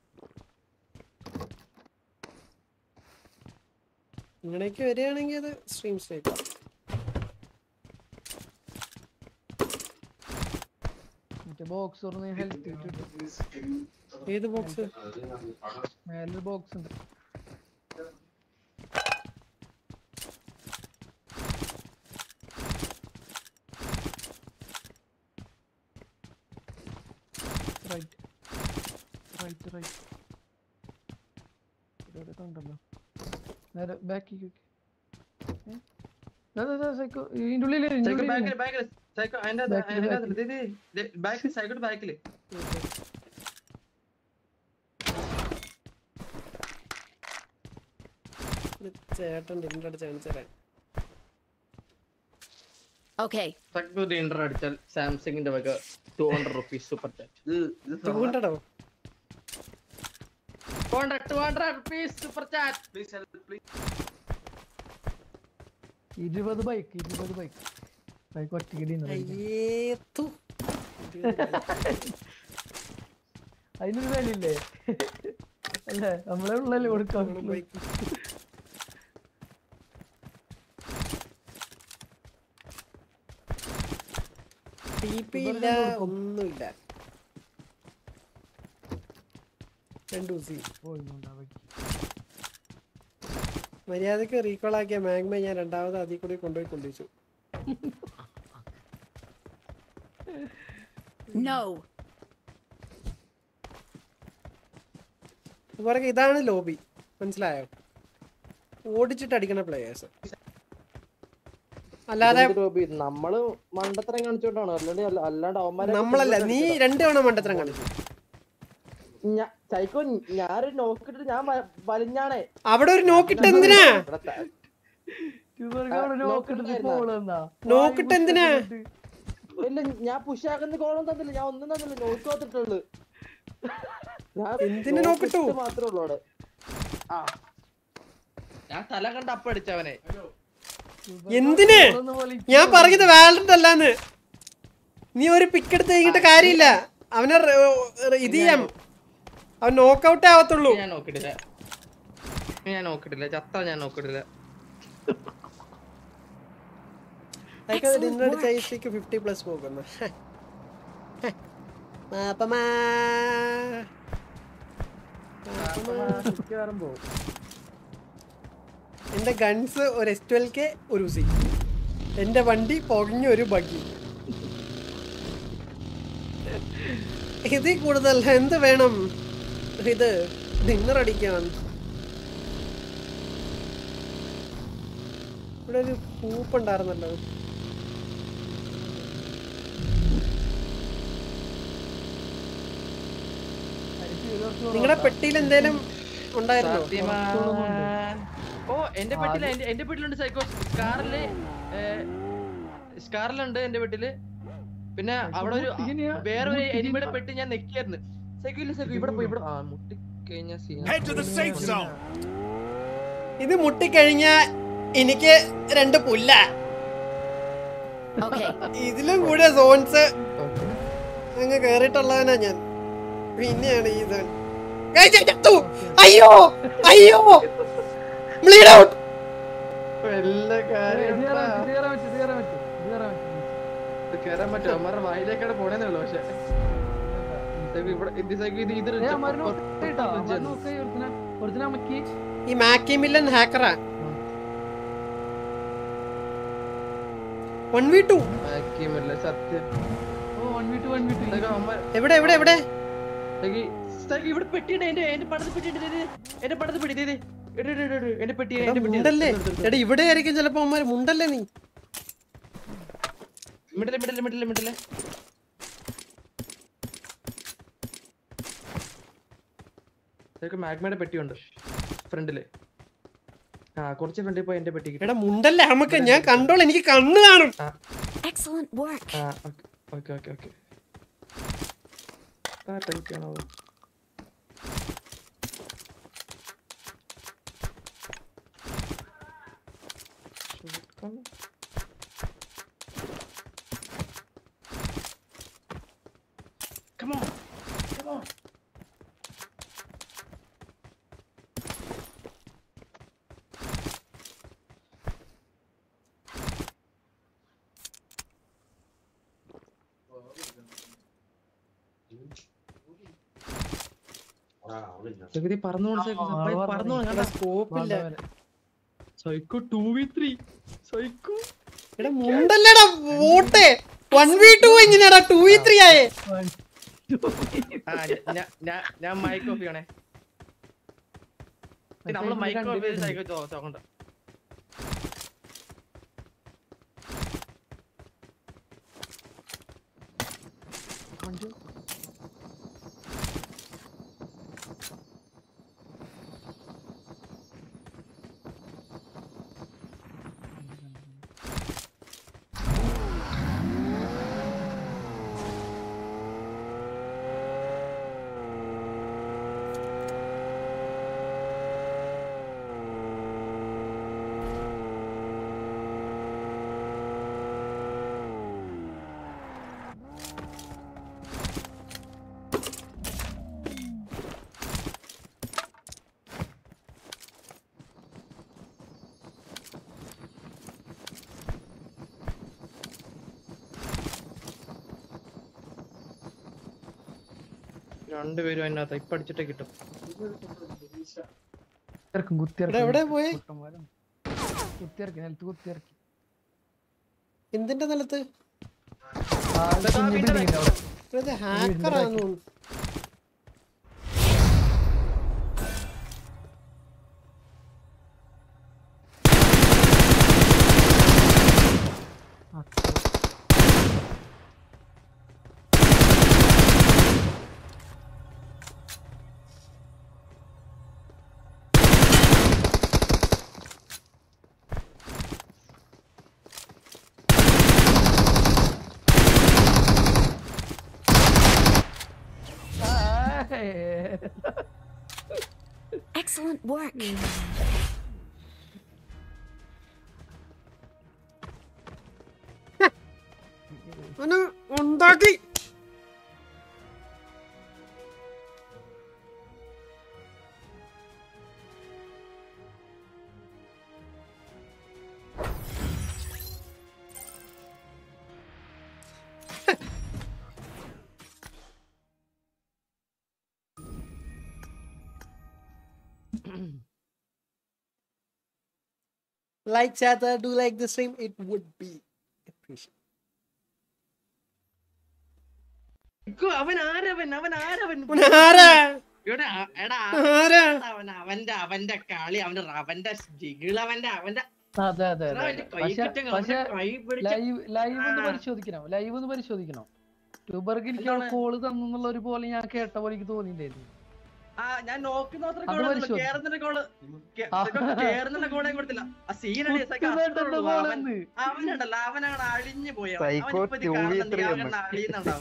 ഇങ്ങടേക്ക് വരികയാണെങ്കിൽ അത് സ്ട്രീം സ്റ്റേക്ക് മറ്റേ ബോക്സ് തുറന്ന് ഹെൽത്ത് കിട്ടും ഏത് ബോക്സ് മേലൊരു ബോക്സ് ഉണ്ട് റൈറ്റ് റൈറ്റ് റൈറ്റ് ഇവിടെ കണ്ടല്ലോ നേരെ ബാക്കിലേക്ക് സൈക്കോ ഇതിന്റെ ഉള്ളില് ഇതിന്റെ സൈക്കോ ഉള്ളില് ബാക്കില് ബാക്കില് സൈക്കോ അതിന്റെ Back ല്, അതിന്റെ back ല്. ഇത് ബാക്കിൽ സൈക്കോട്ട് ബാക്കില് ചേട്ടൻ ഡിന്നർ അടിച്ച് കാണിച്ചേരാൻ Okay. സൈക്കോ ഡീൻഡർ അടിച്ചാൽ സാംസങ്ങിന്റെ വക two hundred rupees super chat ചൂണ്ടടോ two hundred rupees super chat please help please ഇരുപത് ബൈക്ക് ഇരുപത് ബൈക്ക് ബൈക്ക് ഒറ്റയ്ക്ക് dinner കഴിക്കാൻ. അയ്യേ തു. അതിനൊരു വിലയില്ലേ അല്ലേ നമ്മളെ ഉള്ളല്ലേ കൊടുക്കാൻ പറ്റുള്ളൂ. ടി പി ഇല്ല ഒന്നുമില്ല രണ്ടു ദിവസം ഓ, ഇന്നുണ്ടാവും. മര്യാദക്ക് റീകോൾ ആക്കിയ മാഗ്മ ഞാൻ രണ്ടാമത് അതിൽ കൂടി കൊണ്ടുപോയി കൊണ്ടുവച്ചു No. ഇവർക്ക് ഇതാണ് ലോബി മനസ്സിലായോ ഓടിച്ചിട്ട് അടിക്കണ പ്ലേയേഴ്സ് അല്ലാതെ ഇതെന്ത് രൂപ? നമ്മള് മണ്ടത്തരം കാണിച്ചോണ്ടാണ് അല്ലാണ്ട് അല്ല- അല്ലാണ്ട് അവന്മാരെ നമ്മളല്ല നീ രണ്ടു തവണ മണ്ടത്തരം കാണിച്ചു ഞാ- സൈക്കോ ഞാനൊരു നോക്കിട്ട് ഞാൻ വ- വലിഞ്ഞാണേ അവിടെ ഒരു നോക്കിട്ട് എന്തിനാ ഇവിടെ ത- ഇവർക്ക് അവിടെ ആ, നോക്കിട്ട് നോക്കിട്ടായിരുന്നാ? ഫോൺ തന്നാ. നോക്കിട്ട് വായി എന്തിനാ? കുത്തിയിട്ട്. ഇല്ല ഞാൻ പുഷാക്കുന്ന കോളം തന്നില്ല ഞാൻ ഒന്നും തന്നില്ല നോക്കി വന്നിട്ടുള്ളു എന്തിന് നോക്കിട്ടു? മാത്രമേ ഉള്ളൂ അവിടെ ആ ഞാൻ തല കണ്ട അപ്പ അടിച്ചവനെ ഇവർക്ക് എന്തിന് phone ഒന്ന് പോലെ ഞാൻ പറഞ്ഞത് വാലന്റ് അല്ലാന്ന് നീ ഒരു പിക്ക് എടുത്ത് കഴിഞ്ഞിട്ട് കാര്യമില്ല അവനെ റെ- റെ- ഇത് ചെയ്യാം അവൻ നോക്കൗട്ടേ ആവത്തുള്ളൂ ഞാൻ നോക്കിട്ടില്ല ഞാൻ നോക്കിട്ടില്ല ചത്ത ഞാൻ നോക്കിട്ടില്ല നിന്നോട് ഐസിക്ക് ഫിഫ്റ്റി പ്ലസ് പോകുന്നു മാപ്പമാ എന്റെ ഗൺസ് ഒരു എസ് ട്വൽവ് കെ ഒരു സി എന്റെ വണ്ടി പൊഴിഞ്ഞ ഒരു ബഗി ഇതിൽ കൂടുതൽ എന്ത് വേണം ഇത് ഡിന്നർ അടിക്കാൻ ഇവിടെ ഒരു പൂപ്പ് ഉണ്ടായിരുന്നല്ലോ അടിച്ച് ഒരു വർഷം നിങ്ങളുടെ പെട്ടിയിൽ എന്തേലും ഉണ്ടായിരുന്നോ സത്യമാൻ. ഓ എന്റെ പെട്ടില് എന്റെ എന്റെ പെട്ടിലുണ്ട് സൈക്കോ സ്കാറില് സ്കാറിലുണ്ട് എന്റെ പെട്ടില് പിന്നെ അവിടെ ഒരു മുട്ടിക്കിനിയാ? വേറൊരു മുട്ടിക്കിനി- എനിമയുടെ പെട്ടി ഞാൻ നെക്കിയായിരുന്നു സൈക്കോ ഇല്ല സൈക്കോ ഇവിടെ പോയി ഇവിടെ ആ മുട്ടി കഴിഞ്ഞ Head to the safe zone. ഇത് മുട്ടിക്കഴിഞ്ഞ എനിക്ക് രണ്ട് പുല്ല Okay. ഇതിലും കൂടിയ സോൺസ് അങ്ങ് കേറിയിട്ടുള്ളവനാ ഞാൻ പിന്നെയാണ് ഈ സോൺ ഏയ് ഞാൻ ചത്തു. അയ്യോ അയ്യോ ബ്ലീഡ് ഔട്ട് എല്ലാ ഇത് കാര്യം കയറാൻ പറ്റും, ഇത് കയറാൻ പറ്റും, ഇത് കയറാൻ പറ്റും, ഇത് കയറാൻ പറ്റും. കേറാൻ പറ്റും അവന്മാരുടെ വായിലേക്കാണ് പോണേന്നേ ഉള്ളു പക്ഷെ സൈക്കോ ഇവിടെ ഇത് സൈക്കോ ഇത് ഇത് ഏയ് അമ്മാര് നോക്ക് കേട്ടോ, അമ്മാര് നോക്ക്, ഒരുത്തനെ- ഒരുത്തനെ അമക്കി. ഈ മാക്കി മില്ലൻ ഹാക്കറാ വൺ വി ടു ആക്കിയുമില്ല സത്യം ഓ, 1v2, 1v2. സൈക്കോ അവന്മാർ എവിടെ എവിടെ എവിടെ സൈക്കോ സൈക്കോ ഇവിടെ പെട്ടിയുണ്ട് എന്റെ എന്റെ പടത്ത് പെട്ടിയുണ്ട് ദേ, ദേ. എന്റെ പടത്ത് പെട്ടി ദേ, ദേ. ഇട്, ഇട്, ഇട്, ഇട്. എന്റെ പെട്ടി എടാ, എന്റെ പെട്ടി മുണ്ടല്ലേ എടാ ഇവിടെ ആയിരിക്കും ചിലപ്പോ അവന്മാര് മുണ്ടല്ലേ നീ മിണ്ടല്ലേ മിണ്ടല്ലേ മിണ്ടല്ലേ മിണ്ടല്ലേ സൈക്കോ മാഗ്മയുടെ പെട്ടിയുണ്ട് ഫ്രണ്ടില് ആ കുറച്ച് ഫ്രണ്ടിൽ പോയി എന്റെ പെട്ടി കിട്ടി എടാ മുണ്ടല്ലേ നമുക്ക് ഞാൻ കണ്ടോളൂ എനിക്ക് കണ്ണ് കാണും Excellent work. ആ ഓക്കെ ഓക്കെ ഓക്കെ ആ ടൈപ്പാണോ Come on, come on. Jagathy പറഞ്ഞോളൂ ആ, പറഞ്ഞോളൂ എടാ സ്കോപ്പ് ഇല്ല psycho two v three psycho എടാ മുണ്ടല്ലേടാ വോട്ടേ വൺ വി ടു എങ്ങനെയാടാ ടു വി ത്രീ ആയേ One, two, ആ ഞാൻ ഞാൻ ഞാൻ മൈക്ക് ഓഫ് ചെയ്യണേ മറ്റേ നമ്മള് ഇതില് മൈക്ക് ഓഫ് ചെയ്ത് കണ്ടിട്ടുണ്ട്. സൈക്കോ ചോക്കണ്ട രണ്ടുപേരും അതിനകത്ത് ഇപ്പൊ അടിച്ചിട്ടേ കിട്ടും കുത്തിയിറക്കും എടാ, കുത്തിയിറക്കും എവിടെ പോയി പൊട്ടന്മാരാണ്. കുത്തിയിറക്കി നിലത്ത് കുത്തിയിറക്കി എന്തിന്റെ നിലത്ത് ആ കുഞ്ഞു ബിൽഡിങ്ങിന്റെ അവിടെ ഇത് ഹാക്കർ ആണെന്ന് തോന്നുന്നു ഏയ്. Excellent work. അവന് ഉണ്ടാക്കി like chatter do like the stream it would be appreciated ഇക്കോ, അവൻ ആരവൻ അവൻ ആരവൻ ആരാ ഇവിടെ ആ- എടാ ആരാ അവൻ അവന്റെ അവന്റെ കളി അവന്റെ അവന്റെ ജിഗിൾ അവന്റെ അവന്റെ അതെ അതെ എടാ, അതെ അവന്റെ കൈ പക്ഷെ കിട്ടിയ പക്ഷെ അവന്റെ കൈ പിടിച്ച ലൈവ് ലൈവ് ഒന്ന് ആ. പരിശോധിക്കണം ലൈവ് ഒന്ന് പരിശോധിക്കണം ട്യൂബർക്ക് എനിക്ക് എന്താണ്? കോള് തന്നുള്ള ഒരു പോലെ ഞാൻ കേട്ട പോലെ എനിക്ക് തോന്നിയില്ലായിരുന്നു ആ ഞാൻ നോക്കുന്ന അത് പരിശോധി. കേറുന്ന കോള് ആ. കേറുന്ന കോളെ കൊടുത്തില്ല ആ സീനടി കുത്തുന്നുണ്ടെന്ന് പോലെന്ന്. അവനുണ്ടല്ലോ അവനങ്ങനെ അഴിഞ്ഞു പോയ Psycho അവനിപ്പോ ഇത് 2v3 കാണുന്നുണ്ടെങ്കിൽ ഒന്ന്. അവൻ അഴിയുന്നുണ്ടാവും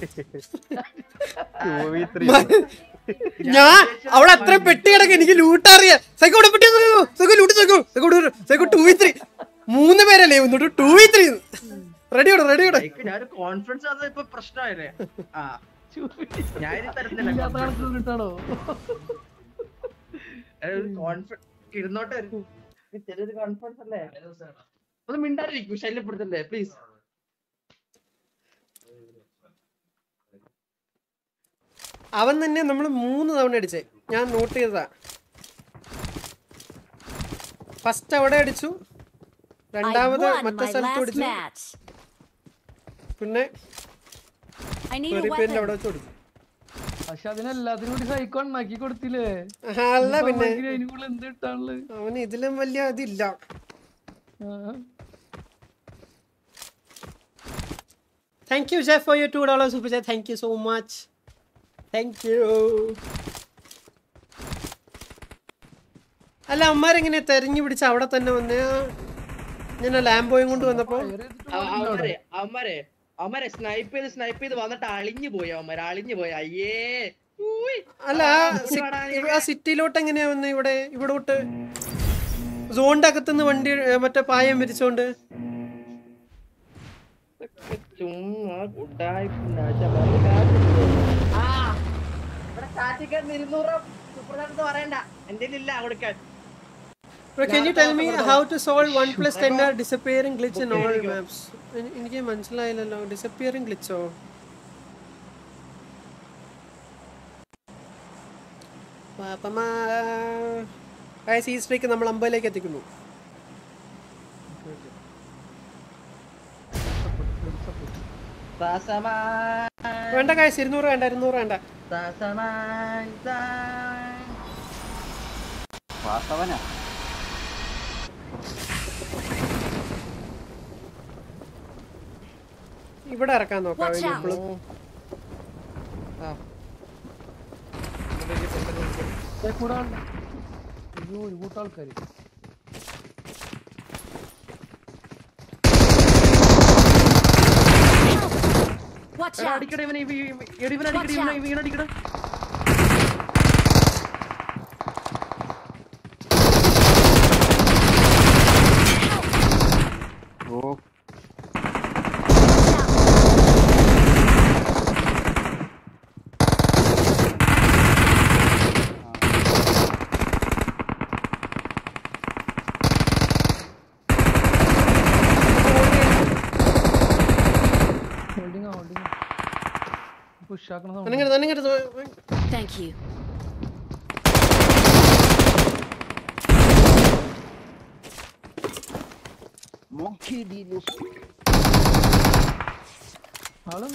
ഞാൻ അവിടെ അത്ര പെട്ടി കിടക്ക് എനിക്ക് ലൂട്ട് അറിയാം സൈക്കോ ഇവിടെ പെട്ടി psycho psycho loot psycho psycho psycho two v three മൂന്ന് പേരല്ലേ എന്നിട്ട് ടു വി ത്രീ റെഡിയോടെ റെഡിയോടെ Psycho, ഞാൻ കോൺഫിഡൻസ് അത് ഇപ്പൊ പ്രശ്നമായില്ലേ ആ ഞാൻ ഇനി തരുന്നില്ല ഇല്ലാത്ത കണക്ക് കിട്ടാണോ കോൺഫിഡൻസ് ഇരുന്നോട്ടെ ഒരു ചെറിയൊരു കോൺഫിഡൻസ് അല്ലേ ഒന്ന് മിണ്ടാതിരിക്കൂ ശല്യപ്പെടുത്തല്ലേ പ്ലീസ് അവൻ തന്നെ നമ്മൾ മൂന്ന് തവണ അടിച്ചേ ഞാൻ നോട്ട് ചെയ്തതാ ഫസ്റ്റ് അവിടെ അടിച്ചു I രണ്ടാമത് won മറ്റേ my സ്ഥലത്ത് last അടിച്ചു match. പിന്നെ I need a പെറിപ്പേരിന്റെ അവിടെ weapon. വെച്ച് അടിച്ചു പക്ഷെ അതിനെല്ലാത്തിനും കൂടി സൈക്കോ ഉണ്ടാക്കി കൊടുത്തില്ലേ ആഹാ, അല്ല പിന്നെ ഇപ്പൊ അതിന് കൂടുതൽ എന്ത് കിട്ടാനുള്ളത് അവന് ഇതിലും വലിയ ഇതില്ല ആ. Thank you Jeff for your two dollar super chat thank you so much thank you അല്ല അമ്മമാരെങ്ങനെ തെരഞ്ഞു പിടിച്ച് അവിടെ തന്നെ വന്ന് ഞാൻ ലാംബോയും കൊണ്ട് വന്നപ്പോ fire ചെയ്തിട്ട് അവ- പോലുണ്ടോ അവിടെ? അവന്മാരെ അവന്മാരെ അവന്മാരെ സ്നൈപ്പ് ചെയ്ത് സ്നൈപ്പ് ചെയ്ത് വന്നിട്ട് അളിഞ്ഞു പോയി അവന്മാര് അളിഞ്ഞു പോയി അയ്യേ ഊയ്. അല്ല ആ സി- ആ സിറ്റിയിലോട്ട് എങ്ങനെയാ വന്ന് ഇവിടെ ഇവിടോട്ട് സോണിന്റെ അകത്തുനിന്ന് വണ്ടി ഏ, മറ്റേ പായം വിരിച്ചോണ്ട് ഇതൊക്കെ ചുമ്മാ ഉഡായിപ്പുണ്ടാച്ച മറുകാട്. ആ, ഇവിടെ കാറ്റിക്കാൻ ഇരുന്നൂറ് സൂപ്പർചാറ്റ് പറയണ്ട എന്റെ ഇല്ല കൊടുക്കാൻ can you tell me how to solve one plus ten R disappearing glitch in all maps എനിക്ക് മനസ്സിലായില്ലല്ലോ ഡിസപ്പിയറിംഗ് ഗ്ലിച്ചോ പാപ്പമാ ഈ സ്ട്രീക്ക് നമ്മൾ അമ്പതിലേക്ക് എത്തിക്കുന്നു സസമായി വേണ്ട കാശ് ഇരുന്നൂറ് വേണ്ട ഇരുന്നൂറ് വേണ്ട സസമായി സാ. വാസവനാ ഇവിടെ ഇറക്കാൻ നോക്കാം Watch out. ഇപ്പോഴും ആ. ദേ കൂടെ ആളുണ്ട്. അയ്യോ ഒരു കൂട്ടം ആൾക്കാര് Watch എടാ, out. അടിക്കടാ ഇവനെ, ഇവ- ഇവ- എടാ, ഇവനെ അടിക്കടാ, ഇവനെ- ഇവനെ അടിക്കടാ. ഓ ഹോൾഡിങ് ഹോൾഡിങ് പുഷ് ആക്കണ അനങ്ങനെ അനങ്ങനെ Thank you. ആളൊന്ന്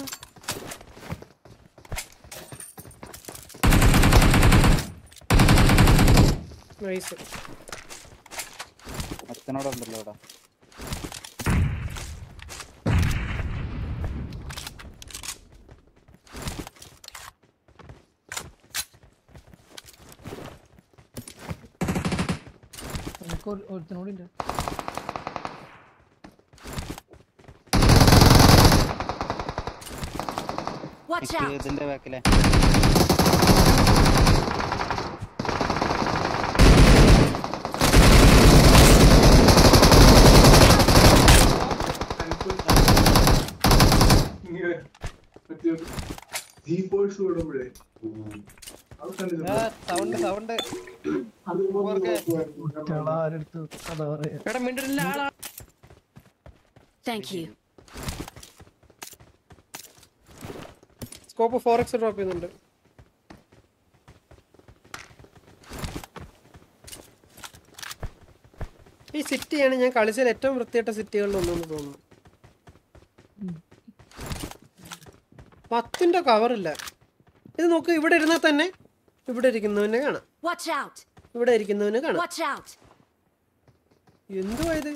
നൈസ് അച്ഛനോടുണ്ടല്ലോ ഇവിടെ എനിക്ക് ഒരു- ഒരുത്തനോട് ഉണ്ട് Watch നിക്ക് out! ഇതിന്റെ ബാക്കിലെ ഇങ്ങനെ മറ്റേ ജീപ്പോഴ്സ് വിടുമ്പോഴേ അത് കണ്ടിട്ടുണ്ടോ? സൗണ്ട് സൗണ്ട് അതുപോലെ കുട്ടികളെ ആരെടുത്ത് കഥ പറയാ എടാ മിണ്ടില്ല ആളാ Thank you. Scope for X drop ചെയ്യുന്നുണ്ട് ഈ സിറ്റിയാണ് ഞാൻ കളിച്ചതിൽ ഏറ്റവും വൃത്തിയായിട്ട സിറ്റികളിൽ ഒന്നെന്ന് തോന്നുന്നു പത്തിന്റെ കവറില്ല ഇത് നോക്ക് ഇവിടെ ഇരുന്നാൽ തന്നെ ഇവിടെ ഇരിക്കുന്നവനെ കാണാം Watch out! ഇവിടെ ഇരിക്കുന്നവന് കാണാം Watch out! എന്തുവാ ഇത്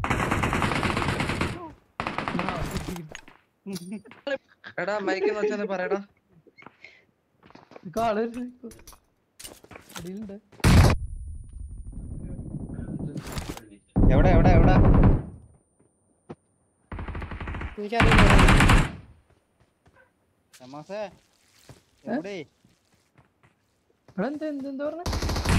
എടാ മൈക്ക് വെച്ചാൽ പറയടാ ആള് അടിയിലുണ്ട് എവിടെ എവിടെ എവിടെ എനിക്കറിയില്ല തമാസേ എവിടെ എടാ എന്താ എന്താ എന്താ പറഞ്ഞ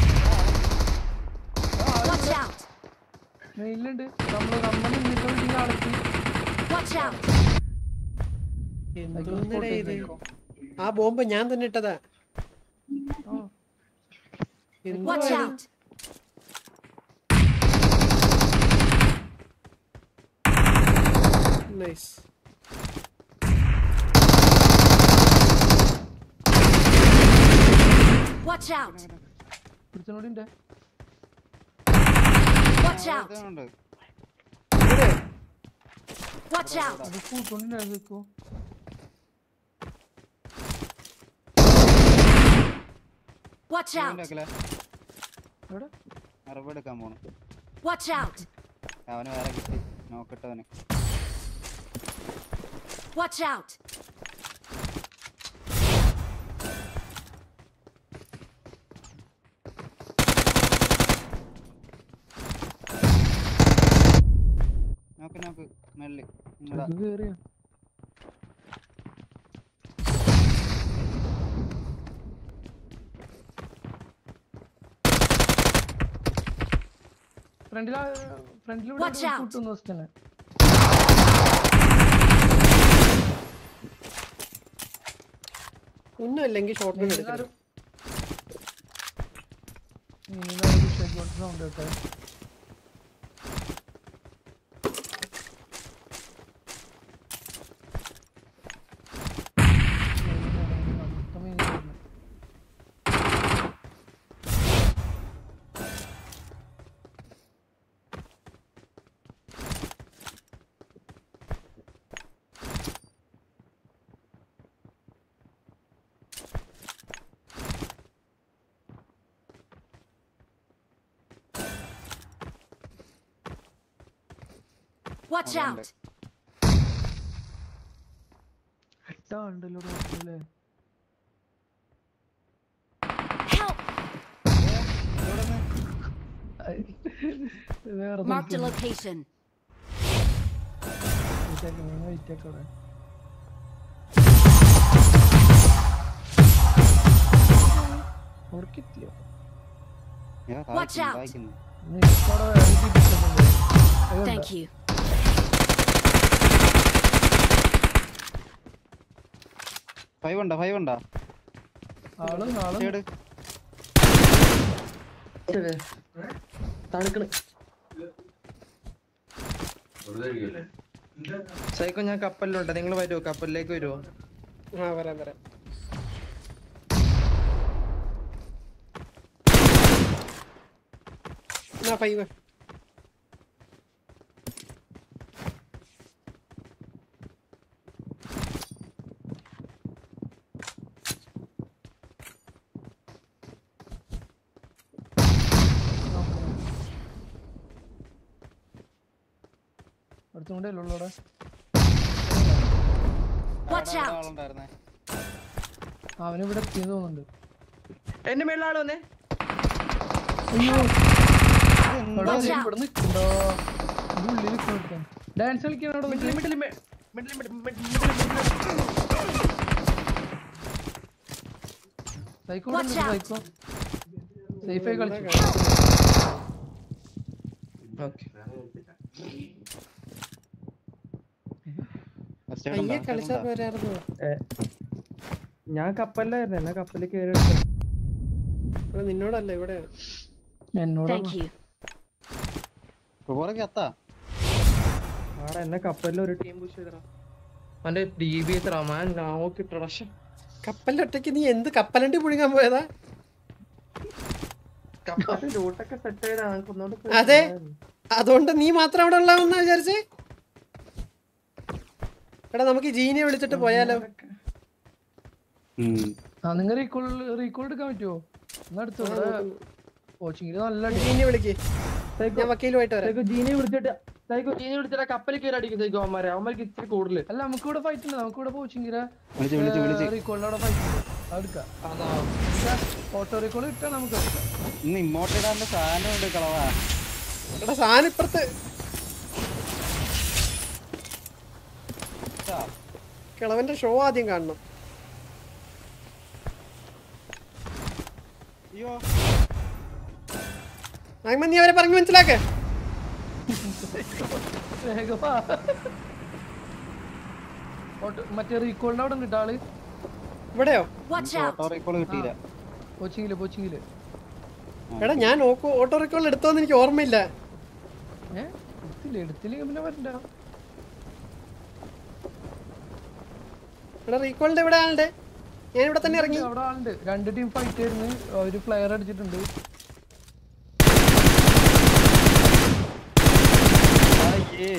Watch out! മെയിലുണ്ട് നമ്മള് നമ്മൾ നിന്നിട്ടുണ്ടെങ്കിൽ ആളെത്തി Watch out! എന്തോന്നടേ ഇത് ആ ബോംബ് ഞാൻ തന്നെ ഇട്ടതാ എന്തുവാ Watch ഇത്? out! Nice Watch out! ഒരുത്തനോട് ഉണ്ട് Watch out! ഉണ്ട് Watch out! അത് കൂട്ടുകൊണ്ടിരുന്നോ Watch ഇതിന്റെ out! ബാക്കിലെ എവിടെ അറിവ് എടുക്കാൻ പോണു Watch out! അവന് വേറെ കിട്ടി നോക്കട്ടവന് Watch out! നോക്ക് നോക്ക് മെല്ല് ഇങ്ങടാ. ഇത് കേറിയ ഫ്രണ്ടിലാ ഫ്രണ്ടിലൂടെ Watch out. കൂട്ടുന്നു ഹോസ്റ്റനെ ഒന്നും അല്ലെങ്കിൽ ഷോർട്ട് ഗൺ എടുക്കണം എല്ലാരും സൗണ്ട് കേട്ടോ Watch അവിടെ ഉണ്ട്. out! എട്ടാ ഉണ്ടല്ലോ ഹോസ്റ്റലില് Help! വേറെ Marked a location. വെയിറ്റ് ആക്കി അവിടെ ഉറക്കിത്തിയോ ഇതാ Watch താഴ്ക്കുന്നു, out. താഴ്ക്കുന്നു. നീ ഇപ്പോടെ വേറെ കിട്ടുന്നുണ്ട് Thank you. ഫൈവ് ഉണ്ടോ ഫൈവ് ഉണ്ടോ ആളും ആളും സൈഡ് തണുക്കണ് സൈക്കോ ഞാൻ കപ്പലിലുണ്ട് നിങ്ങൾ വരുമോ കപ്പലിലേക്ക് വരുമോ ആ വരാം വരാം എന്നാ ഫൈവ് അടുത്തുകൊണ്ടേ ഉള്ളൂ ഇവിടെ Watch അവിടെ out. ആളുണ്ടായിരുന്നേ അവനിവിടെ എത്തിയെന്ന് തോന്നുന്നുണ്ട് എന്റെ മേളിലാള് വന്നേ അയ്യോ എടാ, Watch നീ out. ഇവിടെ നിൽക്കണ്ടോ ഉള്ളിൽ നിൽക്കാൻ ഡാൻസ് കളിക്കാൻ അവിടെ മിഡിൽ നിൽക്കാൻ middle middle middle psycho Watch out. Psycho സേഫായി കളിച്ചു ഓക്കെ First aid അയ്യെ ഉണ്ടോ? First aid കളിച്ചാ ഉണ്ടോ? പോരായിരുന്നു ഞാൻ കപ്പലിലായിരുന്നു എന്നാ കപ്പലിൽ കയറി ഇവിടെ നിന്നോടല്ല ഇവിടെ എന്നോട് Thank you. റോറൊക്കെ എത്താ ആടാ എന്നെ കപ്പലിൽ ഒരു ടീം പുഷ് ചെയ്തടാ അവന്റെ ഡി ബി എത്ര മാൻ നോക്കിട്ടടാ കപ്പലിലൊറ്റയ്ക്ക് നീ എന്ത് കപ്പലണ്ടി പുഴുങ്ങാൻ പോയതാ കപ്പലിന്റെ റൂട്ടൊക്കെ സെറ്റ് ചെയ്താ നമുക്ക് ഒന്നുകൂടെ പോയി അതെ. കാണാമായിരുന്നു. അതുകൊണ്ട് നീ മാത്രം അവിടെ ഉള്ളതെന്നാ വിചാരിച്ചേ എടാ നമുക്ക് ജീനിയെ വിളിച്ചിട്ട് പോയാലോ ആ നിങ്ങൾ റീകോൾ റീകോൾ എടുക്കാൻ പറ്റുമോ എന്നാ അടുത്ത് ഇവിടെ കോച്ചിങ്ങിൽ നല്ല അടി. ജീനിയെ വിളിക്ക് സൈക്കോ ഞാൻ വക്കീലുമായിട്ട് വരാം സൈക്കോ ജീനെ വിളിച്ചിട്ട് സൈക്കോ ജീനെ വിളിച്ചിട്ട് കപ്പലിൽ കയറി അടിക്കും സൈക്കോ അവന്മാരെ അവന്മാർക്ക് ഇച്ചിരി കൂടുതൽ അല്ല നമുക്ക് ഇവിടെ ഫൈറ്റ് ഉണ്ട് നമുക്ക് ഇവിടെ കോച്ചിങ്ങില് വിളിച്ച് വിളിച്ച് വിളിച്ച് റീകോളിന്റെ അവിടെ ഫൈറ്റ് ഉണ്ട് അതെടുക്കാം ഓട്ടോ റീകോൾ കിട്ടാൻ നമുക്ക് എടുക്കാം ഇന്ന് ഇങ്ങോട്ട് ഇടാനുള്ള സാധനം ഉണ്ട് കളവാ എടാ സാധനം ഇപ്പുറത്ത് ഇതാ. കിളവന്റെ ഷോ ആദ്യം കാണണം അയ്യോ നായ്മ നീ അവരെ പറഞ്ഞു മനസ്സിലാക്ക് വേഗം വാ. ഓട്ടോ മറ്റേ റീകോളിന്റെ അവിടെ കിട്ടാ ആള് ഇവിടെയോ Watch out. ഓട്ടോ റീകോൾ കിട്ടിയില്ല കോച്ചിങ്ങില് കോച്ചിങ്ങില് എടാ ഞാൻ ഓക്കോ ഓട്ടോ റിക്കോൾ എടുത്തോന്ന് എനിക്ക് ഓർമ്മയില്ല ഏ എടുത്തില്ല എടുത്തില്ലെങ്കിൽ പിന്നെ വരണ്ട എടാ റീകോളിന്റെ ഇവിടെ ആളുടെ ഞാൻ ഇവിടെ തന്നെ ഇറങ്ങി അവിടെ ആളുണ്ട് രണ്ട് ടീം ഫൈറ്റ് ആയിരുന്നു അവര് ഫ്ലയർ അടിച്ചിട്ടുണ്ട് അയ്യേ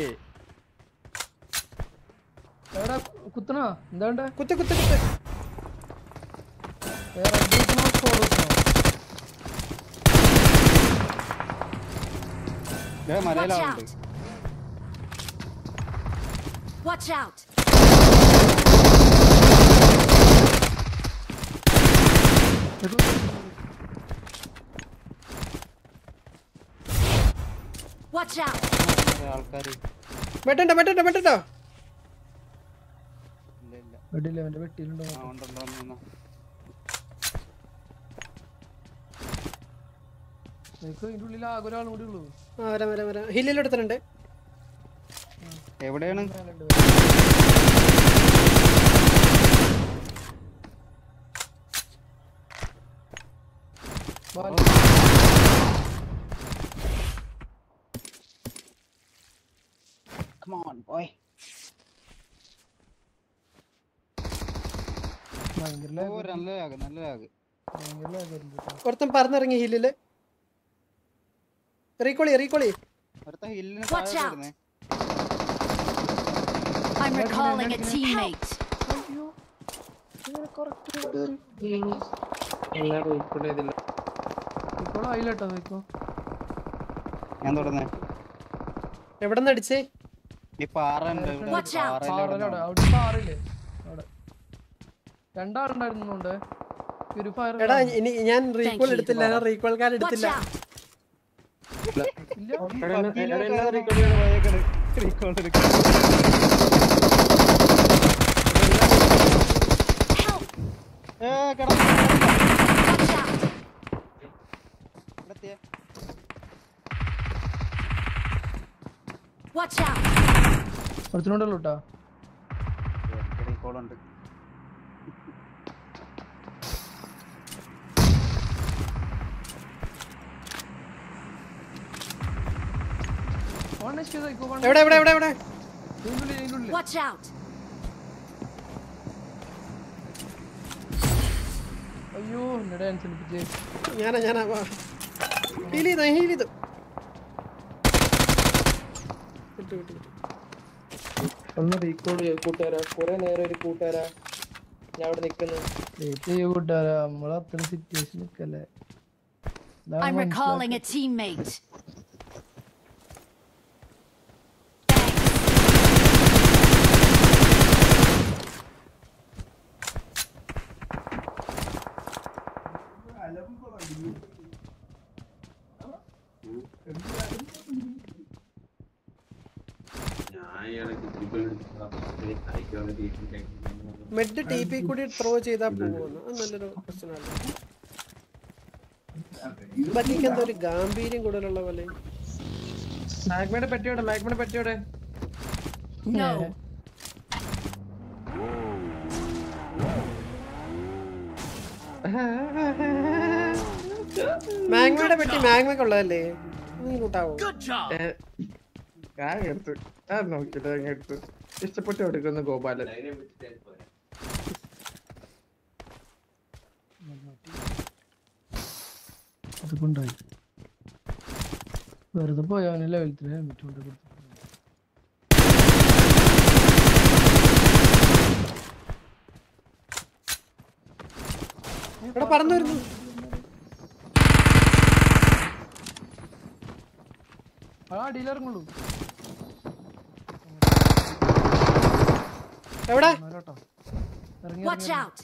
എവിടെ കുത്തണോ എന്താണ്ട് കുത്ത് കുത്ത് കുത്ത് വേറെ red കുത്തണോ score കുത്തണോ ദേ Watch മലയിലാളുണ്ട് out. Watch out. Watch out. ആൾക്കാര് വെട്ടണ്ടോ വെട്ടണ്ടോ വെട്ടണ്ടോ ഇല്ല ഇല്ല വെടിയില്ല അവന്റെ വെട്ടിയിലുണ്ടോ ആ ഉണ്ട് ഉണ്ട് ഉണ്ട്, ഉണ്ട്. നിനക്ക് അതിന്റെ ഉള്ളിൽ ആകെ ഒരാളും കൂടി ഉള്ളൂ ആ വരാം വരാം വരാം ഹില്ലിൽ എടുത്തിട്ടുണ്ട് എവിടെയാണ് മേലുണ്ട്. വാ, Come on, boy. ഭയങ്കര ഓ lag, നല്ല ലാഗ് നല്ല ലാഗ് ഭയങ്കര lag ആയിരുന്നു കേട്ടോ. ഒരുത്തൻ പറന്നിറങ്ങി ഹില്ലില് റീകോളി റീകോളി അടുത്ത ഹില്ലിന് Watch താഴെ out. വരുന്നേ I'm recalling a teammate. അയ്യോ ഇങ്ങനെ correct ആയിട്ട് കേറി. എല്ലാം റീക്കോൾ ചെയ്തില്ല ഇപ്പോൾ ആയില്ല കേട്ടോ നോക്കോ ഞാൻ തുടർന്നേ എവിടെ നിന്ന് അടിച്ചേ ഈ പാറ ഉണ്ട് ഇവിടെ Watch out. പാറയിലെ പാറയിലവിടെ അവിടെ അവിടെ പാറില്ലേ അവിടെ രണ്ടാളുണ്ടായിരുന്നുണ്ട് പ്യൂരിഫയർ എടാ ഇനി ഞാൻ റീകോൾ you. എടുത്തില്ല ഞാൻ റീകോൾ കാർഡ് Watch എടുത്തില്ല out. ഇല്ല റീകോൾ എടുക്കാൻ Help. ഏ കിടന്നു Watch out. ഇവിടെ എത്തിയേ. Watch out. ഒരുത്തിനുണ്ടല്ലോ കേട്ടോ എനിക്ക് റീകോൾ ഉണ്ട് വൺ എച്ച് സൈക്കോ വൺ എവിടെ എവിടെ എവിടെ എവിടെ ഇതിനുള്ളിൽ ഇതിനുള്ളിൽ Watch out. അയ്യോ എന്നെ ഡാൻസ് കളിപ്പിച്ചേ ഞാനാ ഞാനാ ഹീൽ ചെയ്തു ഹീൽ ചെയ്തു വിട്ടു വിട്ടു വിട്ടു ഒന്ന് റീകോൾ കൂട്ടുകാരാ കുറെ നേരം ഒരു കൂട്ടുകാരാ ഞാൻ അവിടെ നിക്കുന്നു വെയിറ്റ് ചെയ്യൂ കൂട്ടുകാരാ നമ്മള് അത്ര സിറ്റുവേഷൻ നിക്കല്ലേ ഇതാണ് I'm recalling മനസ്സിലാക്കുക. a teammate. ഞാൻ ഇയാളെ കുത്തിരിക്കല് അയക്കാതെ ടീമിലേക്ക് മെഡ് ടി പി കൂടി ത്രോ ചെയ്താൽ പോകുമെന്ന് അത് നല്ലൊരു പ്രശ്നമല്ല ബക്കിക്ക് എന്തോ ഒരു ഗാംഭീര്യം കൂടുതലുള്ള പോലെ മാഗ്മയുടെ പെട്ടിയോടെ മാഗ്മയുടെ പെട്ടിയോടെ No. മാഗ്മയുടെ പെട്ടി മാഗ്മയ്ക്ക് ഉള്ളതല്ലേ നീ കൂട്ടാവോ ഞാൻ എടുത്തു ഞാൻ നോക്കിട്ട് അങ്ങ് എടുത്തു ഇഷ്ടപ്പെട്ട് എടുക്കുന്നു ഗോപാലൻ അതിനെ വിട്ടിട്ട് പോരാ അതുകൊണ്ടായി വെറുതെ പോയവന് ലെവൽ ത്രീ ഹെൽമെറ്റ് കൊണ്ട് കൊടുത്തു ഇവിടെ പറന്നു വരുന്നു ആ അടിയിലിറങ്ങുള്ളൂ എവിടെ കേട്ടോ ഇറങ്ങി Watch ഇറങ്ങി out.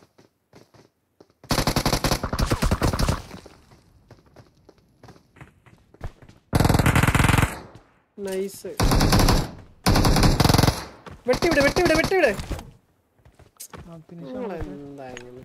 നൈസ് വെട്ടിവിടെ വെട്ടിവിടെ വെട്ടിവിടെ ആ, finish നിങ്ങൾ ആവട്ടെ. എന്താ ഇങ്ങനെ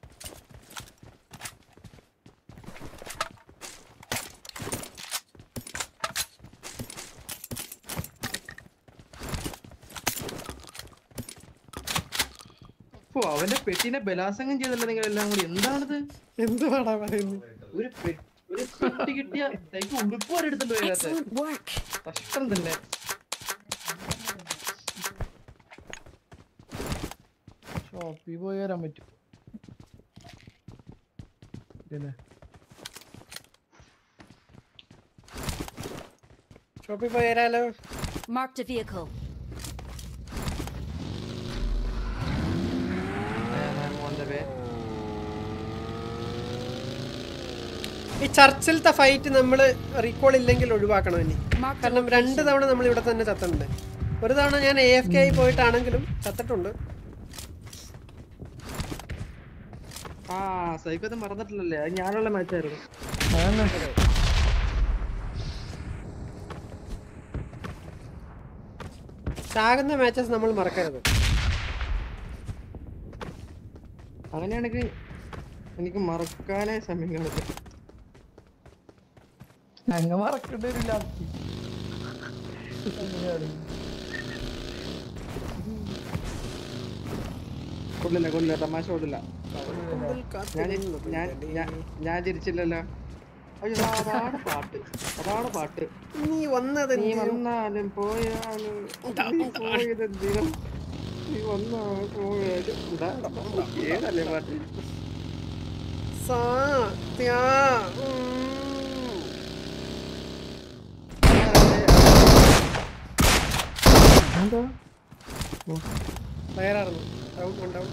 ഓ അവന്റെ പെട്ടിനെ ബലാസംഗം ചെയ്തല്ലോ നിങ്ങൾ എല്ലാം കൂടി എന്താണിത് എന്തുവാടാ പറയുന്നത് ഒരു പെ- ഒരു പെട്ടി കിട്ടിയ തനിക്ക് ഉടുപ്പ് വരെ എടുത്തിട്ട് വരാത്ത Excellent work. കഷ്ടം തന്നെ ഷോപ്പിൽ പോയി വരാൻ പറ്റും ഇല്ലേ ഷോപ്പിൽ പോയി തരാലോ Marked a vehicle. ഈ ചർച്ചിലത്തെ ഫൈറ്റ് നമ്മൾ റീകോൾ ഇല്ലെങ്കിൽ ഒഴിവാക്കണം ഇനി Marked a കാരണം രണ്ട് location. തവണ നമ്മൾ ഇവിടെ തന്നെ ചത്തുണ്ട് ഒരു തവണ ഞാൻ എ എഫ് കെ ആയി പോയിട്ടാണെങ്കിലും ചത്തിട്ടുണ്ട് ആ സൈക്കോത്തെ മറന്നിട്ടില്ലല്ലേ അത് ഞാനുള്ള മാച്ചായിരുന്നു അതന്നെ ചാകുന്ന മാച്ചസ് നമ്മൾ മറക്കരുത് അങ്ങനെയാണെങ്കിൽ എനിക്ക് മറക്കാനേ സമയം കാണില്ല ഞങ്ങ മറക്കേണ്ടി വരില്ല കൊള്ളില്ല കൊള്ളില്ല തമാശ കൊള്ളില്ല മുമ്പിൽ ഞാൻ കാത്തിരുന്നു ഞാൻ ഞാൻ ഞാൻ ചിരിച്ചില്ലല്ലോ അയ്യോ അതാണ് പാട്ട് അതാണ് പാട്ട് നീ വന്നത് നീ വന്നാലും പോയാലും നീ പോയതെന്തിനും നീ വന്നാലും പോയാലും ഇതാ, ഏതല്ലേ പാട്ട് സത്യ എന്താ വയറായിരുന്നു ഡൗൺ വൺ ഡൗൺ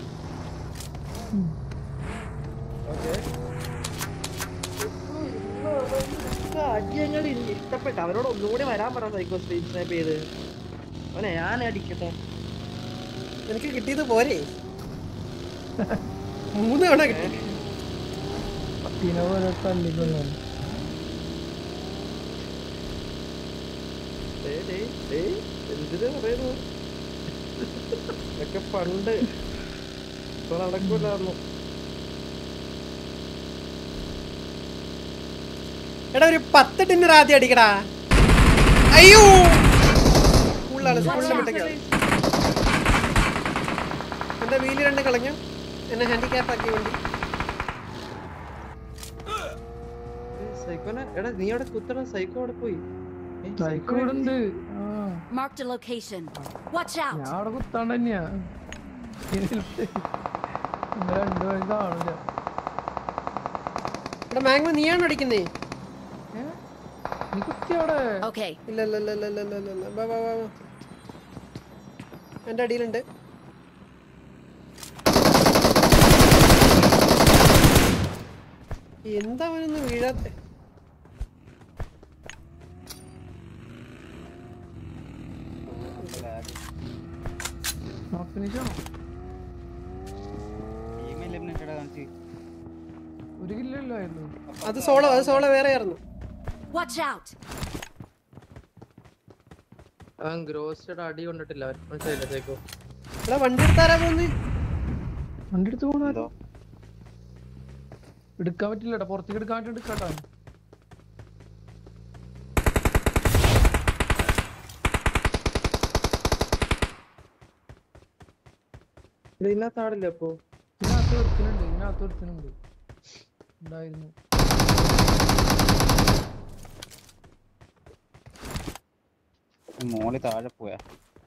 അടിയങ്ങൾ ഇഷ്ടപ്പെട്ട അവരോട് ഒന്നുകൂടി വരാൻ പറ സൈക്കോ സ്ട്രീറ്റ് സ്നാപ്പ് ചെയ്ത് അവനെ ഞാൻ അടിക്കട്ടെ എനിക്ക് കിട്ടിയത് പോരെ മൂന്ന് തവണ കിട്ടി പട്ടീനെ പോലെ തല്ലിക്കൊന്നു ഡേയ് ഡേയ് ഡേയ് എന്തിനാ പറയുന്നു ഇതൊക്കെ പണ്ട് ഇപ്പൊ നടക്കൂലായിരുന്നു എടാ ഒരു പത്ത് ടിന്നർ ആദ്യം അടിക്കടാ അയ്യോ സ്കൂളിലാണ് സ്കൂളിലെ വിട്ടേക്കാണ് എന്റെ വീല് രണ്ട് കളഞ്ഞു എന്നെ ഹാൻഡിക്യാപ്പ് ആക്കി വണ്ടി സൈക്കോനെ എടാ നീ അവിടെ കുത്തണ സൈക്കോ അവിടെ പോയി ഏയ്, സൈക്കോ ഇവിടെ ഉണ്ട് ആ Marked a location. Watch ഞാൻ out. അവിടെ കുത്താണ്ട് തന്നെയാ ഇങ്ങനെ രണ്ടു പേരും കാണില്ല എടാ മാംഗോ നീയാണോ അടിക്കുന്നേ നീ കുത്തി അവിടെ Okay. ഇല്ല ഇല്ല ഇല്ല ഇല്ല ഇല്ല ഇല്ല ഇല്ല ഇല്ല വാ വാ വാ വാ എൻ്റെ അടിയിലുണ്ട് എന്താ അവനൊന്ന് വീഴാത്തെ ഫിനിഷ് ആണോ ടീം എലിമിനേറ്റഡ് കാണിച്ച് ഒരു കില്ലല്ലായിരുന്നു അത് സോളോ അത് സോളോ വേറെ ആയിരുന്നു Watch out! അവൻ ഗ്രോസ്റ്റഡ് അടി കൊണ്ടിട്ടില്ല അവൻ മനസ്സിലായില്ല സൈക്കോ ഇവിടെ വണ്ടി എടുത്താരാ പോന്ന് വണ്ടി എടുത്ത് പോണോ എന്തോ എടുക്കാൻ പറ്റില്ലടാ പുറത്തേക്ക് എടുക്കാൻ വേണ്ടി എടുക്കാട്ടാ ഇതിനകത്ത് ആടില്ല അപ്പൊ ഇതിനകത്ത് ഒരുത്തനുണ്ട് ഇതിനകത്ത് ഒരുത്തനുണ്ട് ഉണ്ടായിരുന്നു മോളി താഴെ പോയാ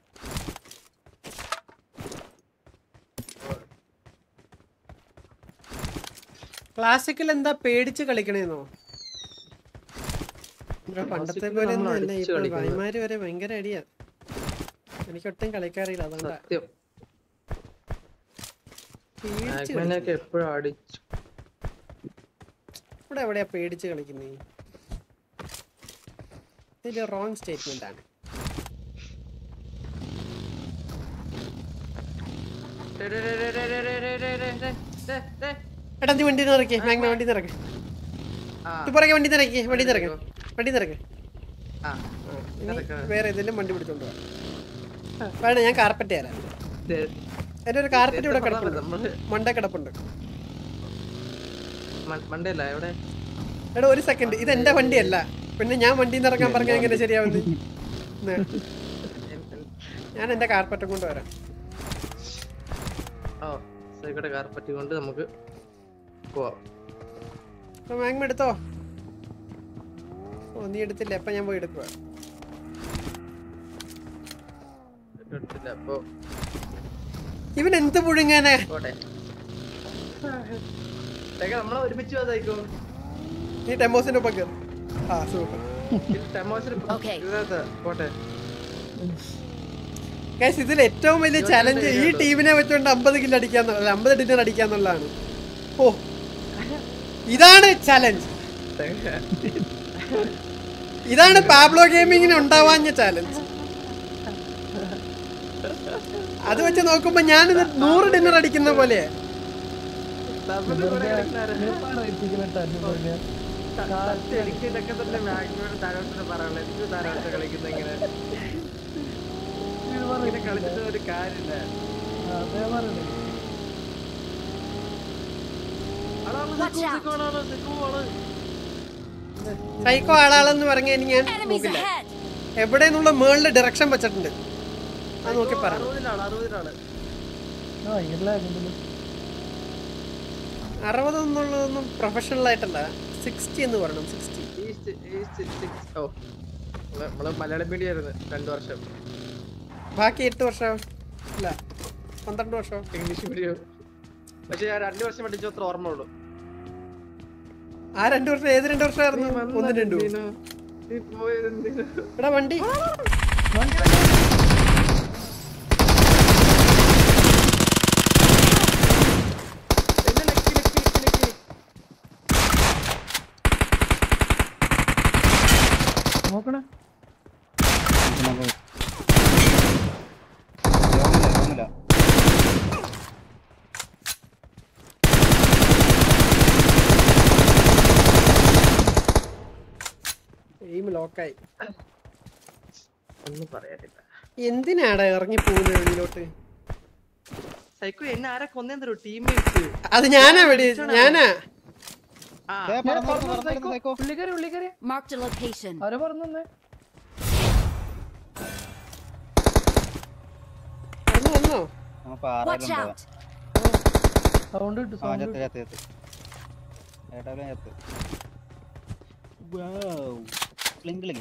ക്ലാസിക്കൽ എന്താ പേടിച്ച് കളിക്കണേന്നോ ഇവിടെ പണ്ടത്തെ Classical പോലെ നമ്മൾ ഒന്നും അല്ല അടിച്ച് ഇപ്പൊ കളിക്കുന്നത്. ഭായിമാര് വരെ ഭയങ്കര അടിയാ എനിക്കൊട്ടും കളിക്കാറില്ല അതുകൊണ്ടാ സത്യം പേടിച്ച് ആഗ്മനൊക്കെ എപ്പോഴും അടിച്ചു ഇവിടെ എവിടെയാ പേടിച്ച് കളിക്കുന്നേ ഇത് റോങ് സ്റ്റേറ്റ്മെന്റ് ആണ് എടാ നീ വണ്ടി നിറക്കി മാഗ്ന വണ്ടി നിറക്ക് പുറകെ വണ്ടി നിറക്കി വണ്ടി നിറക്ക് വണ്ടി നിറക്ക് ആ ഇനി വേറെ ഏതെങ്കിലും വണ്ടി പിടിച്ചോണ്ട് പോവാ വേണ്ട ഞാൻ കാർപ്പറ്റ് തരാം എന്റെ ഒരു കാർപ്പറ്റ് ഇവിടെ കിടപ്പുണ്ട് നമ്മള് മണ്ട കിടപ്പുണ്ട് മണ്ടല്ല എവിടെ എടാ ഒരു സെക്കൻഡ് ഇത് എന്റെ വണ്ടിയല്ല പിന്നെ ഞാൻ വണ്ടിയിൽ നിന്ന് ഇറങ്ങാൻ പറഞ്ഞാൽ എങ്ങനെ ശരിയാവുന്നത് ന്ന്. ഞാൻ എന്റെ കാർപ്പറ്റും കൊണ്ട് വരാം ഓ സൈക്കോട്ടെ കാർപ്പറ്റി കൊണ്ട് നമുക്ക് പോവാം അപ്പൊ മാഗ്മ എടുത്തോ ഓ നീ എടുത്തില്ല അപ്പൊ ഞാൻ പോയി എടുക്കുക എടുത്തില്ല അപ്പൊ ഇവൻ എന്ത് പുഴുങ്ങാനാ പോട്ടെ സൈക്കോ നമ്മളെ ഒരുമിച്ച് പോവാ സൈക്കോ നീ ടെമോസിന്റെ ഒപ്പം കയറും ആ സൂപ്പർ Okay. പോട്ടെ ഗൈസ് ഇതിൽ ഏറ്റവും വലിയ ചലഞ്ച് ഈ ടീമിനെ വെച്ചുകൊണ്ട് അമ്പത് കില്ല് അടിക്കാന്നുള്ള അമ്പത് ഡിന്നർ അടിക്കാന്നുള്ളതാണ് ഓ ഇതാണ് ചലഞ്ച് ഇതാണ് പാബ്ലോ ഗെയിമിങ്ങിന് ഉണ്ടാവാഞ്ഞ ചാലഞ്ച് അത് വെച്ച് നോക്കുമ്പോ ഞാനിത് നൂറ് ഡിന്നർ അടിക്കുന്ന പോലെ എനിക്ക് ഇതൊക്കെ തന്നെ മാക്സിമം താരോട്ട് പറയാനുള്ളത് എനിക്ക് താരോട്ട് കളിക്കുന്ന ഇങ്ങനെ ഇങ്ങനെ കളിച്ചിട്ട് ഒരു കാര്യമില്ല Watch out! സൈക്കോ ആളാളെന്ന് പറഞ്ഞ ഞാൻ Enemies നോക്കില്ല ahead! എവിടെ നിന്നുള്ള മേളില് ഡയറക്ഷൻ വെച്ചിട്ടുണ്ട് അത് നോക്കി പറ അറുപതിനാള് അറുപതിനാള് അറുപത് എന്നുള്ളതൊന്നും പ്രൊഫഷണൽ ആയിട്ടല്ല സിക്സ്റ്റി എന്ന് പറയണം സിക്സ്റ്റി ഈസ്റ്റ് ഈസ്റ്റ് സിക്സ് ഓ നമ്മള് നമ്മള് മലയാളം മീഡിയം ആയിരുന്നു രണ്ടു വർഷം ബാക്കി എട്ട് വർഷം ഇല്ല പന്ത്രണ്ട് വർഷം ഇംഗ്ലീഷ് മീഡിയം പക്ഷെ ഞാൻ രണ്ടു വർഷം പഠിച്ച അത്ര ഓർമ്മ ഉള്ളൂ ആ രണ്ട് വർഷം ഏത് രണ്ട് വർഷമായിരുന്നു ഒന്ന് രണ്ടു നീ പോയത് എന്തിനാ? എടാ വണ്ടി എന്നെ ലക്കി ലക്കി ലക്കി ലക്കി നോക്കണേ രോമില്ല രോമില്ല എയിം ലോക്കായി ഒന്നും പറയാനില്ല എന്തിനാടാ ഇറങ്ങി പോകുന്നത് വെളിയിലോട്ട് സൈക്കോ എന്നെ ആരാ കൊന്നേന്ന് തരൂ ടീംമേറ്റ്സ് അത് ഞാനാ വെടി ഞാനാ ആ ദേ, പറന്ന് പറന്ന് പറന്ന് പറന്ന് സൈക്കോ. പുള്ളിക്കാരി പുള്ളിക്കാരി Marked a location. ആരാ പറഞ്ഞേ വന്നു വന്നോ നമ്മ Watch പാറയിലുണ്ടോ out! സൗണ്ട് കിട്ടും ആ സൗണ്ട് ചത്ത് ചത്ത് ചത്ത് ഏട്ടാവിലെ ചത്ത് വൗ ക്ലിങ് ക്ലിങ്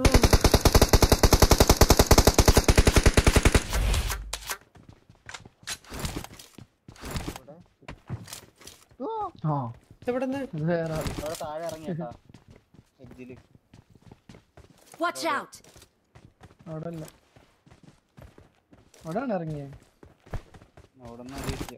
ആ എവിടെന്ന് ഇത് വേറെ ആള് അവിടെ താഴെ ഇറങ്ങിട്ടാ എഡ്ജില് Watch out! അവിടെ അല്ല അവിടെയാണ് ഇറങ്ങിയേ അവിടെ നിന്ന് അറിയില്ല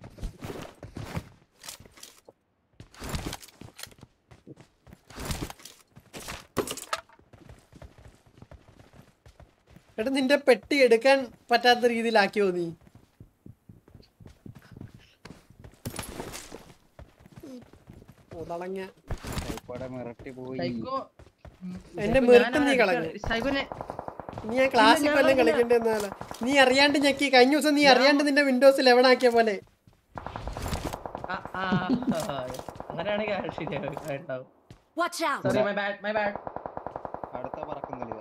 എടാ നിന്റെ പെട്ടി എടുക്കാൻ പറ്റാത്ത രീതിയിലാക്കിയോ നീ ഉതളങ്ങ ഇവിടെ മിറട്ടി പോയി സൈക്കോ എന്റെ സൈക്കോ മെറിട്ട് ഞാൻ നീ അടിച്ച- കളഞ്ഞു. സൈക്കോനെ നീ ആ ക്ലാസ്സിൽ ഞാൻ വല്ലതും പറഞ്ഞില്ല. കളിക്കണ്ടെന്നാല നീ അറിയാണ്ട് ഞെക്കി കഴിഞ്ഞ ദിവസം നീ അറിയാണ്ട് നിന്റെ വിൻഡോസ് ലെവൺ ആക്കിയ പോലെ ആ, ആ, അങ്ങനെയാണെങ്കിൽ ശരിയാവും Watch out! Sorry my bad my bad അടുത്ത പറക്കും കളിക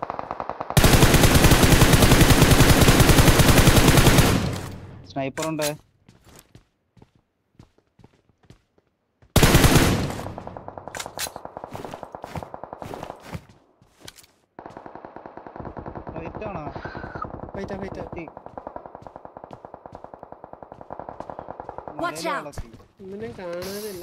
സ്നൈപ്പർ ഉണ്ട് റൈറ്റ് ആണോ വെയിറ്റാ വെയിറ്റാ എത്തി. Watch മലയിലെ out. വളർത്തി. ഒന്നിനും കാണാനില്ല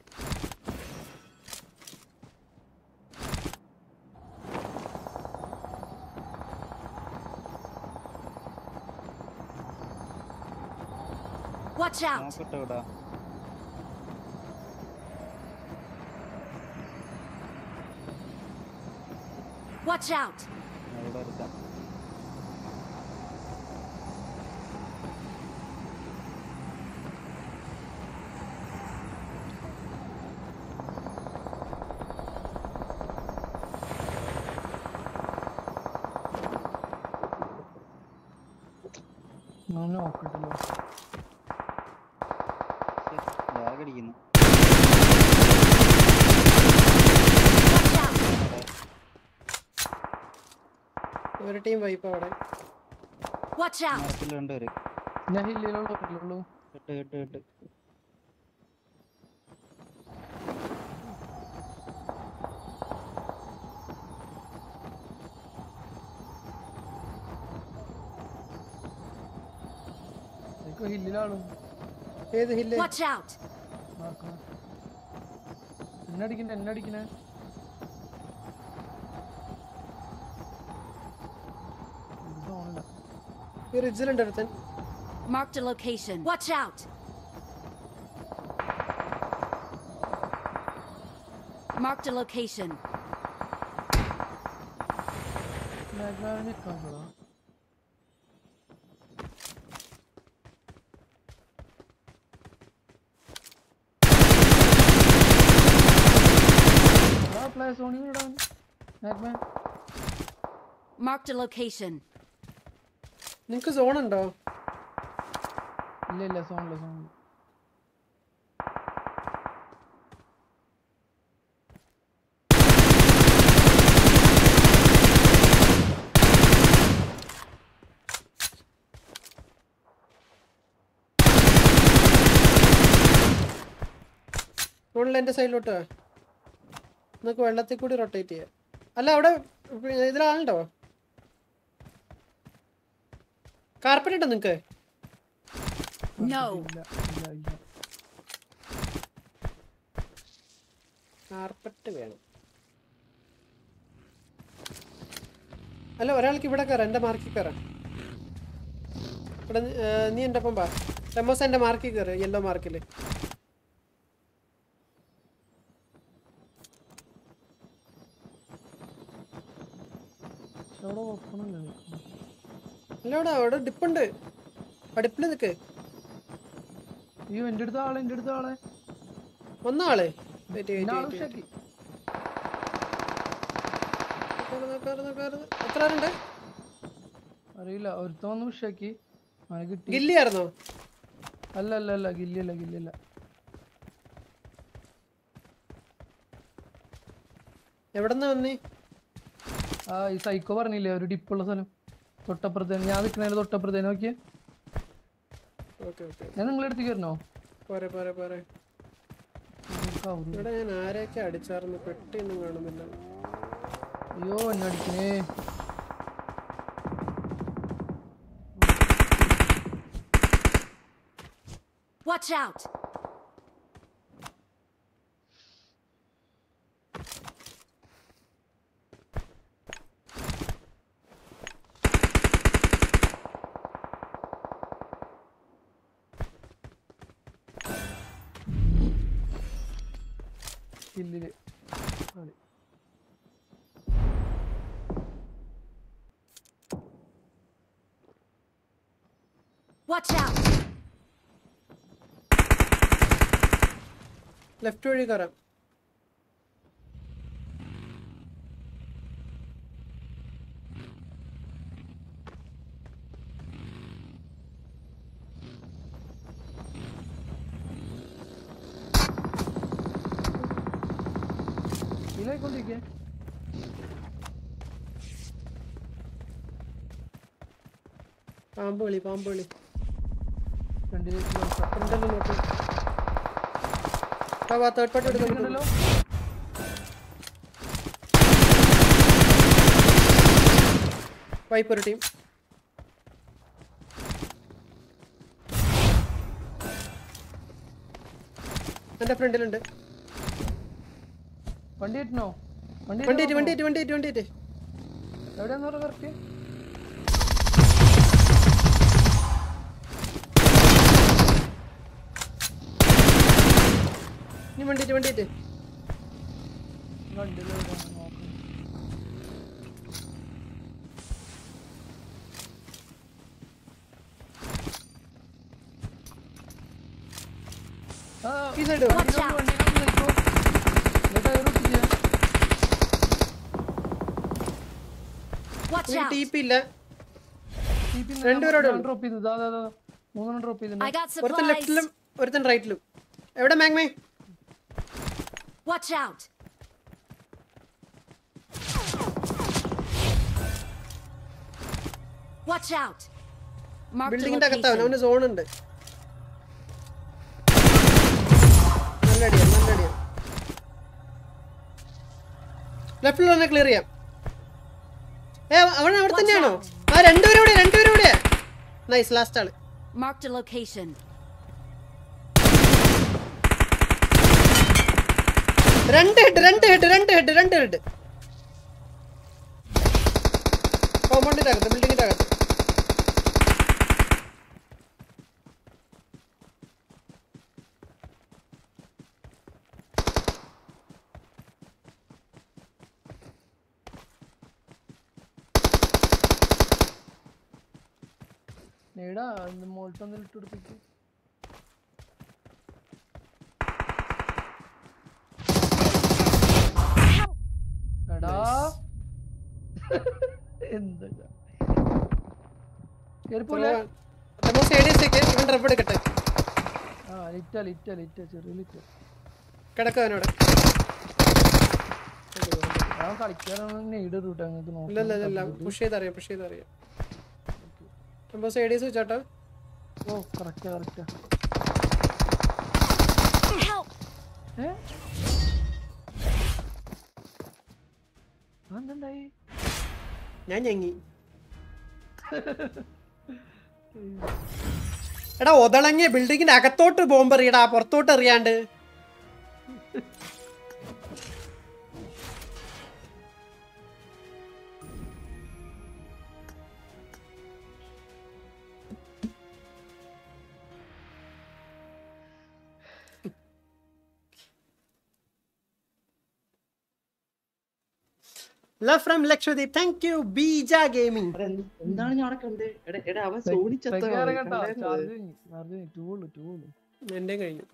Watch out! നോക്കട്ടെ ഇവിടെ Watch out! ഞാൻ ഇവിടെ എടുക്കാം ഞാൻ നോക്കട്ടല്ലോ ലാഗ് അടിക്കുന്നു Watch out! ഒരു ടീം വൈപ്പ് അവിടെ Watch out! മരത്തിൽ രണ്ടുപേര് ഞാൻ ഹില്ലിലുള്ളൂ ഹില്ലുള്ളൂ ഇട്ട് ഇട്ട് ഇട്ട് എനിക്ക് ഹില്ലിലാളും ഏത് ഹില്ല് Watch out! നോക്കണം എന്നെ അടിക്കണേ എന്നെ അടിക്കണേ ഇത് തോന്നില്ല ഈ റിഡ്ജിലുണ്ട് ഒരുത്തൻ Marked a location. Watch out! Marked a location. ബാക്ക്ഗ്രൗണ്ടിൽ നിൽക്കാൻ പോവാ പ്ലേ സോണി വിടാൻ ബാക്ക്മാൻ Marked a location. നിങ്ങക്ക് സോൺ ഉണ്ടോ ഇല്ല ഇല്ല സോണില്ല സോണില്ല സോണിൽ എന്റെ സൈഡിലോട്ട് വാ. നിങ്ങക്ക് വെള്ളത്തിൽ കൂടി റൊട്ടേറ്റ് ചെയ്യാം അല്ല അവിടെ ഇതിലാളുണ്ടോ കാർപ്പറ്റ് ഉണ്ടോ നിങ്ങക്ക് No. ഇല്ല ഇല്ല ഇല്ല കാർപ്പറ്റ് വേണം അല്ല ഒരാൾക്ക് ഇവിടെ കയറാം എൻ്റെ മാർക്കിൽ കയറാം ഇവിടെ നി- ഏ, നീ എൻ്റെ ഒപ്പം പാ റെമോസ് എൻ്റെ മാർക്കിൽ കയറ് യെല്ലോ മാർക്കിൽ പക്ഷെ അവിടെ ഓപ്പണല്ലേ അല്ല അവിടെ അവിടെ ഡിപ്പുണ്ട് അടുപ്പിൽ നിൽക്ക് അയ്യോ എൻ്റെ അടുത്ത ആളെ എൻ്റെ അടുത്ത ആളെ വന്ന ആള് വെയിറ്റ് എന്നെ ആള് വെയിറ്റ് ഉഷാക്കി എത്ര ആരുണ്ട് അറിയില്ല ഒരുത്ത വന്ന് ഉഷാക്കി അവനെ കിട്ടി ഗില്ലിയായിരുന്നോ അല്ല അല്ല അല്ല ഗില്ലിയല്ല ഗില്ലിയല്ല എവിടെന്നാ വന്നേ ആ ഈ സൈക്കോ പറഞ്ഞില്ലേ ഒരു ഡിപ്പുള്ള സ്ഥലം തൊട്ടപ്പുറത്തേന് ഞാൻ നിൽക്കണേല് തൊട്ടപ്പുറത്തേന് നോക്കിയേ ഓക്കെ ഓക്കെ ഞാൻ നിങ്ങളെ അടുത്തേക്ക് വരണോ പോരെ പോരെ പോരെ കവറ് ഇവിടെ ഞാൻ ആരെയൊക്കെ അടിച്ചാർന്ന് പെട്ടിയൊന്നും കാണുന്നില്ല അയ്യോ എന്നെ അടിക്കണേ Watch out! കില്ലില് കളി Watch out! ലെഫ്റ്റ് വഴി കയറാം കില്ലായിക്കൊണ്ടിരിക്കേ പാമ്പ് കളി പാമ്പ് കളി ഫ്രണ്ടിലേക്ക് ഫ്രണ്ടല്ലേ നോക്ക് ആ തേർഡ് പാർട്ടി എടുക്കാൻ ഉണ്ടല്ലോ വൈപ്പ് ഒരു ടീം എന്റെ ഫ്രണ്ടിലുണ്ട് വണ്ടി കിട്ടണോ വണ്ടി വണ്ടി കിട്ടണോ? വണ്ടി വണ്ടി വണ്ടി വണ്ടി എവിടെയാന്ന് പറഞ്ഞ കറക്റ്റ് നീ വണ്ടി വണ്ടി കണ്ടില്ല എവിടെയാന്ന് നോക്കാം ആ, ഈ സൈഡ് Watch out! വണ്ടിയിലൊന്ന് നിൽക്കൂ. എന്നിട്ട് ടയർ ഒട്ടിച്ച്. Watch out! ടി പി ഇല്ല TP ന്ന് രണ്ടുപേരും അവിടെ ഞാൻ drop ചെയ്തു. ദാ, ദാ, ദാ. മൂന്നെണ്ണം ഡ്രോപ്പ് I ചെയ്തിട്ടുണ്ട് got ഒരുത്തൻ supplies! ലെഫ്റ്റിലും ഒരുത്തൻ റൈറ്റിലും എവിടെ മാങ്മേ Watch out! Watch out! Mark the ബിൽഡിങ്ങിന്റെ അകത്താവൻ location. അവന് സോൺ ഉണ്ട് നല്ല അടിയാ നല്ല അടിയാ ലെഫ്റ്റിൽ തന്നെ ക്ലിയർ ചെയ്യാം ഏ അവൻ അവിടെ തന്നെയാണോ ആ രണ്ടുപേരും ഇവിടെ രണ്ടുപേരും ഇവിടെ നൈസ് ലാസ്റ്റ് ആള് Marked a location. രണ്ട് ഹെഡ് രണ്ട് ഹെഡ് രണ്ട് ഹെഡ് രണ്ട് ഹെഡ് കോമ്പൗണ്ടിന്റെ അകത്ത് ബിൽഡിങ്ങിന്റെ അകത്ത് നേടാ മോൾട്ട് ഒന്നിൽ ഇട്ട് കൊടുപ്പിക്ക് എടാ എന്താ കേറിപ്പോലെ സ്റ്റേഡിയത്തേക്ക് ഇവൻ ഡ്രബ് എടുക്കട്ടെ ആ ലിറ്റ ലിറ്റ ലിറ്റ ചെറിയ ലിറ്റ കിടക്കും അവനോട് ഞാൻ കളിക്കാനാണ് നെയ്ഡ് റൂട്ട് അങ്ങനത്തെ ഇല്ല ഇല്ല ഇല്ല, ഇല്ല പുഷ് ചെയ്തറിയാം പുഷ് ചെയ്തറിയാം അപ്പോൾ സ്റ്റേഡിയസ് വെച്ചാട്ടോ ഓ കറക്റ്റാ കറക്റ്റാ Help! ഏ അതെന്തായി ഞാൻ ഞങ്ങി എടാ ഒതളങ്ങിയ ബിൽഡിങ്ങിന്റെ അകത്തോട്ട് ബോംബ് എറിയടാ പുറത്തോട്ട് എറിയാണ്ട് love from Lakshadweep thank you ബീജ ഗെയിമിംഗ് എടാ, എന്ത്- എന്താണ് ഞാൻ അവിടെ കണ്ട് എടാ എടാ അവൻ സോണി ചത്ത കേട്ടോ ചാർജ് ചാർജ് ടൂള് ടൂള് എന്റെ കഴിഞ്ഞു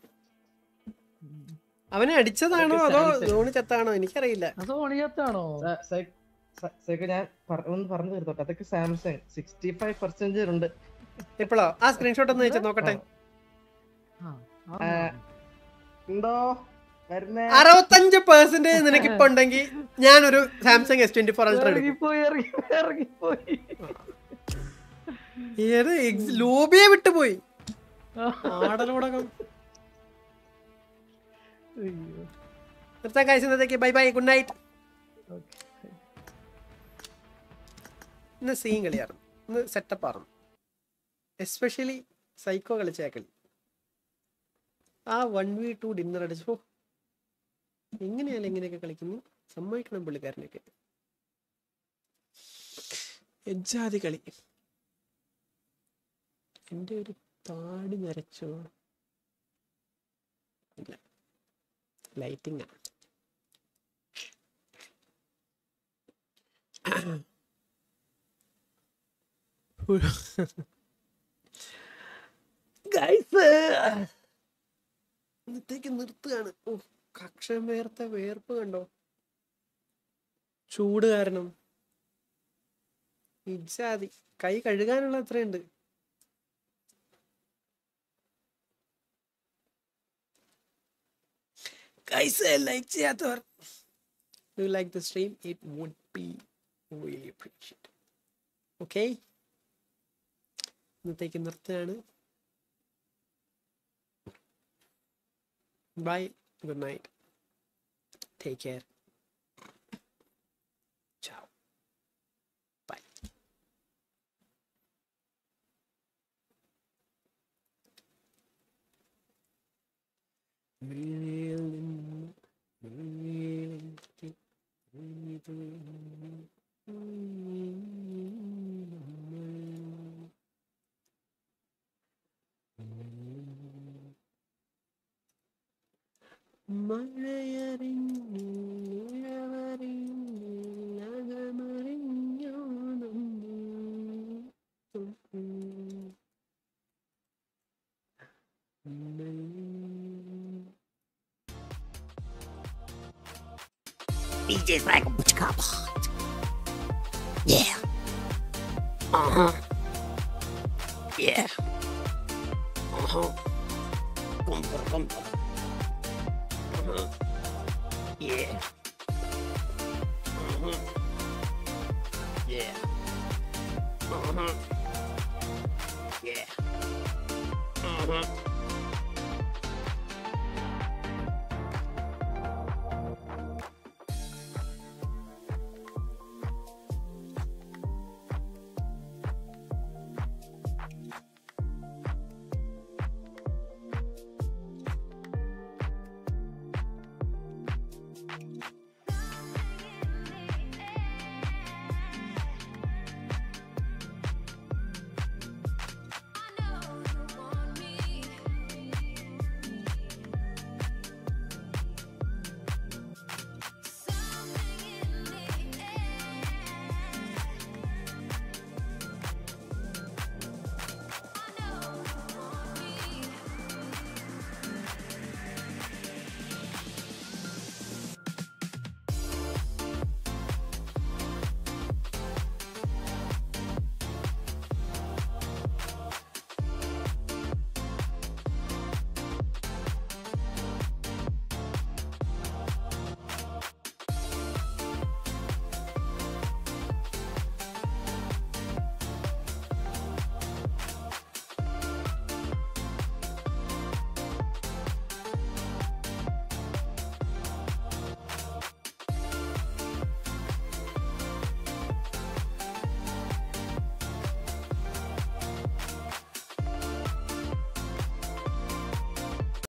അവനെ അടിച്ചതാണോ അതോ ധോണി ചത്താണോ എനിക്കറിയില്ല അത് ഓണിയത്താണോ സേക്ക് ഞാൻ പറ- ഒന്ന് പറഞ്ഞു തീർത്തോട്ടെ അതൊക്കെ സാംസങ് സിക്സ്റ്റി ഫൈവ് പെർസെന്റേജ് ഉണ്ട് ഇപ്പോഴോ ആ സ്ക്രീൻഷോട്ട് ഒന്ന് വെച്ച് നോക്കട്ടെ ആ, ഉണ്ടോ വരുന്നേ അറുപത്തഞ്ച് പെർസെന്റേജ് നിനക്ക് ഇപ്പൊ ഉണ്ടെങ്കിൽ ഞാനൊരു Samsung S twenty four ultra എടുക്കും ഇറങ്ങിപ്പോയി ഇറങ്ങി ഇറങ്ങിപ്പോയി ഏത് ലോബിയെ വിട്ടുപോയി ആടലോടകം അയ്യോ നിർത്താൻ കഴിച്ചതൊക്കെ bye bye good night okay ഇന്ന് സീൻ കളിയായിരുന്നു ഇന്ന് സെറ്റപ്പ് ആയിരുന്നു എസ്പെഷ്യലി സൈക്കോ കളിച്ച ആ കളി ആ വൺ വി ടു ഡിന്നർ അടിച്ചപ്പോ എങ്ങനെയല്ല ഇങ്ങനെയൊക്കെ കളിക്കുന്നു സമ്മതിക്കണം പുള്ളിക്കാരനൊക്കെ എജ്ജാതി കളി എൻ്റെ ഒരു താടി നരച്ചോ ഇല്ല ലൈറ്റിംഗ് ഗൈസ് ഇന്നത്തേക്ക് നിർത്തുകയാണ് ഓ കക്ഷം വേർത്ത വേർപ്പ് കണ്ടോ ചൂട് കാരണം ഇജാതി കൈ കഴുകാനുള്ള അത്രയുണ്ട് ഗൈസ് ലൈക്ക് ചെയ്യാത്തവർ do like the stream it would be really appreciate okay ഇന്നത്തേക്ക് നിർത്തുകയാണ് bye good night take care ചാവ് ബൈ മഴയറിഞ്ഞു നിഴവറിഞ്ഞു നഖമറിഞ്ഞു നമ്മൾ DJ's like a butch cop hot. Yeah. Uh huh. Yeah. Uh huh. Boom, boom, boom, boom. Uh huh. Yeah. Uh huh. Yeah. Uh huh. Yeah. Uh huh.